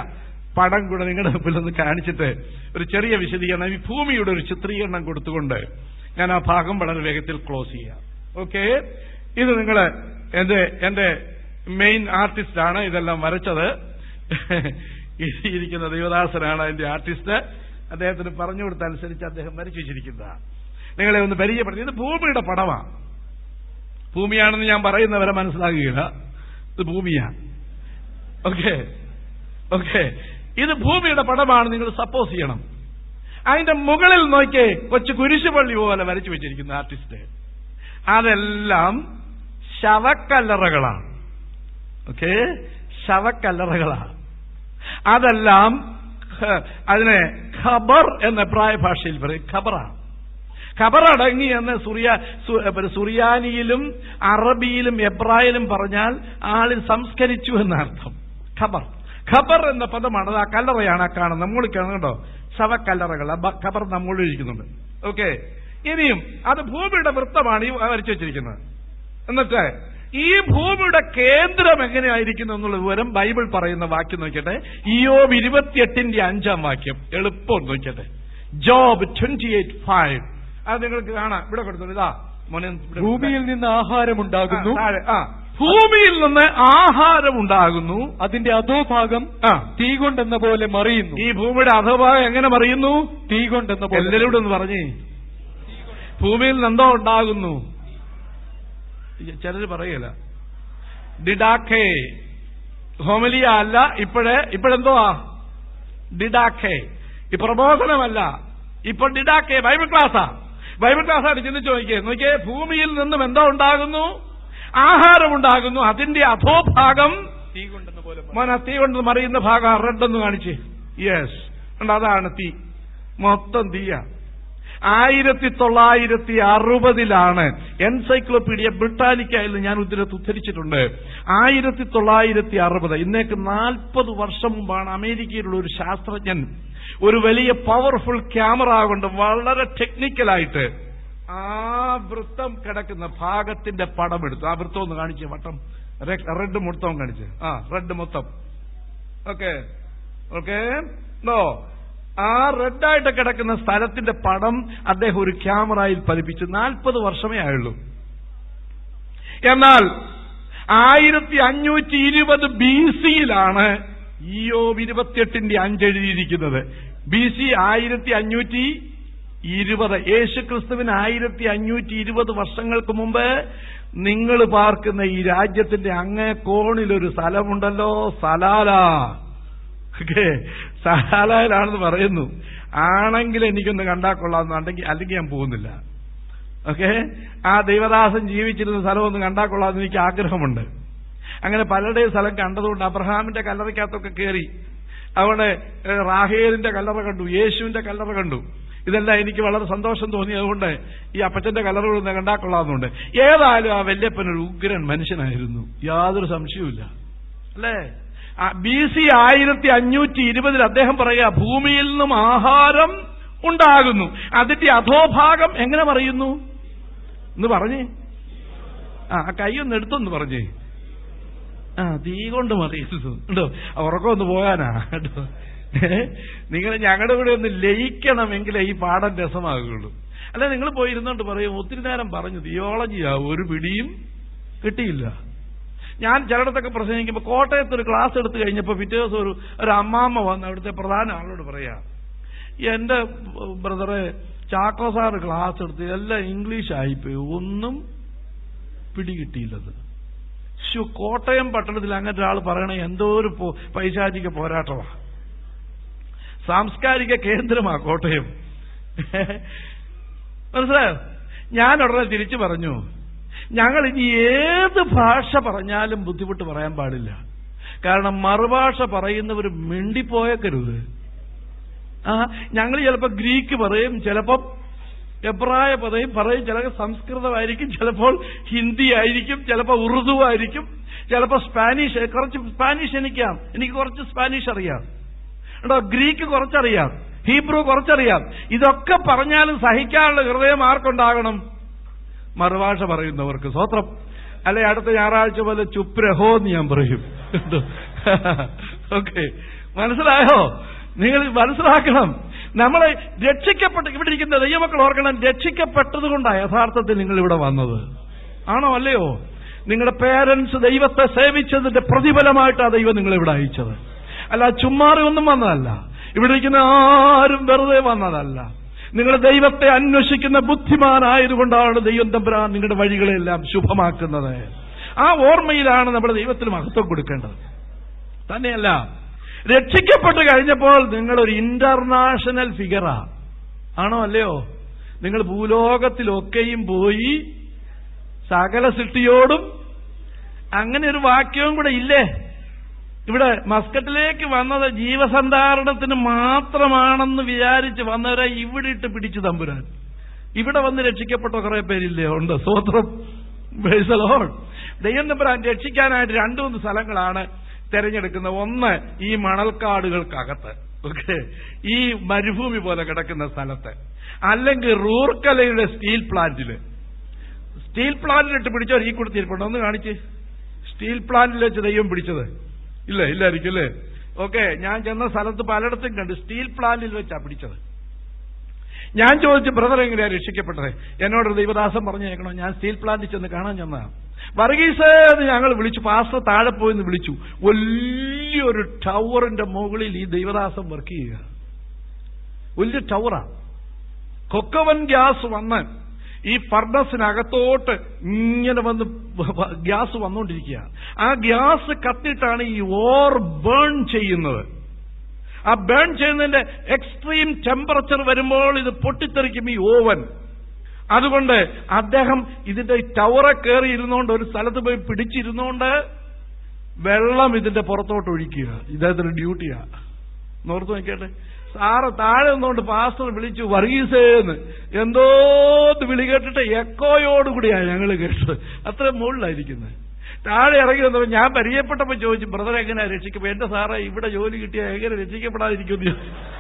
പടം കൂടെ നിങ്ങളുടെ മുമ്പിൽ ഒന്ന് കാണിച്ചിട്ട് ഒരു ചെറിയ വിശദീകരണം ഈ ഭൂമിയുടെ ഒരു ചിത്രീകരണം കൊടുത്തുകൊണ്ട് ഞാൻ ആ ഭാഗം വളരെ വേഗത്തിൽ ക്ലോസ് ചെയ്യാം ഓക്കെ ഇത് നിങ്ങൾ എന്റെ എന്റെ മെയിൻ ആർട്ടിസ്റ്റ് ആണ് ഇതെല്ലാം വരച്ചത് ഈ ഇരിക്കുന്ന ദേവദാസനാണ് എന്റെ ആർട്ടിസ്റ്റ് അദ്ദേഹത്തിന് പറഞ്ഞു കൊടുത്ത അനുസരിച്ച് അദ്ദേഹം വരച്ചു വെച്ചിരിക്കുന്നതാണ് നിങ്ങളെ ഒന്ന് പരിചയപ്പെടുത്തി ഇത് ഭൂമിയുടെ പടമാണ് ഭൂമിയാണെന്ന് ഞാൻ പറയുന്നവരെ മനസ്സിലാകുകയില്ല ഇത് ഭൂമിയാണ് ഓക്കെ ഓക്കെ ഇത് ഭൂമിയുടെ പടമാണ് നിങ്ങൾ സപ്പോസ് ചെയ്യണം അതിന്റെ മുകളിൽ നോക്കി കൊച്ചു കുരിശുപള്ളി പോലെ വരച്ചു വെച്ചിരിക്കുന്ന ആർട്ടിസ്റ്റ് അതെല്ലാം ശവക്കല്ലറകളാണ് ഓക്കെ ശവക്കല്ലറകളാണ് അതെല്ലാം ഖ- അതിനെ ഖബർ എന്ന പ്രായ ഭാഷയിൽ പറയും ഖബറാണ് ഖബർ അടങ്ങി എന്ന് സുറിയ സു- പിന്നെ സുറിയാനിയിലും അറബിയിലും എബ്രായിലും പറഞ്ഞാൽ ആളിൽ സംസ്കരിച്ചു എന്നർത്ഥം ഖബർ ഖബർ എന്ന പദമാണ് അത് ആ കല്ലറയാണ് ആ കാണുന്നത് നമ്മൾ കാണുന്നുണ്ടോ ശവക്കല്ലറകൾ ആ ബ- ഖബർ നമ്മൾ ഇരിക്കുന്നുണ്ട് ഓക്കെ ഇനിയും അത് ഭൂമിയുടെ വൃത്തമാണ് ഈ വരച്ചു വെച്ചിരിക്കുന്നത് എന്നിട്ട് ഈ ഭൂമിയുടെ കേന്ദ്രം എങ്ങനെയായിരിക്കുന്നു എന്നുള്ള വിവരം ബൈബിൾ പറയുന്ന വാക്യം നോക്കിയട്ടെ ഇയോബ് ഇരുപത്തിയെട്ടിന്റെ അഞ്ചാം വാക്യം എളുപ്പം നോക്കിയട്ടെ ജോബ് ട്വന്റി എയ്റ്റ് ഫൈവ് അത് നിങ്ങൾക്ക് കാണാം ഇവിടെ കൊടുത്തു ഇതാ മോനെ ഇവിടെ ഭൂമിയിൽ നിന്ന് ആഹാരമുണ്ടാകുന്നു ആ, താഴെ, ആ. ഭൂമിയിൽ നിന്ന് ആഹാരം ഉണ്ടാകുന്നു അതിന്റെ അധോഭാഗം ആ തീ കൊണ്ടെന്ന പോലെ മറിയുന്നു ഈ ഭൂമിയുടെ അധോഭാഗം എങ്ങനെ പറയുന്നു തീ കൊണ്ടെന്ന പോലെ എല്ലാവരോടും ഒന്ന് പറഞ്ഞേ ഭൂമിയിൽ നിന്ന് എന്തോ ഉണ്ടാകുന്നു ചിലര് പറയല ഡിഡാഖേ ഹോമലിയ അല്ല ഇപ്പോഴേ ഇപ്പോഴെന്തോ ഡിഡാഖേ ഈ പ്രബോധനമല്ല ഇപ്പോൾ ഡിഡാഖേ ബൈബിൾ ക്ലാസ്സാ ബൈബിൾ ക്ലാസ്സാണ് ചിന്തിച്ചു നോക്കിയേ നോക്കിയേ ഭൂമിയിൽ നിന്നും എന്തോ ഉണ്ടാകുന്നു ആഹാരം ഉണ്ടാകുന്നു അതിന്റെ അധോഭാഗം തീ കൊണ്ടെന്ന പോലെ മറിയുന്നു. മോന തീ കൊണ്ട് മറിയുന്ന ഭാഗം റെഡ് ഒന്ന് കാണിച്ച് യെസ് അതാണ് തീ മൊത്തം തീയ ആയിരത്തി തൊള്ളായിരത്തി അറുപതിലാണ് എൻസൈക്ലോപീഡിയ ബ്രിട്ടാനിക്കയിൽ ഞാൻ ഉദ്ധരത്ത് ഉദ്ധരിച്ചിട്ടുണ്ട് ആയിരത്തി തൊള്ളായിരത്തി അറുപത് ഇന്നേക്ക് നാൽപ്പത് വർഷം മുമ്പാണ് അമേരിക്കയിലുള്ള ഒരു ശാസ്ത്രജ്ഞൻ ഒരു വലിയ പവർഫുൾ ക്യാമറ കൊണ്ട് വളരെ ടെക്നിക്കലായിട്ട് ആ വൃത്തം കിടക്കുന്ന ഭാഗത്തിന്റെ പടം എടുത്തു ആ വൃത്തം ഒന്ന് കാണിച്ചേ വട്ടം റെഡ് മൊത്തം കാണിച്ച് ആ റെഡ് മൊത്തം ഓക്കെ ഓക്കെ നോ ആ റെഡായിട്ട് കിടക്കുന്ന സ്ഥലത്തിന്റെ പടം അദ്ദേഹം ഒരു ക്യാമറയിൽ പതിപ്പിച്ചു നാൽപ്പത് വർഷമേ ആയുള്ളൂ എന്നാൽ ആയിരത്തി അഞ്ഞൂറ്റി ഇരുപത് ബി സിയിലാണ് ഇയോബ് ഇരുപത്തിയെട്ടിന്റെ അഞ്ചെഴുതിയിരിക്കുന്നത് ബി സി ആയിരത്തി അഞ്ഞൂറ്റി ഇരുപത് യേശുക്രിസ്തുവിന് ആയിരത്തി അഞ്ഞൂറ്റി ഇരുപത് വർഷങ്ങൾക്ക് മുമ്പ് നിങ്ങൾ പാർക്കുന്ന ഈ രാജ്യത്തിന്റെ അങ്ങേ കോണിലൊരു സ്ഥലമുണ്ടല്ലോ സലാല ഓക്കെ സലാലയിലാണെന്ന് പറയുന്നു ആണെങ്കിൽ എനിക്കൊന്ന് കണ്ടാ കൊള്ളാമെന്നുണ്ടെങ്കിൽ അല്ലെങ്കിൽ ഞാൻ പോകുന്നില്ല ഓക്കെ ആ ദൈവദാസൻ ജീവിച്ചിരുന്ന സ്ഥലം ഒന്ന് കണ്ടാ കൊള്ളാമെന്ന് എനിക്ക് ആഗ്രഹമുണ്ട് അങ്ങനെ പലരുടെയും സ്ഥലം കണ്ടതുകൊണ്ട് അബ്രഹാമിന്റെ കല്ലറയ്ക്കകത്തൊക്കെ കയറി അവിടെ ഏഹ്, റാഹേലിന്റെ കല്ലറ കണ്ടു യേശുവിന്റെ കല്ലറ കണ്ടു ഇതെല്ലാം എനിക്ക് വളരെ സന്തോഷം തോന്നി അതുകൊണ്ട് ഈ അപ്പച്ചന്റെ കല്ലറകളൊന്ന് കണ്ടാ കൊള്ളാമെന്നുണ്ട് ഏതായാലും ആ വല്യപ്പൻ ഒരു ഉഗ്രൻ മനുഷ്യനായിരുന്നു യാതൊരു സംശയവുമില്ല അല്ലേ ബി സി ആയിരത്തി അഞ്ഞൂറ്റി ഇരുപതിൽ അദ്ദേഹം പറയുക ഭൂമിയിൽ നിന്നും ആഹാരം ഉണ്ടാകുന്നു അതിന്റെ അധോഭാഗം എങ്ങനെ പറയുന്നു എന്ന് പറഞ്ഞേ ആ ആ കൈ ഒന്ന് എടുത്തൊന്ന് പറഞ്ഞേ ആ തീ കൊണ്ട് മറിയുന്നു കേട്ടോ ഉറക്കം ഒന്ന് പോകാനാ കേട്ടോ നിങ്ങൾ ഞങ്ങളുടെ കൂടെ ഒന്ന് ലയിക്കണമെങ്കിലേ ഈ പാഠം രസമാകുള്ളൂ അല്ല നിങ്ങൾ പോയിരുന്നോണ്ട് പറയും ഒത്തിരി നേരം പറഞ്ഞു തിയോളജിയാ ഒരു പിടിയും കിട്ടിയില്ല ഞാൻ ചിലയിടത്തൊക്കെ പ്രസംഗിക്കുമ്പോൾ കോട്ടയത്ത് ഒരു ക്ലാസ് എടുത്തു കഴിഞ്ഞപ്പോൾ പിറ്റേ ദിവസം ഒരു ഒരു അമ്മാമ്മ വന്ന് അവിടുത്തെ പ്രധാന ആളോട് പറയാ എന്റെ ബ്രദറെ ചാക്കോ സാറ് ക്ലാസ് എടുത്ത് എല്ലാം ഇംഗ്ലീഷ് ആയിപ്പോയി ഒന്നും പിടികിട്ടിയില്ലത് ശു കോട്ടയം പട്ടണത്തിൽ അങ്ങനെ ഒരാൾ പറയണ എന്തോ ഒരു പോ- പൈശാചിക പോരാട്ടമാ സാംസ്കാരിക കേന്ദ്രമാ കോട്ടയം മനസ്സിലായോ ഞാൻ ഉടനെ തിരിച്ചു പറഞ്ഞു ഞങ്ങൾ ഇനി ഏത് ഭാഷ പറഞ്ഞാലും ബുദ്ധിമുട്ട് പറയാൻ പാടില്ല കാരണം മറുഭാഷ പറയുന്നവർ മിണ്ടിപ്പോയേക്കരുത് ആ ഞങ്ങൾ ചിലപ്പോൾ ഗ്രീക്ക് പറയും ചിലപ്പോൾ എബ്രായ പറയും പറയും ചിലപ്പോൾ സംസ്കൃതമായിരിക്കും ചിലപ്പോൾ ഹിന്ദി ആയിരിക്കും ചിലപ്പോൾ ഉറുദു ആയിരിക്കും ചിലപ്പോൾ സ്പാനിഷ് കുറച്ച് സ്പാനിഷ് എനിക്കാം എനിക്ക് കുറച്ച് സ്പാനിഷ് അറിയാം കേട്ടോ ഗ്രീക്ക് കുറച്ചറിയാം ഹീബ്രു കുറച്ചറിയാം ഇതൊക്കെ പറഞ്ഞാലും സഹിക്കാനുള്ള ഹൃദയം ആർക്കുണ്ടാകണം മറുഭാഷ പറയുന്നവർക്ക് സ്വത്രം അല്ലെ അടുത്ത ഞായറാഴ്ച പോലെ ചുപ്രഹോ എന്ന് ഞാൻ പറയും കേട്ടോ ഓക്കെ മനസ്സിലായോ നിങ്ങൾ മനസ്സിലാക്കണം നമ്മളെ രക്ഷിക്കപ്പെട്ട് ഇവിടെ ഇരിക്കുന്ന ദൈവമക്കൾ ഓർക്കണം രക്ഷിക്കപ്പെട്ടത് കൊണ്ടാണ് യഥാർത്ഥത്തിൽ നിങ്ങൾ ഇവിടെ വന്നത് ആണോ അല്ലയോ നിങ്ങളുടെ പേരൻസ് ദൈവത്തെ സേവിച്ചതിന്റെ പ്രതിഫലമായിട്ടാണ് ദൈവം നിങ്ങളെ ഇവിടെ അയച്ചത് അല്ല ചുമ്മാറി ഒന്നും വന്നതല്ല ഇവിടെ ഇരിക്കുന്ന ആരും വെറുതെ വന്നതല്ല നിങ്ങൾ ദൈവത്തെ അന്വേഷിക്കുന്ന ബുദ്ധിമാനായതുകൊണ്ടാണ് ദൈവം തമ്പുരാൻ നിങ്ങളുടെ വഴികളെല്ലാം ശുഭമാക്കുന്നത് ആ ഓർമ്മയിലാണ് നമ്മുടെ ദൈവത്തിന് മഹത്വം കൊടുക്കേണ്ടത് തന്നെയല്ല രക്ഷിക്കപ്പെട്ട് കഴിഞ്ഞപ്പോൾ നിങ്ങളൊരു ഇന്റർനാഷണൽ ഫിഗറാ ആണോ അല്ലയോ നിങ്ങൾ ഭൂലോകത്തിലൊക്കെയും പോയി സകല സൃഷ്ടിയോടും അങ്ങനെ ഒരു വാക്യവും കൂടെ ഇല്ലേ ഇവിടെ മസ്കറ്റിലേക്ക് വന്നത് ജീവസന്ധാരണത്തിന് മാത്രമാണെന്ന് വിചാരിച്ച് വന്നവരെ ഇവിടെ ഇട്ട് പിടിച്ചു തമ്പുരാൻ ഇവിടെ വന്ന് രക്ഷിക്കപ്പെട്ട കുറെ പേരില്ലേ ഉണ്ട് സ്വത്രം ദൈവം തമ്പുരാൻ രക്ഷിക്കാനായിട്ട് രണ്ടു മൂന്ന് സ്ഥലങ്ങളാണ് തെരഞ്ഞെടുക്കുന്നത് ഒന്ന് ഈ മണൽക്കാടുകൾക്കകത്ത് ഓക്കെ ഈ മരുഭൂമി പോലെ കിടക്കുന്ന സ്ഥലത്ത് അല്ലെങ്കിൽ റൂർക്കലയുടെ സ്റ്റീൽ പ്ലാന്റില് സ്റ്റീൽ പ്ലാന്റിലിട്ട് പിടിച്ചവർ ഈ കൊടുത്തിരിപ്പുണ്ട് ഒന്ന് കാണിച്ച് സ്റ്റീൽ പ്ലാന്റിൽ വെച്ച് ദൈവം പിടിച്ചത് ഇല്ല ഇല്ലായിരിക്കും അല്ലേ ഓക്കെ ഞാൻ ചെന്ന സ്ഥലത്ത് പലയിടത്തും കണ്ട് സ്റ്റീൽ പ്ലാന്റിൽ വെച്ചാ പിടിച്ചത് ഞാൻ ചോദിച്ചു ബ്രദർ എങ്ങനെയാ രക്ഷിക്കപ്പെട്ടത് എന്നോട് ദൈവദാസൻ പറഞ്ഞേക്കണോ ഞാൻ സ്റ്റീൽ പ്ലാന്റിൽ ചെന്ന് കാണാൻ ചെന്നാ വർഗീസ് എന്ന് ഞങ്ങൾ വിളിച്ചു പാസ്റ്റർ താഴെ പോയെന്ന് വിളിച്ചു വലിയൊരു ടവറിന്റെ മുകളിൽ ഈ ദൈവദാസം വർക്ക് ചെയ്യുക വലിയ ടവറാ കൊക്കവൻ ഗ്യാസ് വന്ന് ഈ ഫർണസിനകത്തോട്ട് ഇങ്ങനെ വന്ന് ഗ്യാസ് വന്നുകൊണ്ടിരിക്കുക ആ ഗ്യാസ് കത്തിയിട്ടാണ് ഈ ഓർ ബേൺ ചെയ്യുന്നത് ആ ബേൺ ചെയ്യുന്നതിന്റെ എക്സ്ട്രീം ടെമ്പറേച്ചർ വരുമ്പോൾ ഇത് പൊട്ടിത്തെറിക്കും ഈ ഓവൻ അതുകൊണ്ട് അദ്ദേഹം ഇതിന്റെ ടവറെ കയറി ഇരുന്നുകൊണ്ട് ഒരു സ്ഥലത്ത് പോയി പിടിച്ചിരുന്നുകൊണ്ട് വെള്ളം ഇതിന്റെ പുറത്തോട്ട് ഒഴിക്കുക ഇദ്ദേഹത്തിന്റെ ഡ്യൂട്ടിയാ നോർത്ത് നോക്കിയാട്ടെ സാറ് താഴെ നിന്നുകൊണ്ട് പാസ്റ്റർ വിളിച്ചു വർഗീസേന്ന് എന്തോ വിളി കേട്ടിട്ട് എക്കോയോടുകൂടിയാണ് ഞങ്ങൾ കേട്ടത് അത്ര മുകളിലായിരിക്കുന്നത് താഴെ ഇറങ്ങി വന്നപ്പോൾ ഞാൻ പരിചയപ്പെട്ടപ്പോൾ ചോദിച്ചു ബ്രദർ എങ്ങനെയാ രക്ഷിക്കപ്പോ എന്റെ സാറേ ഇവിടെ ജോലി കിട്ടിയ എങ്ങനെ രക്ഷിക്കപ്പെടാതിരിക്കുന്നു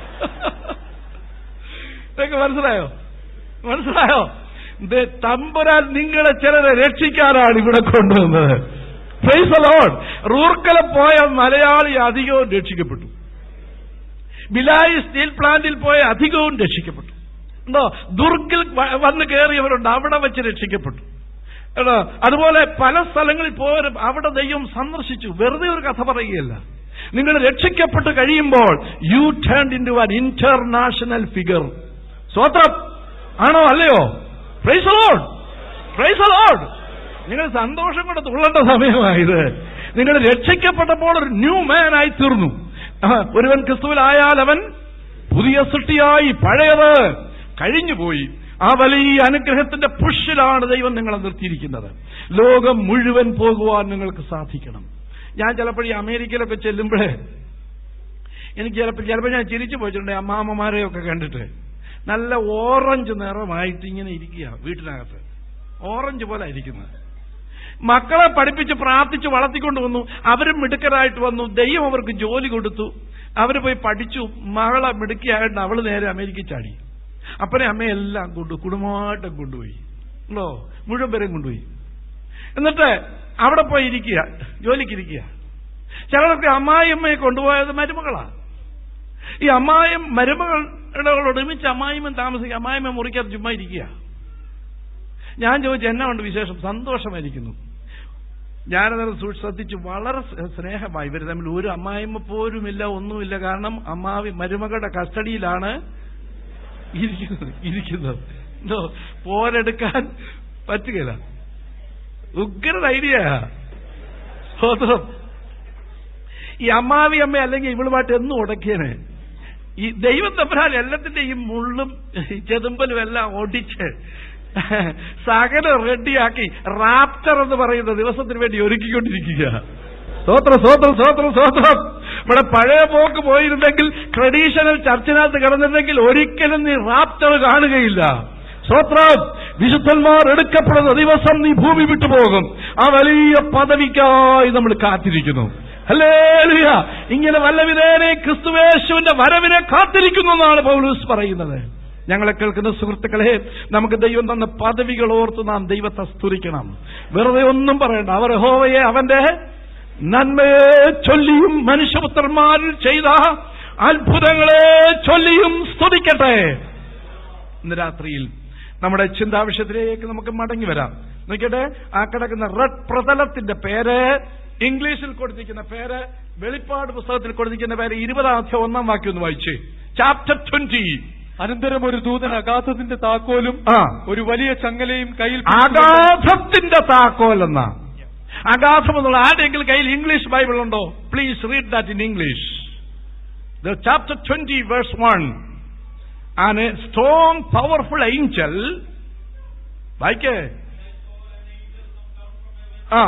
ഇതൊക്കെ മനസ്സിലായോ മനസ്സിലായോ ഇത് തമ്പുരാൻ നിങ്ങളെ ചിലരെ രക്ഷിക്കാനാണ് ഇവിടെ കൊണ്ടുവന്നത് റൂർക്കല പോയ മലയാളി അധികവും രക്ഷിക്കപ്പെട്ടു ബിലായി സ്റ്റീൽ പ്ലാന്റിൽ പോയ അധികവും രക്ഷിക്കപ്പെട്ടു എന്തോ ദുർഗിൽ വന്ന് കയറിയവരുണ്ട് അവിടെ വെച്ച് രക്ഷിക്കപ്പെട്ടു കേട്ടോ അതുപോലെ പല സ്ഥലങ്ങളിൽ പോയവരും അവിടെ ദൈവം സന്ദർശിച്ചു വെറുതെ ഒരു കഥ പറയുകയല്ല നിങ്ങൾ രക്ഷിക്കപ്പെട്ട് കഴിയുമ്പോൾ you turn into an international figure സ്വത്രം ആണോ അല്ലയോ പ്രൈസ് അലോഡ് പ്രൈസ് അലോഡ് നിങ്ങൾ സന്തോഷം കൊണ്ട് തുള്ളേണ്ട സമയമായത് നിങ്ങൾ രക്ഷിക്കപ്പെട്ടപ്പോൾ ഒരു ന്യൂ മാൻ ആയി തീർന്നു ഒരുവൻ ക്രിസ്തുവിലായാൽ അവൻ പുതിയ സൃഷ്ടിയായി പഴയത് കഴിഞ്ഞുപോയി ആ വലിയ അനുഗ്രഹത്തിന്റെ പുഷിലാണ് ദൈവം നിങ്ങളെ നിർത്തിയിരിക്കുന്നത് ലോകം മുഴുവൻ പോകുവാൻ നിങ്ങൾക്ക് സാധിക്കണം ഞാൻ ചിലപ്പോൾ ഈ അമേരിക്കയിലൊക്കെ ചെല്ലുമ്പോഴേ എനിക്ക് ചിലപ്പോൾ ചിലപ്പോൾ ഞാൻ ചിരിച്ചു പോയിട്ടുണ്ട് അമ്മാമ്മമാരെയൊക്കെ കണ്ടിട്ട് നല്ല ഓറഞ്ച് നിറമായിട്ട് ഇങ്ങനെ ഇരിക്കുക വീട്ടിനകത്ത് ഓറഞ്ച് പോലെ ഇരിക്കുന്നത് മക്കളെ പഠിപ്പിച്ച് പ്രാർത്ഥിച്ച് വളർത്തിക്കൊണ്ട് വന്നു അവരും മിടുക്കരായിട്ട് വന്നു ദൈവം അവർക്ക് ജോലി കൊടുത്തു അവർ പോയി പഠിച്ചു മകളെ മിടുക്കിയായിട്ട് അവള് നേരെ അമേരിക്കയിൽ ചാടി അപ്പനെ അമ്മയെല്ലാം കൊണ്ടു കുടുംബമായിട്ടും കൊണ്ടുപോയി ഉണ്ടോ മുഴുവൻ പേരെയും കൊണ്ടുപോയി എന്നിട്ട് അവിടെ പോയി ഇരിക്കുക ജോലിക്ക് ഇരിക്കുക ചിലർക്ക് അമ്മായിയമ്മയെ കൊണ്ടുപോയത് മരുമകളാ ഈ അമ്മായും മരുമകളോട് ഒരുമിച്ച് അമ്മായിമ്മൻ താമസിക്കുക അമ്മായിമ്മ മുറിക്കകത്ത് ചുമ്മാ ഇരിക്കുക ഞാൻ ചോദിച്ചു എന്നാ ഉണ്ട് വിശേഷം സന്തോഷമായിരിക്കുന്നു ഞാനത് ശ്രദ്ധിച്ചു വളരെ സ്നേഹമായി ഇവർ തമ്മിൽ ഒരു അമ്മായിമ്മ പോലുമില്ല ഒന്നുമില്ല കാരണം അമ്മാവി മരുമകളുടെ കസ്റ്റഡിയിലാണ് ഇരിക്കുന്നത് ഇരിക്കുന്നത് എന്തോ പോരെടുക്കാൻ പറ്റുകയില്ല ഉഗ്രൻ ഐഡിയ സ്വതന്ത്രം ഈ അമ്മാവി അമ്മ അല്ലെങ്കിൽ ഇവളുമായിട്ട് എന്നും ഉടക്കിയനെ ഈ ദൈവം തമ്പരാൻ എല്ലാത്തിന്റെ ഈ മുള്ളും ചെതുമ്പലും എല്ലാം ഒടിച്ച് സകലം റെഡിയാക്കി റാപ്റ്റർ എന്ന് പറയുന്ന ദിവസത്തിന് വേണ്ടി ഒരുക്കിക്കൊണ്ടിരിക്കുക സ്വോത്രം സ്വോത്രം സ്വോത്രം സ്വോത്രം ഇവിടെ പഴയ പോക്ക് പോയിരുന്നെങ്കിൽ ട്രഡീഷണൽ ചർച്ചിനകത്ത് കിടന്നിരുന്നെങ്കിൽ ഒരിക്കലും നീ റാപ്റ്റർ കാണുകയില്ല സ്വത്രം വിശുദ്ധന്മാർ എടുക്കപ്പെടുന്ന ദിവസം നീ ഭൂമി വിട്ടുപോകും ആ വലിയ പദവിക്കായി നമ്മൾ കാത്തിരിക്കുന്നു അല്ലേ ഇങ്ങനെ വല്ലവിധേനെ ക്രിസ്തുവേശുവിന്റെ വരവിനെ കാത്തിരിക്കുന്നു എന്നാണ് പൗലൂസ് പറയുന്നത് ഞങ്ങളെ കേൾക്കുന്ന സുഹൃത്തുക്കളെ നമുക്ക് ദൈവം തന്ന പദവികൾ ഓർത്ത് നാം ദൈവത്തെ സ്തുതിക്കണം വെറുതെ ഒന്നും പറയണ്ട അവർ ഹോവയെ അവന്റെ നന്മയെ ചൊല്ലിയും മനുഷ്യപുത്രന്മാരിൽ ചെയ്ത അത്ഭുതങ്ങളെ ചൊല്ലിയും സ്തുതിക്കട്ടെ ഇന്ന് രാത്രിയിൽ നമ്മുടെ ചിന്താവിഷയത്തിലേക്ക് നമുക്ക് മടങ്ങി വരാം നോക്കിയട്ടെ ആ കിടക്കുന്ന റെഡ് പ്രതലത്തിന്റെ പേര് ഇംഗ്ലീഷിൽ കൊടുത്തിരിക്കുന്ന പേര് വെളിപ്പാട് പുസ്തകത്തിൽ കൊടുത്തിരിക്കുന്ന പേര് ഇരുപതാം അധ്യായം ഒന്നാം വാക്യം ഒന്ന് വായിച്ച് ചാപ്റ്റർ ട്വന്റി അനന്തരം ഒരു ദൂതൻ അഗാധത്തിന്റെ താക്കോലും ആ ഒരു വലിയ ചങ്ങലയും കയ്യിൽ പിടിച്ചുകൊണ്ട് അഗാധത്തിന്റെ താക്കോൽ എന്ന അഗാധം എന്നുള്ള ആരുടെയെങ്കിലും കയ്യിൽ ഇംഗ്ലീഷ് ബൈബിൾ ഉണ്ടോ please read that in English the chapter twenty verse one and a strong powerful angel വായിക്കേ ആ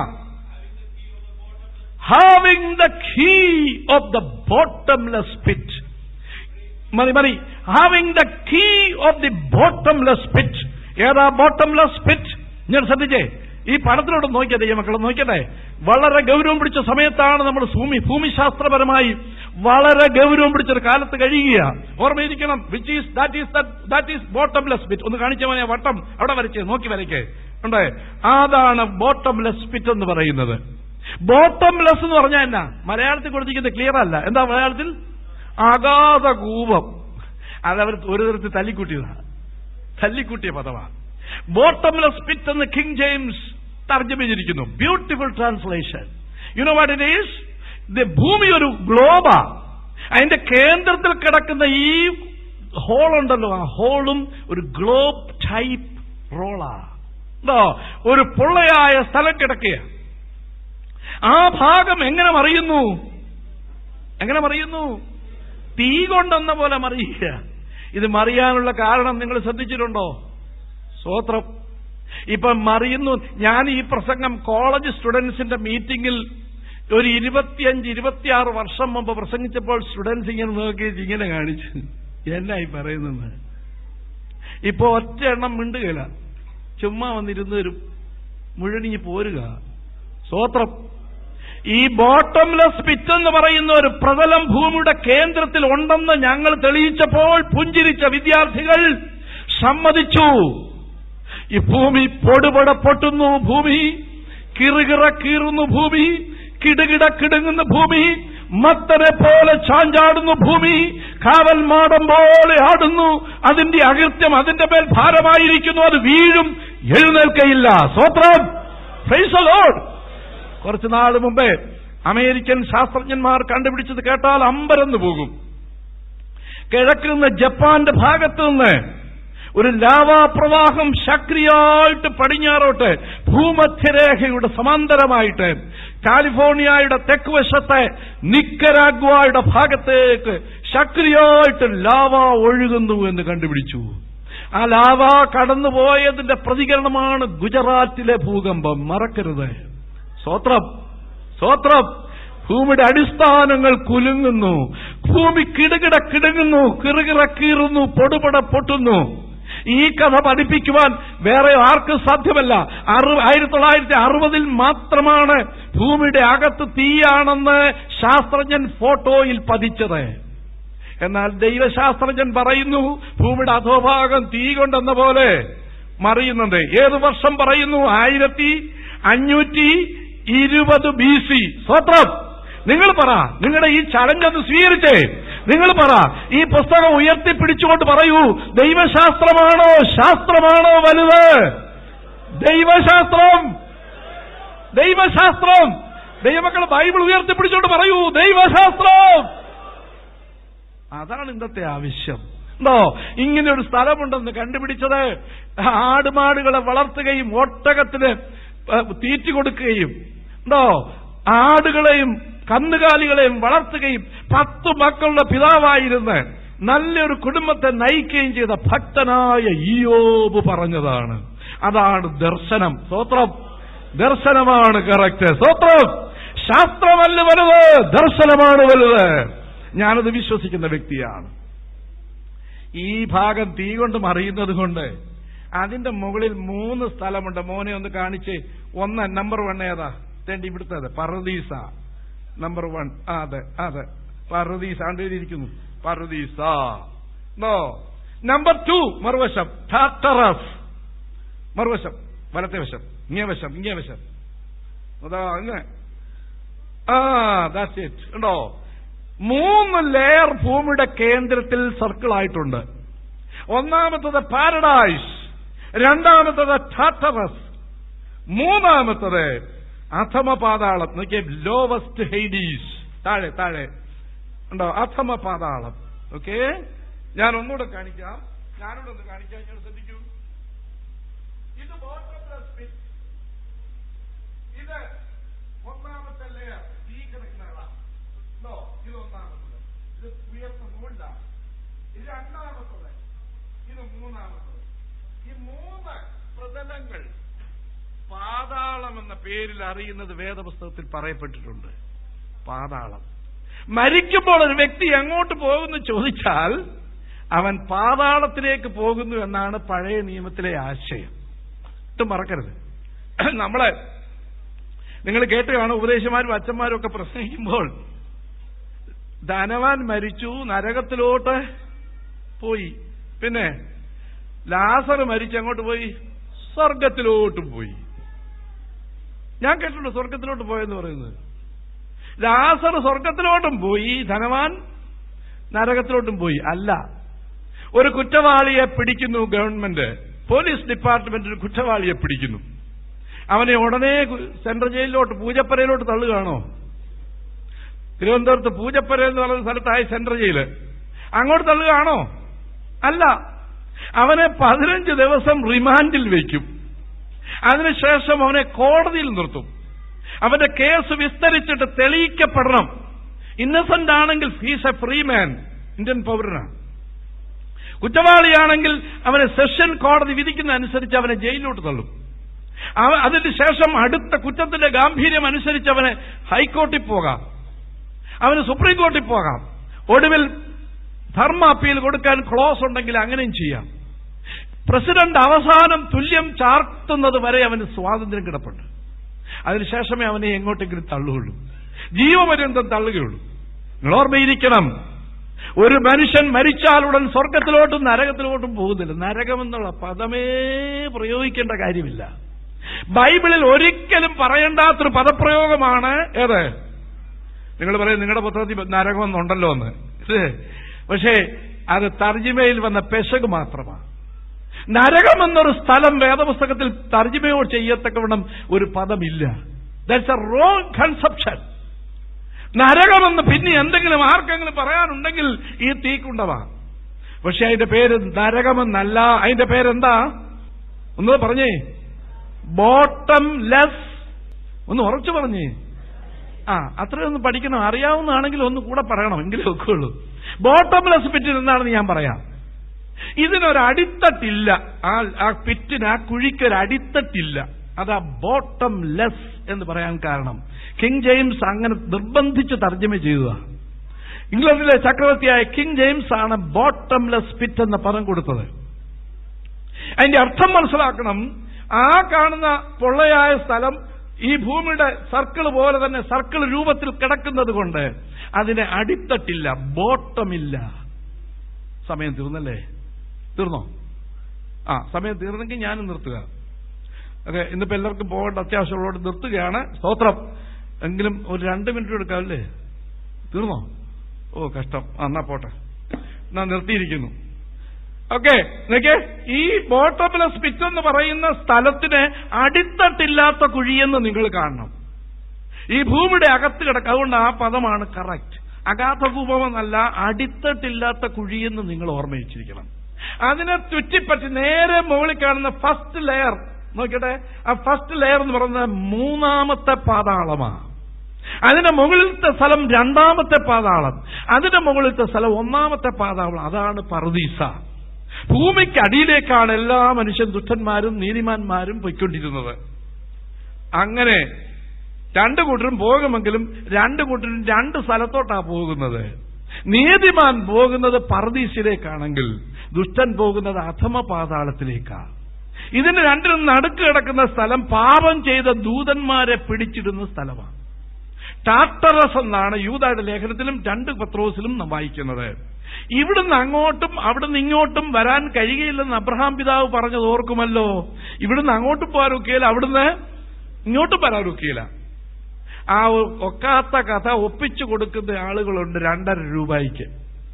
having the key of the bottomless pit മതി മതി having the key of the bottomless pit ഏതാ bottomless pit ഞാൻ ശ്രദ്ധിച്ചേ ഈ പടത്തിലോട്ട് നോക്കിയതേ ഈ മക്കളെ നോക്കട്ടെ വളരെ ഗൗരവം പിടിച്ച സമയത്താണ് നമ്മൾ ഭൂമി ഭൂമിശാസ്ത്രപരമായി വളരെ ഗൗരവം പിടിച്ചൊരു കാലത്ത് കഴിയുക ഓർമ്മയിരിക്കണം which is that is that is bottomless pit ഒന്ന് കാണിച്ച മോനെ വട്ടം അവിടെ വരയ്ക്ക് നോക്കി വരയ്ക്ക് ഉണ്ടേ അതാണ് ബോട്ടംലെസ് പിറ്റ് എന്ന് പറയുന്നത് ബോട്ടംലെസ് എന്ന് പറഞ്ഞാൽ എന്നാ മലയാളത്തിൽ കൊടുത്തിരിക്കുന്നത് ക്ലിയർ അല്ല എന്താ മലയാളത്തിൽ അഗാധ കൂപം അതവർ ഒരു തരത്തിൽ തല്ലിക്കൂട്ടിയതാണ് തല്ലിക്കൂട്ടിയ പദമാണ് ബോട്ടംലെസ് പിറ്റ് എന്ന് കിങ് ജെയിംസ് തർജ്ജമ ചെയ്തിരിക്കുന്നു beautiful translation you know what it is the ഭൂമി ഒരു ഗ്ലോബാ അതിന്റെ കേന്ദ്രത്തിൽ കിടക്കുന്ന ഈ ഹോൾ ഉണ്ടല്ലോ ആ ഹോളും ഒരു ഗ്ലോബ് ടൈപ്പ് റോളാ എന്തോ ഒരു പൊള്ളയായ സ്ഥലം കിടക്കുക ആ ഭാഗം എങ്ങനെ മറിയുന്നു എങ്ങനെ മറിയുന്നു തീ കൊണ്ടെന്ന പോലെ മറിയുക ഇത് മറിയാനുള്ള കാരണം നിങ്ങൾ ശ്രദ്ധിച്ചിട്ടുണ്ടോ സ്വോത്രം ഇപ്പൊ മറിയുന്നു ഞാൻ ഈ പ്രസംഗം കോളേജ് സ്റ്റുഡൻസിന്റെ മീറ്റിംഗിൽ ഒരു ഇരുപത്തിയഞ്ച് ഇരുപത്തിയാറ് വർഷം മുമ്പ് പ്രസംഗിച്ചപ്പോൾ സ്റ്റുഡൻസ് ഇങ്ങനെ നോക്കി ഇങ്ങനെ കാണിച്ചു എന്നായി പറയുന്നത് ഇപ്പൊ ഒറ്റ എണ്ണം മിണ്ടുകയില്ല ചുമ്മാ വന്നിരുന്ന് ഒരു മുഴുവനിങ്ങി പോരുക സ്വോത്രം ഈ ബോട്ടംലെസ് പിറ്റ് എന്ന് പറയുന്ന ഒരു പ്രതലം ഭൂമിയുടെ കേന്ദ്രത്തിൽ ഉണ്ടെന്ന് ഞങ്ങൾ തെളിയിച്ചപ്പോൾ പുഞ്ചിരിച്ച വിദ്യാർത്ഥികൾ സമ്മതിച്ചു ഈ ഭൂമി പൊടുപട പൊട്ടുന്നു ഭൂമി കിറുകിറ കീറുന്നു ഭൂമി കിടുകിട കിടുങ്ങുന്ന ഭൂമി മത്തനെ പോലെ ചാഞ്ചാടുന്നു ഭൂമി കാവൽ മാടം പോലെ ആടുന്നു അതിന്റെ അകൃത്യം അതിന്റെ മേൽ ഭാരമായിരിക്കുന്നു അത് വീഴും എഴുന്നേൽക്കയില്ല സ്വത്രം ലോഡ് കുറച്ചു നാൾ മുമ്പേ അമേരിക്കൻ ശാസ്ത്രജ്ഞന്മാർ കണ്ടുപിടിച്ചത് കേട്ടാൽ അമ്പരന്ന് പോകും കിഴക്കിൽ നിന്ന് ജപ്പാന്റെ ഭാഗത്ത് നിന്ന് ഒരു ലാവാപ്രവാഹം ശക്തിയായിട്ട് പടിഞ്ഞാറോട്ട് ഭൂമധ്യരേഖയുടെ സമാന്തരമായിട്ട് കാലിഫോർണിയയുടെ തെക്ക് വശത്തെ നിക്കരാഗ്വയുടെ ഭാഗത്തേക്ക് ശക്തിയായിട്ട് ലാവ ഒഴുകുന്നു എന്ന് കണ്ടുപിടിച്ചു ആ ലാവ കടന്നുപോയതിന്റെ പ്രതികരണമാണ് ഗുജറാത്തിലെ ഭൂകമ്പം മറക്കരുത് സ്വത്രം സ്വത്രം ഭൂമിയുടെ അടിസ്ഥാനങ്ങൾ കുലുങ്ങുന്നു ഭൂമി കിടുകിട കിടുങ്ങുന്നു കിറുകിറ കീറുന്നു പൊടുപട പൊട്ടുന്നു ഈ കഥ പഠിപ്പിക്കുവാൻ വേറെ ആർക്കും സാധ്യമല്ല അറു ആയിരത്തി തൊള്ളായിരത്തി അറുപതിൽ മാത്രമാണ് ഭൂമിയുടെ അകത്ത് തീയാണെന്ന് ശാസ്ത്രജ്ഞൻ ഫോട്ടോയിൽ പതിച്ചത് എന്നാൽ ദൈവശാസ്ത്രജ്ഞൻ പറയുന്നു ഭൂമിയുടെ അധോഭാഗം തീ കൊണ്ടെന്ന പോലെ മറിയുന്നുണ്ട് ഏത് വർഷം പറയുന്നു ആയിരത്തി അഞ്ഞൂറ്റി ഇരുപത് ബി സി സ്വത്രം നിങ്ങൾ പറ നിങ്ങളുടെ ഈ ചലഞ്ച് ഒന്ന് സ്വീകരിച്ചേ നിങ്ങൾ പറ ഈ പുസ്തകം ഉയർത്തിപ്പിടിച്ചുകൊണ്ട് പറയൂ ദൈവശാസ്ത്രമാണോ ശാസ്ത്രമാണോ വലുത് ദൈവശാസ്ത്രം ദൈവശാസ്ത്രം ദൈവമക്കൾ ബൈബിൾ ഉയർത്തിപ്പിടിച്ചുകൊണ്ട് പറയൂ ദൈവശാസ്ത്രം അതാണ് ഇന്നത്തെ ആവശ്യം എന്തോ ഇങ്ങനെ ഒരു സ്ഥലമുണ്ടെന്ന് കണ്ടുപിടിച്ചത് ആടുമാടുകളെ വളർത്തുകയും ഒട്ടകത്തിന് തീറ്റി കൊടുക്കുകയും എന്തോ ആടുകളെയും കന്നുകാലികളെയും വളർത്തുകയും പത്തു മക്കളുടെ പിതാവായിരുന്ന് നല്ലൊരു കുടുംബത്തെ നയിക്കുകയും ചെയ്ത ഭക്തനായ ഈയോബ് പറഞ്ഞതാണ് അതാണ് ദർശനം സ്വത്രം ദർശനമാണ് കറക്റ്റ് സ്വത്രം ശാസ്ത്രമല്ല വലുത് ദർശനമാണ് വലുത് ഞാനത് വിശ്വസിക്കുന്ന വ്യക്തിയാണ് ഈ ഭാഗം തീ കൊണ്ട് മറിയുന്നത് കൊണ്ട് അതിന്റെ മുകളിൽ മൂന്ന് സ്ഥലമുണ്ട് മോനെ ഒന്ന് കാണിച്ച് ഒന്ന് നമ്പർ വൺ ഏതാ തേണ്ടി ഇവിടുത്തെ പർദീസ നമ്പർ വൺ അതെ അതെ പർദീസ ആണ്ടിരിക്കുന്നു പർദീസ നോ നമ്പർ ടു മറുവശം ടാറ്ററസ് മറുവശം വലത്തെ വശം ഇങ്ങേ വശം ഇങ്ങേ വശം അതാ അങ്ങനെ ആ ദാറ്റ്സ് ഇറ്റ് ഉണ്ടോ മൂന്ന് ലെയർ ഭൂമിയുടെ കേന്ദ്രത്തിൽ സർക്കിൾ ആയിട്ടുണ്ട് ഒന്നാമത്തത് പാരഡൈസ് രണ്ടാമത്തത് ടാറ്ററസ് മൂന്നാമത്തത് അഥമ പാതാളം നോക്കിയേ ലോവസ്റ്റ് ഹെയ്ഡീസ് താഴെ താഴെ ഉണ്ടോ അഥമ പാതാളം ഓക്കെ ഞാൻ ഒന്നുകൂടെ കാണിക്കാം ഞാനിവിടെ ഒന്ന് കാണിക്കാം ഞാൻ ശ്രദ്ധിക്കൂ ഇത് bottomless pit. ഇത് ഒന്നാമത്തെ ലെയർ ഈ കിടക്കുന്നതാണ് ഉണ്ടോ ഇത് ഒന്നാമത്തത് ഇത് ഉയർത്ത മുകളിലാണ് ഇത് രണ്ടാമത്തത് ഇത് മൂന്നാമത്തത് ഈ മൂന്ന് പ്രതലങ്ങൾ പാതാളം എന്ന പേരിൽ അറിയുന്നത് വേദപുസ്തകത്തിൽ പറയപ്പെട്ടിട്ടുണ്ട് പാതാളം മരിക്കുമ്പോൾ ഒരു വ്യക്തി എങ്ങോട്ട് പോകുന്നു ചോദിച്ചാൽ അവൻ പാതാളത്തിലേക്ക് പോകുന്നു എന്നാണ് പഴയ നിയമത്തിലെ ആശയം ഒട്ടും മറക്കരുത് നമ്മളെ നിങ്ങൾ കേട്ട് കാണും ഉപദേശന്മാരും അച്ഛന്മാരും ഒക്കെ പ്രസംഗിക്കുമ്പോൾ ധനവാൻ മരിച്ചു നരകത്തിലോട്ട് പോയി പിന്നെ ലാസർ മരിച്ച് അങ്ങോട്ട് പോയി സ്വർഗത്തിലോട്ടും പോയി ഞാൻ കേട്ടിട്ടുണ്ട് സ്വർഗത്തിലോട്ട് പോയെന്ന് പറയുന്നത് ലാസർ സ്വർഗത്തിലോട്ടും പോയി ധനവാൻ നരകത്തിലോട്ടും പോയി അല്ല ഒരു കുറ്റവാളിയെ പിടിക്കുന്നു ഗവൺമെന്റ് പോലീസ് ഡിപ്പാർട്ട്മെന്റ് ഒരു കുറ്റവാളിയെ പിടിക്കുന്നു അവനെ ഉടനെ കു- സെൻട്രൽ ജയിലിലോട്ട് പൂജപ്പരയിലോട്ട് തള്ളുകയാണോ തിരുവനന്തപുരത്ത് പൂജപ്പര എന്ന് പറയുന്ന സ്ഥലത്തായി സെൻട്രൽ ജയില് അങ്ങോട്ട് തള്ളുകയാണോ അല്ല അവനെ പതിനഞ്ച് ദിവസം റിമാൻഡിൽ വയ്ക്കും അതിനുശേഷം അവനെ കോടതിയിൽ നിർത്തും അവന്റെ കേസ് വിസ്തരിച്ചിട്ട് തെളിയിക്കപ്പെടണം ഇന്നസെന്റ് ആണെങ്കിൽ he's a free man Indian പൗരനാണ് കുറ്റവാളിയാണെങ്കിൽ അവനെ സെഷൻ കോടതി വിധിക്കുന്ന അനുസരിച്ച് അവനെ ജയിലിലോട്ട് തള്ളും അവ- അതിന് ശേഷം അടുത്ത കുറ്റത്തിന്റെ ഗാംഭീര്യം അനുസരിച്ച് അവന് ഹൈക്കോർട്ടിൽ പോകാം അവന് സുപ്രീം കോർട്ടിൽ പോകാം ഒടുവിൽ ധർമ്മ അപ്പീൽ കൊടുക്കാൻ ക്ലോസ് ഉണ്ടെങ്കിൽ അങ്ങനെയും ചെയ്യാം പ്രസിഡന്റ് അവസാനം തുല്യം ചാർത്തുന്നത് വരെ അവന് സ്വാതന്ത്ര്യം കിടപ്പുണ്ട് അതിനുശേഷമേ അവനെ എങ്ങോട്ടെങ്കിലും തള്ളുകയുള്ളൂ ജീവപര്യന്തം തള്ളുകയുള്ളൂ നിങ്ങൾ ഓർമ്മയിരിക്കണം ഒരു മനുഷ്യൻ മരിച്ചാലുടൻ സ്വർഗത്തിലോട്ടും നരകത്തിലോട്ടും പോകുന്നില്ല നരകമെന്നുള്ള പദമേ പ്രയോഗിക്കേണ്ട കാര്യമില്ല ബൈബിളിൽ ഒരിക്കലും പറയേണ്ടാത്തൊരു പദപ്രയോഗമാണ് ഏത് നിങ്ങൾ പറയും നിങ്ങളുടെ പുത്രത്തിൽ നരകമെന്നുണ്ടല്ലോ എന്ന് ഇത് പക്ഷേ അത് തർജിമയിൽ വന്ന പെശക് മാത്രമാണ് നരകമെന്നൊരു സ്ഥലം വേദപുസ്തകത്തിൽ തർജിമയോ ചെയ്യത്തക്കവണ്ണം ഒരു പദമില്ല ദാറ്റ്സ് എ റോങ് കൺസെപ്ഷൻ നരകമെന്ന് പിന്നെ എന്തെങ്കിലും ആർക്കെങ്കിലും പറയാനുണ്ടെങ്കിൽ ഈ തീക്കുണ്ടവാ പക്ഷെ അതിന്റെ പേര് നരകമെന്നല്ല അതിന്റെ പേരെന്താ ഒന്ന് പറഞ്ഞേ ബോട്ടം ലെസ് ഒന്ന് ഉറച്ചു പറഞ്ഞേ ആ അത്രയൊന്ന് പഠിക്കണം അറിയാവുന്നതാണെങ്കിൽ ഒന്ന് കൂടെ പറയണം എങ്കിലേ ഒക്കെയുള്ളൂ ബോട്ടംലെസ് പിറ്റിൽ എന്താണെന്ന് ഞാൻ പറയാം ഇതിനൊരു അടിത്തട്ടില്ല ആ ആ പിറ്റിന് ആ കുഴിക്ക് ഒരു അടിത്തട്ടില്ല അതാ ബോട്ടം ലെസ് എന്ന് പറയാൻ കാരണം കിങ് ജെയിംസ് അങ്ങനെ നിർബന്ധിച്ച് തർജ്ജമ ചെയ്തതാണ് ഇംഗ്ലണ്ടിലെ ചക്രവർത്തിയായ കിങ് ജെയിംസ് ആണ് ബോട്ടംലെസ് പിറ്റ് എന്ന പദം കൊടുത്തത് അതിന്റെ അർത്ഥം മനസ്സിലാക്കണം ആ കാണുന്ന പൊള്ളയായ സ്ഥലം ഈ ഭൂമിയുടെ സർക്കിൾ പോലെ തന്നെ സർക്കിൾ രൂപത്തിൽ കിടക്കുന്നത് കൊണ്ട് അതിന് അടിത്തട്ടില്ല ബോട്ടമില്ല സമയം തീർന്നല്ലേ തീർന്നോ ആ സമയം തീർന്നെങ്കിൽ ഞാനും നിർത്തുക ഓക്കെ ഇന്നിപ്പോ എല്ലാവർക്കും പോകേണ്ട അത്യാവശ്യമുള്ളതോട് നിർത്തുകയാണ് സ്തോത്രം എങ്കിലും ഒരു രണ്ട് മിനിറ്റ് എടുക്കാമല്ലേ തീർന്നോ ഓ കഷ്ടം ആ, എന്നാ പോട്ടെ എന്നാ നിർത്തിയിരിക്കുന്നു ഓക്കെ നോക്കിയേ ഈ ബോട്ടംലെസ് പിറ്റ് എന്ന് പറയുന്ന സ്ഥലത്തിന് അടിത്തട്ടില്ലാത്ത കുഴിയെന്ന് നിങ്ങൾ കാണണം ഈ ഭൂമിയുടെ അകത്ത് കിടക്കുക അതുകൊണ്ട് ആ പദമാണ് കറക്റ്റ് അഗാധകൂപമെന്നല്ല അടിത്തട്ടില്ലാത്ത കുഴിയെന്ന് നിങ്ങൾ ഓർമ്മയിച്ചിരിക്കണം അതിനെ ചുറ്റിപ്പറ്റി നേരെ മുകളിൽ കാണുന്ന ഫസ്റ്റ് ലെയർ നോക്കട്ടെ ആ ഫസ്റ്റ് ലെയർ എന്ന് പറയുന്നത് മൂന്നാമത്തെ പാതാളമാണ് അതിന്റെ മുകളിലത്തെ സ്ഥലം രണ്ടാമത്തെ പാതാളം അതിന്റെ മുകളിലത്തെ സ്ഥലം ഒന്നാമത്തെ പാതാളം അതാണ് പർദീസ ഭൂമിക്ക് അടിയിലേക്കാണ് എല്ലാ മനുഷ്യൻ ദുഷ്ടന്മാരും നീതിമാന്മാരും പൊയ്ക്കൊണ്ടിരുന്നത് അങ്ങനെ രണ്ടു കൂട്ടരും പോകുമെങ്കിലും രണ്ടു കൂട്ടരും രണ്ട് സ്ഥലത്തോട്ടാ പോകുന്നത് നീതിമാൻ പോകുന്നത് പർദീസിലേക്കാണെങ്കിൽ ദുഷ്ടൻ പോകുന്നത് അധമ പാതാളത്തിലേക്കാ ഇതിന് രണ്ടിനും നടുക്ക് കിടക്കുന്ന സ്ഥലം പാപം ചെയ്ത ദൂതന്മാരെ പിടിച്ചിടുന്ന സ്ഥലമാണ് ടാട്ടറസ് എന്നാണ് യൂതയുടെ ലേഖനത്തിലും രണ്ട് പത്രോസിലും നാം വായിക്കുന്നത് ഇവിടുന്ന് അങ്ങോട്ടും അവിടുന്ന് ഇങ്ങോട്ടും വരാൻ കഴിയുകയില്ലെന്ന് അബ്രഹാം പിതാവ് പറഞ്ഞത് ഓർക്കുമല്ലോ ഇവിടുന്ന് അങ്ങോട്ടും പോകാൻ ഒക്കെയില്ല അവിടുന്ന് ഇങ്ങോട്ടും വരാൻ ഒക്കെയില്ല ആ ഒക്കാത്ത കഥ ഒപ്പിച്ചു കൊടുക്കുന്ന ആളുകളുണ്ട് രണ്ടര രൂപയ്ക്ക്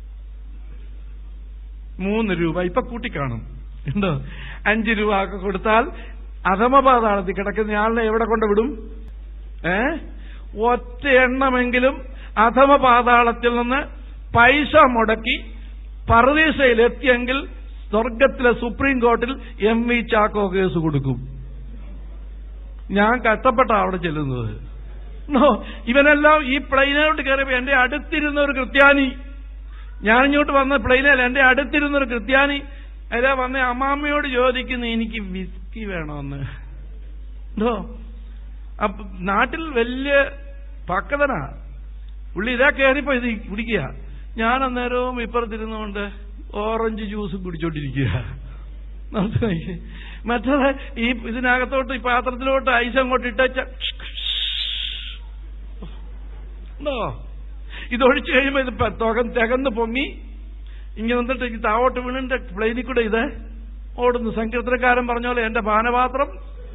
മൂന്ന് രൂപ ഇപ്പൊ കൂട്ടിക്കാണും ഉണ്ടോ അഞ്ച് രൂപ ഒക്കെ കൊടുത്താൽ അധമപാതാളത്തിൽ കിടക്കുന്ന ആളിനെ എവിടെ കൊണ്ട് വിടും ഏ ഒറ്റ എണ്ണമെങ്കിലും അധമപാതാളത്തിൽ നിന്ന് പൈസ മുടക്കി പറുദീസയിൽ എത്തിയെങ്കിൽ സ്വർഗത്തിലെ സുപ്രീം കോർട്ടിൽ എം വി ചാക്കോ കേസ് കൊടുക്കും ഞാൻ കഷ്ടപ്പെട്ടാ അവിടെ ചെല്ലുന്നത് നോ ഇവനെല്ലാം ഈ പ്ലെയിനോട്ട് കയറിയപ്പോ എന്റെ അടുത്തിരുന്ന ഒരു ക്രിസ്ത്യാനി ഞാൻ ഇങ്ങോട്ട് വന്ന പ്ലെയിനല്ല എന്റെ അടുത്തിരുന്ന ഒരു ക്രിസ്ത്യാനി അതാ വന്ന അമ്മാമ്മയോട് ചോദിക്കുന്നു എനിക്ക് വിസ്കി വേണമെന്ന് എന്തോ അപ്പൊ നാട്ടിൽ വലിയ പക്കതനാ പുള്ളി ഇതാ കയറിപ്പോ ഇത് കുടിക്കുക ഞാൻ അന്നേരവും ഇപ്പുറത്തിരുന്നുകൊണ്ട് ഓറഞ്ച് ജ്യൂസ് കുടിച്ചോണ്ടിരിക്കുക മനസ്സിലായി മറ്റേത് ഈ ഇതിനകത്തോട്ട് ഈ പാത്രത്തിലോട്ട് ഐസ് അങ്ങോട്ട് ഇട്ട ഇതൊഴിച്ചു കഴിയുമ്പോ ഇത് പ- തുക തികന്ന് പൊങ്ങി ഇങ്ങനെ വന്നിട്ട് ഈ താവോട്ട് വീണിന്റെ പ്ലെയിനിൽ കൂടെ ഇത് ഓടുന്നു സങ്കീർത്തനക്കാരൻ പറഞ്ഞ പോലെ എന്റെ പാനപാത്രം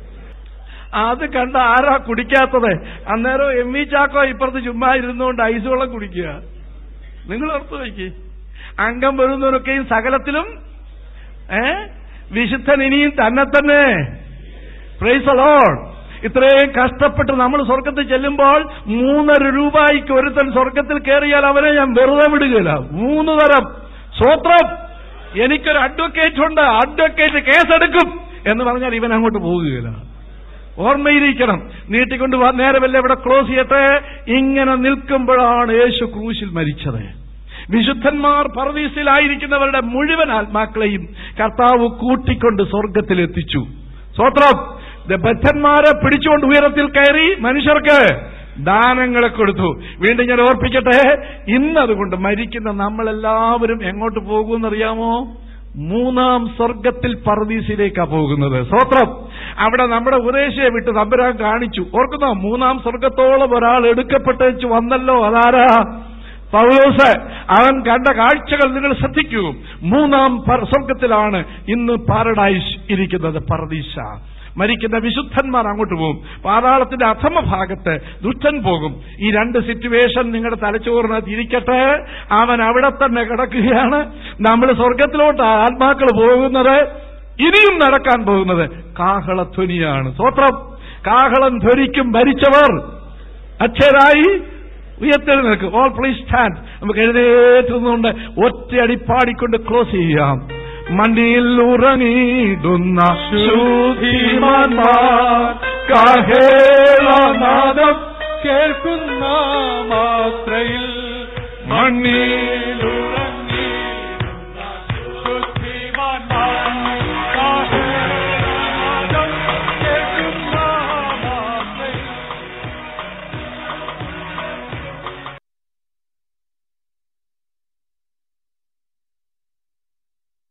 അത് കണ്ട ആരാ കുടിക്കാത്തത് അന്നേരം എം വി ചാക്കോ ഇപ്പുറത്ത് ചുമ്മാ ഇരുന്നുകൊണ്ട് ഐസ് വെള്ളം കുടിക്കുക നിങ്ങൾ ഓർത്ത് വയ്ക്ക് അംഗം വരുന്നവരൊക്കെയും സകലത്തിലും ഏ വിശുദ്ധൻ ഇനിയും തന്നെ തന്നെ പ്രൈസ് അലോൺ ഇത്രയും കഷ്ടപ്പെട്ട് നമ്മൾ സ്വർഗത്തിൽ ചെല്ലുമ്പോൾ മൂന്നര രൂപയ്ക്ക് ഒരുത്തൻ സ്വർഗത്തിൽ കയറിയാൽ അവനെ ഞാൻ വെറുതെ വിടുകയില്ല മൂന്ന് തരം സ്വത്രം എനിക്കൊരു അഡ്വക്കേറ്റ് ഉണ്ട് അഡ്വക്കേറ്റ് കേസെടുക്കും എന്ന് പറഞ്ഞാൽ ഇവൻ അങ്ങോട്ട് പോകുകയില്ല ഓർമ്മയിരിക്കണം നീട്ടിക്കൊണ്ട് വാ നേരമല്ല ഇവിടെ ക്ലോസ് ചെയ്യട്ടെ ഇങ്ങനെ നിൽക്കുമ്പോഴാണ് യേശു ക്രൂശിൽ മരിച്ചത് വിശുദ്ധന്മാർ പർവീസിലായിരിക്കുന്നവരുടെ മുഴുവൻ ആത്മാക്കളെയും കർത്താവ് കൂട്ടിക്കൊണ്ട് സ്വർഗത്തിലെത്തിച്ചു സ്വത്രം ബദ്ധന്മാരെ പിടിച്ചുകൊണ്ട് ഉയരത്തിൽ കയറി മനുഷ്യർക്ക് ദാനങ്ങളെ കൊടുത്തു വീണ്ടും ഞാൻ ഓർപ്പിക്കട്ടെ ഇന്നതുകൊണ്ട് മരിക്കുന്ന നമ്മളെല്ലാവരും എങ്ങോട്ട് പോകുമെന്നറിയാമോ മൂന്നാം സ്വർഗത്തിൽ പർദീസിലേക്കാ പോകുന്നത് സ്വത്രം അവിടെ നമ്മുടെ ഉപദേശിയെ വിട്ട് തമ്പുരാൻ കാണിച്ചു ഓർക്കുന്നോ മൂന്നാം സ്വർഗത്തോളം ഒരാൾ എടുക്കപ്പെട്ടേച്ച് വന്നല്ലോ അതാരാ പൗലോസ് അവൻ കണ്ട കാഴ്ചകൾ നിങ്ങൾ ശ്രദ്ധിക്കൂ മൂന്നാം പർ- സ്വർഗത്തിലാണ് ഇന്ന് പാരഡൈസ് ഇരിക്കുന്നത് പർദീസ മരിക്കുന്ന വിശുദ്ധന്മാർ അങ്ങോട്ട് പോകും പാതാളത്തിന്റെ അധമ ഭാഗത്ത് ദുഷ്ടൻ പോകും ഈ രണ്ട് സിറ്റുവേഷൻ നിങ്ങളുടെ തലച്ചോറിനകത്ത് ഇരിക്കട്ടെ അവൻ അവിടെ തന്നെ കിടക്കുകയാണ് നമ്മൾ സ്വർഗത്തിലോട്ട് ആത്മാക്കൾ പോകുന്നത് ഇനിയും നടക്കാൻ പോകുന്നത് കാഹളധ്വനിയാണ് സ്വത്രം കാഹളം ധ്വനിക്കും ഭരിച്ചവർ അക്ഷരായി ഉയർത്തെഴുന്നേൽക്ക് ഓൾ പ്ലീസ് സ്റ്റാൻഡ് നമുക്ക് എഴുന്നേറ്റുന്നുണ്ട് ഒറ്റയടി പാടിക്കൊണ്ട് ക്ലോസ് ചെയ്യാം മണ്ണിൽ ഉറങ്ങിയിടുന്ന ശൂതിമാന്മാർ കാഹേളനാദം കേൾക്കുന്ന മാത്രയിൽ മണ്ണിൽ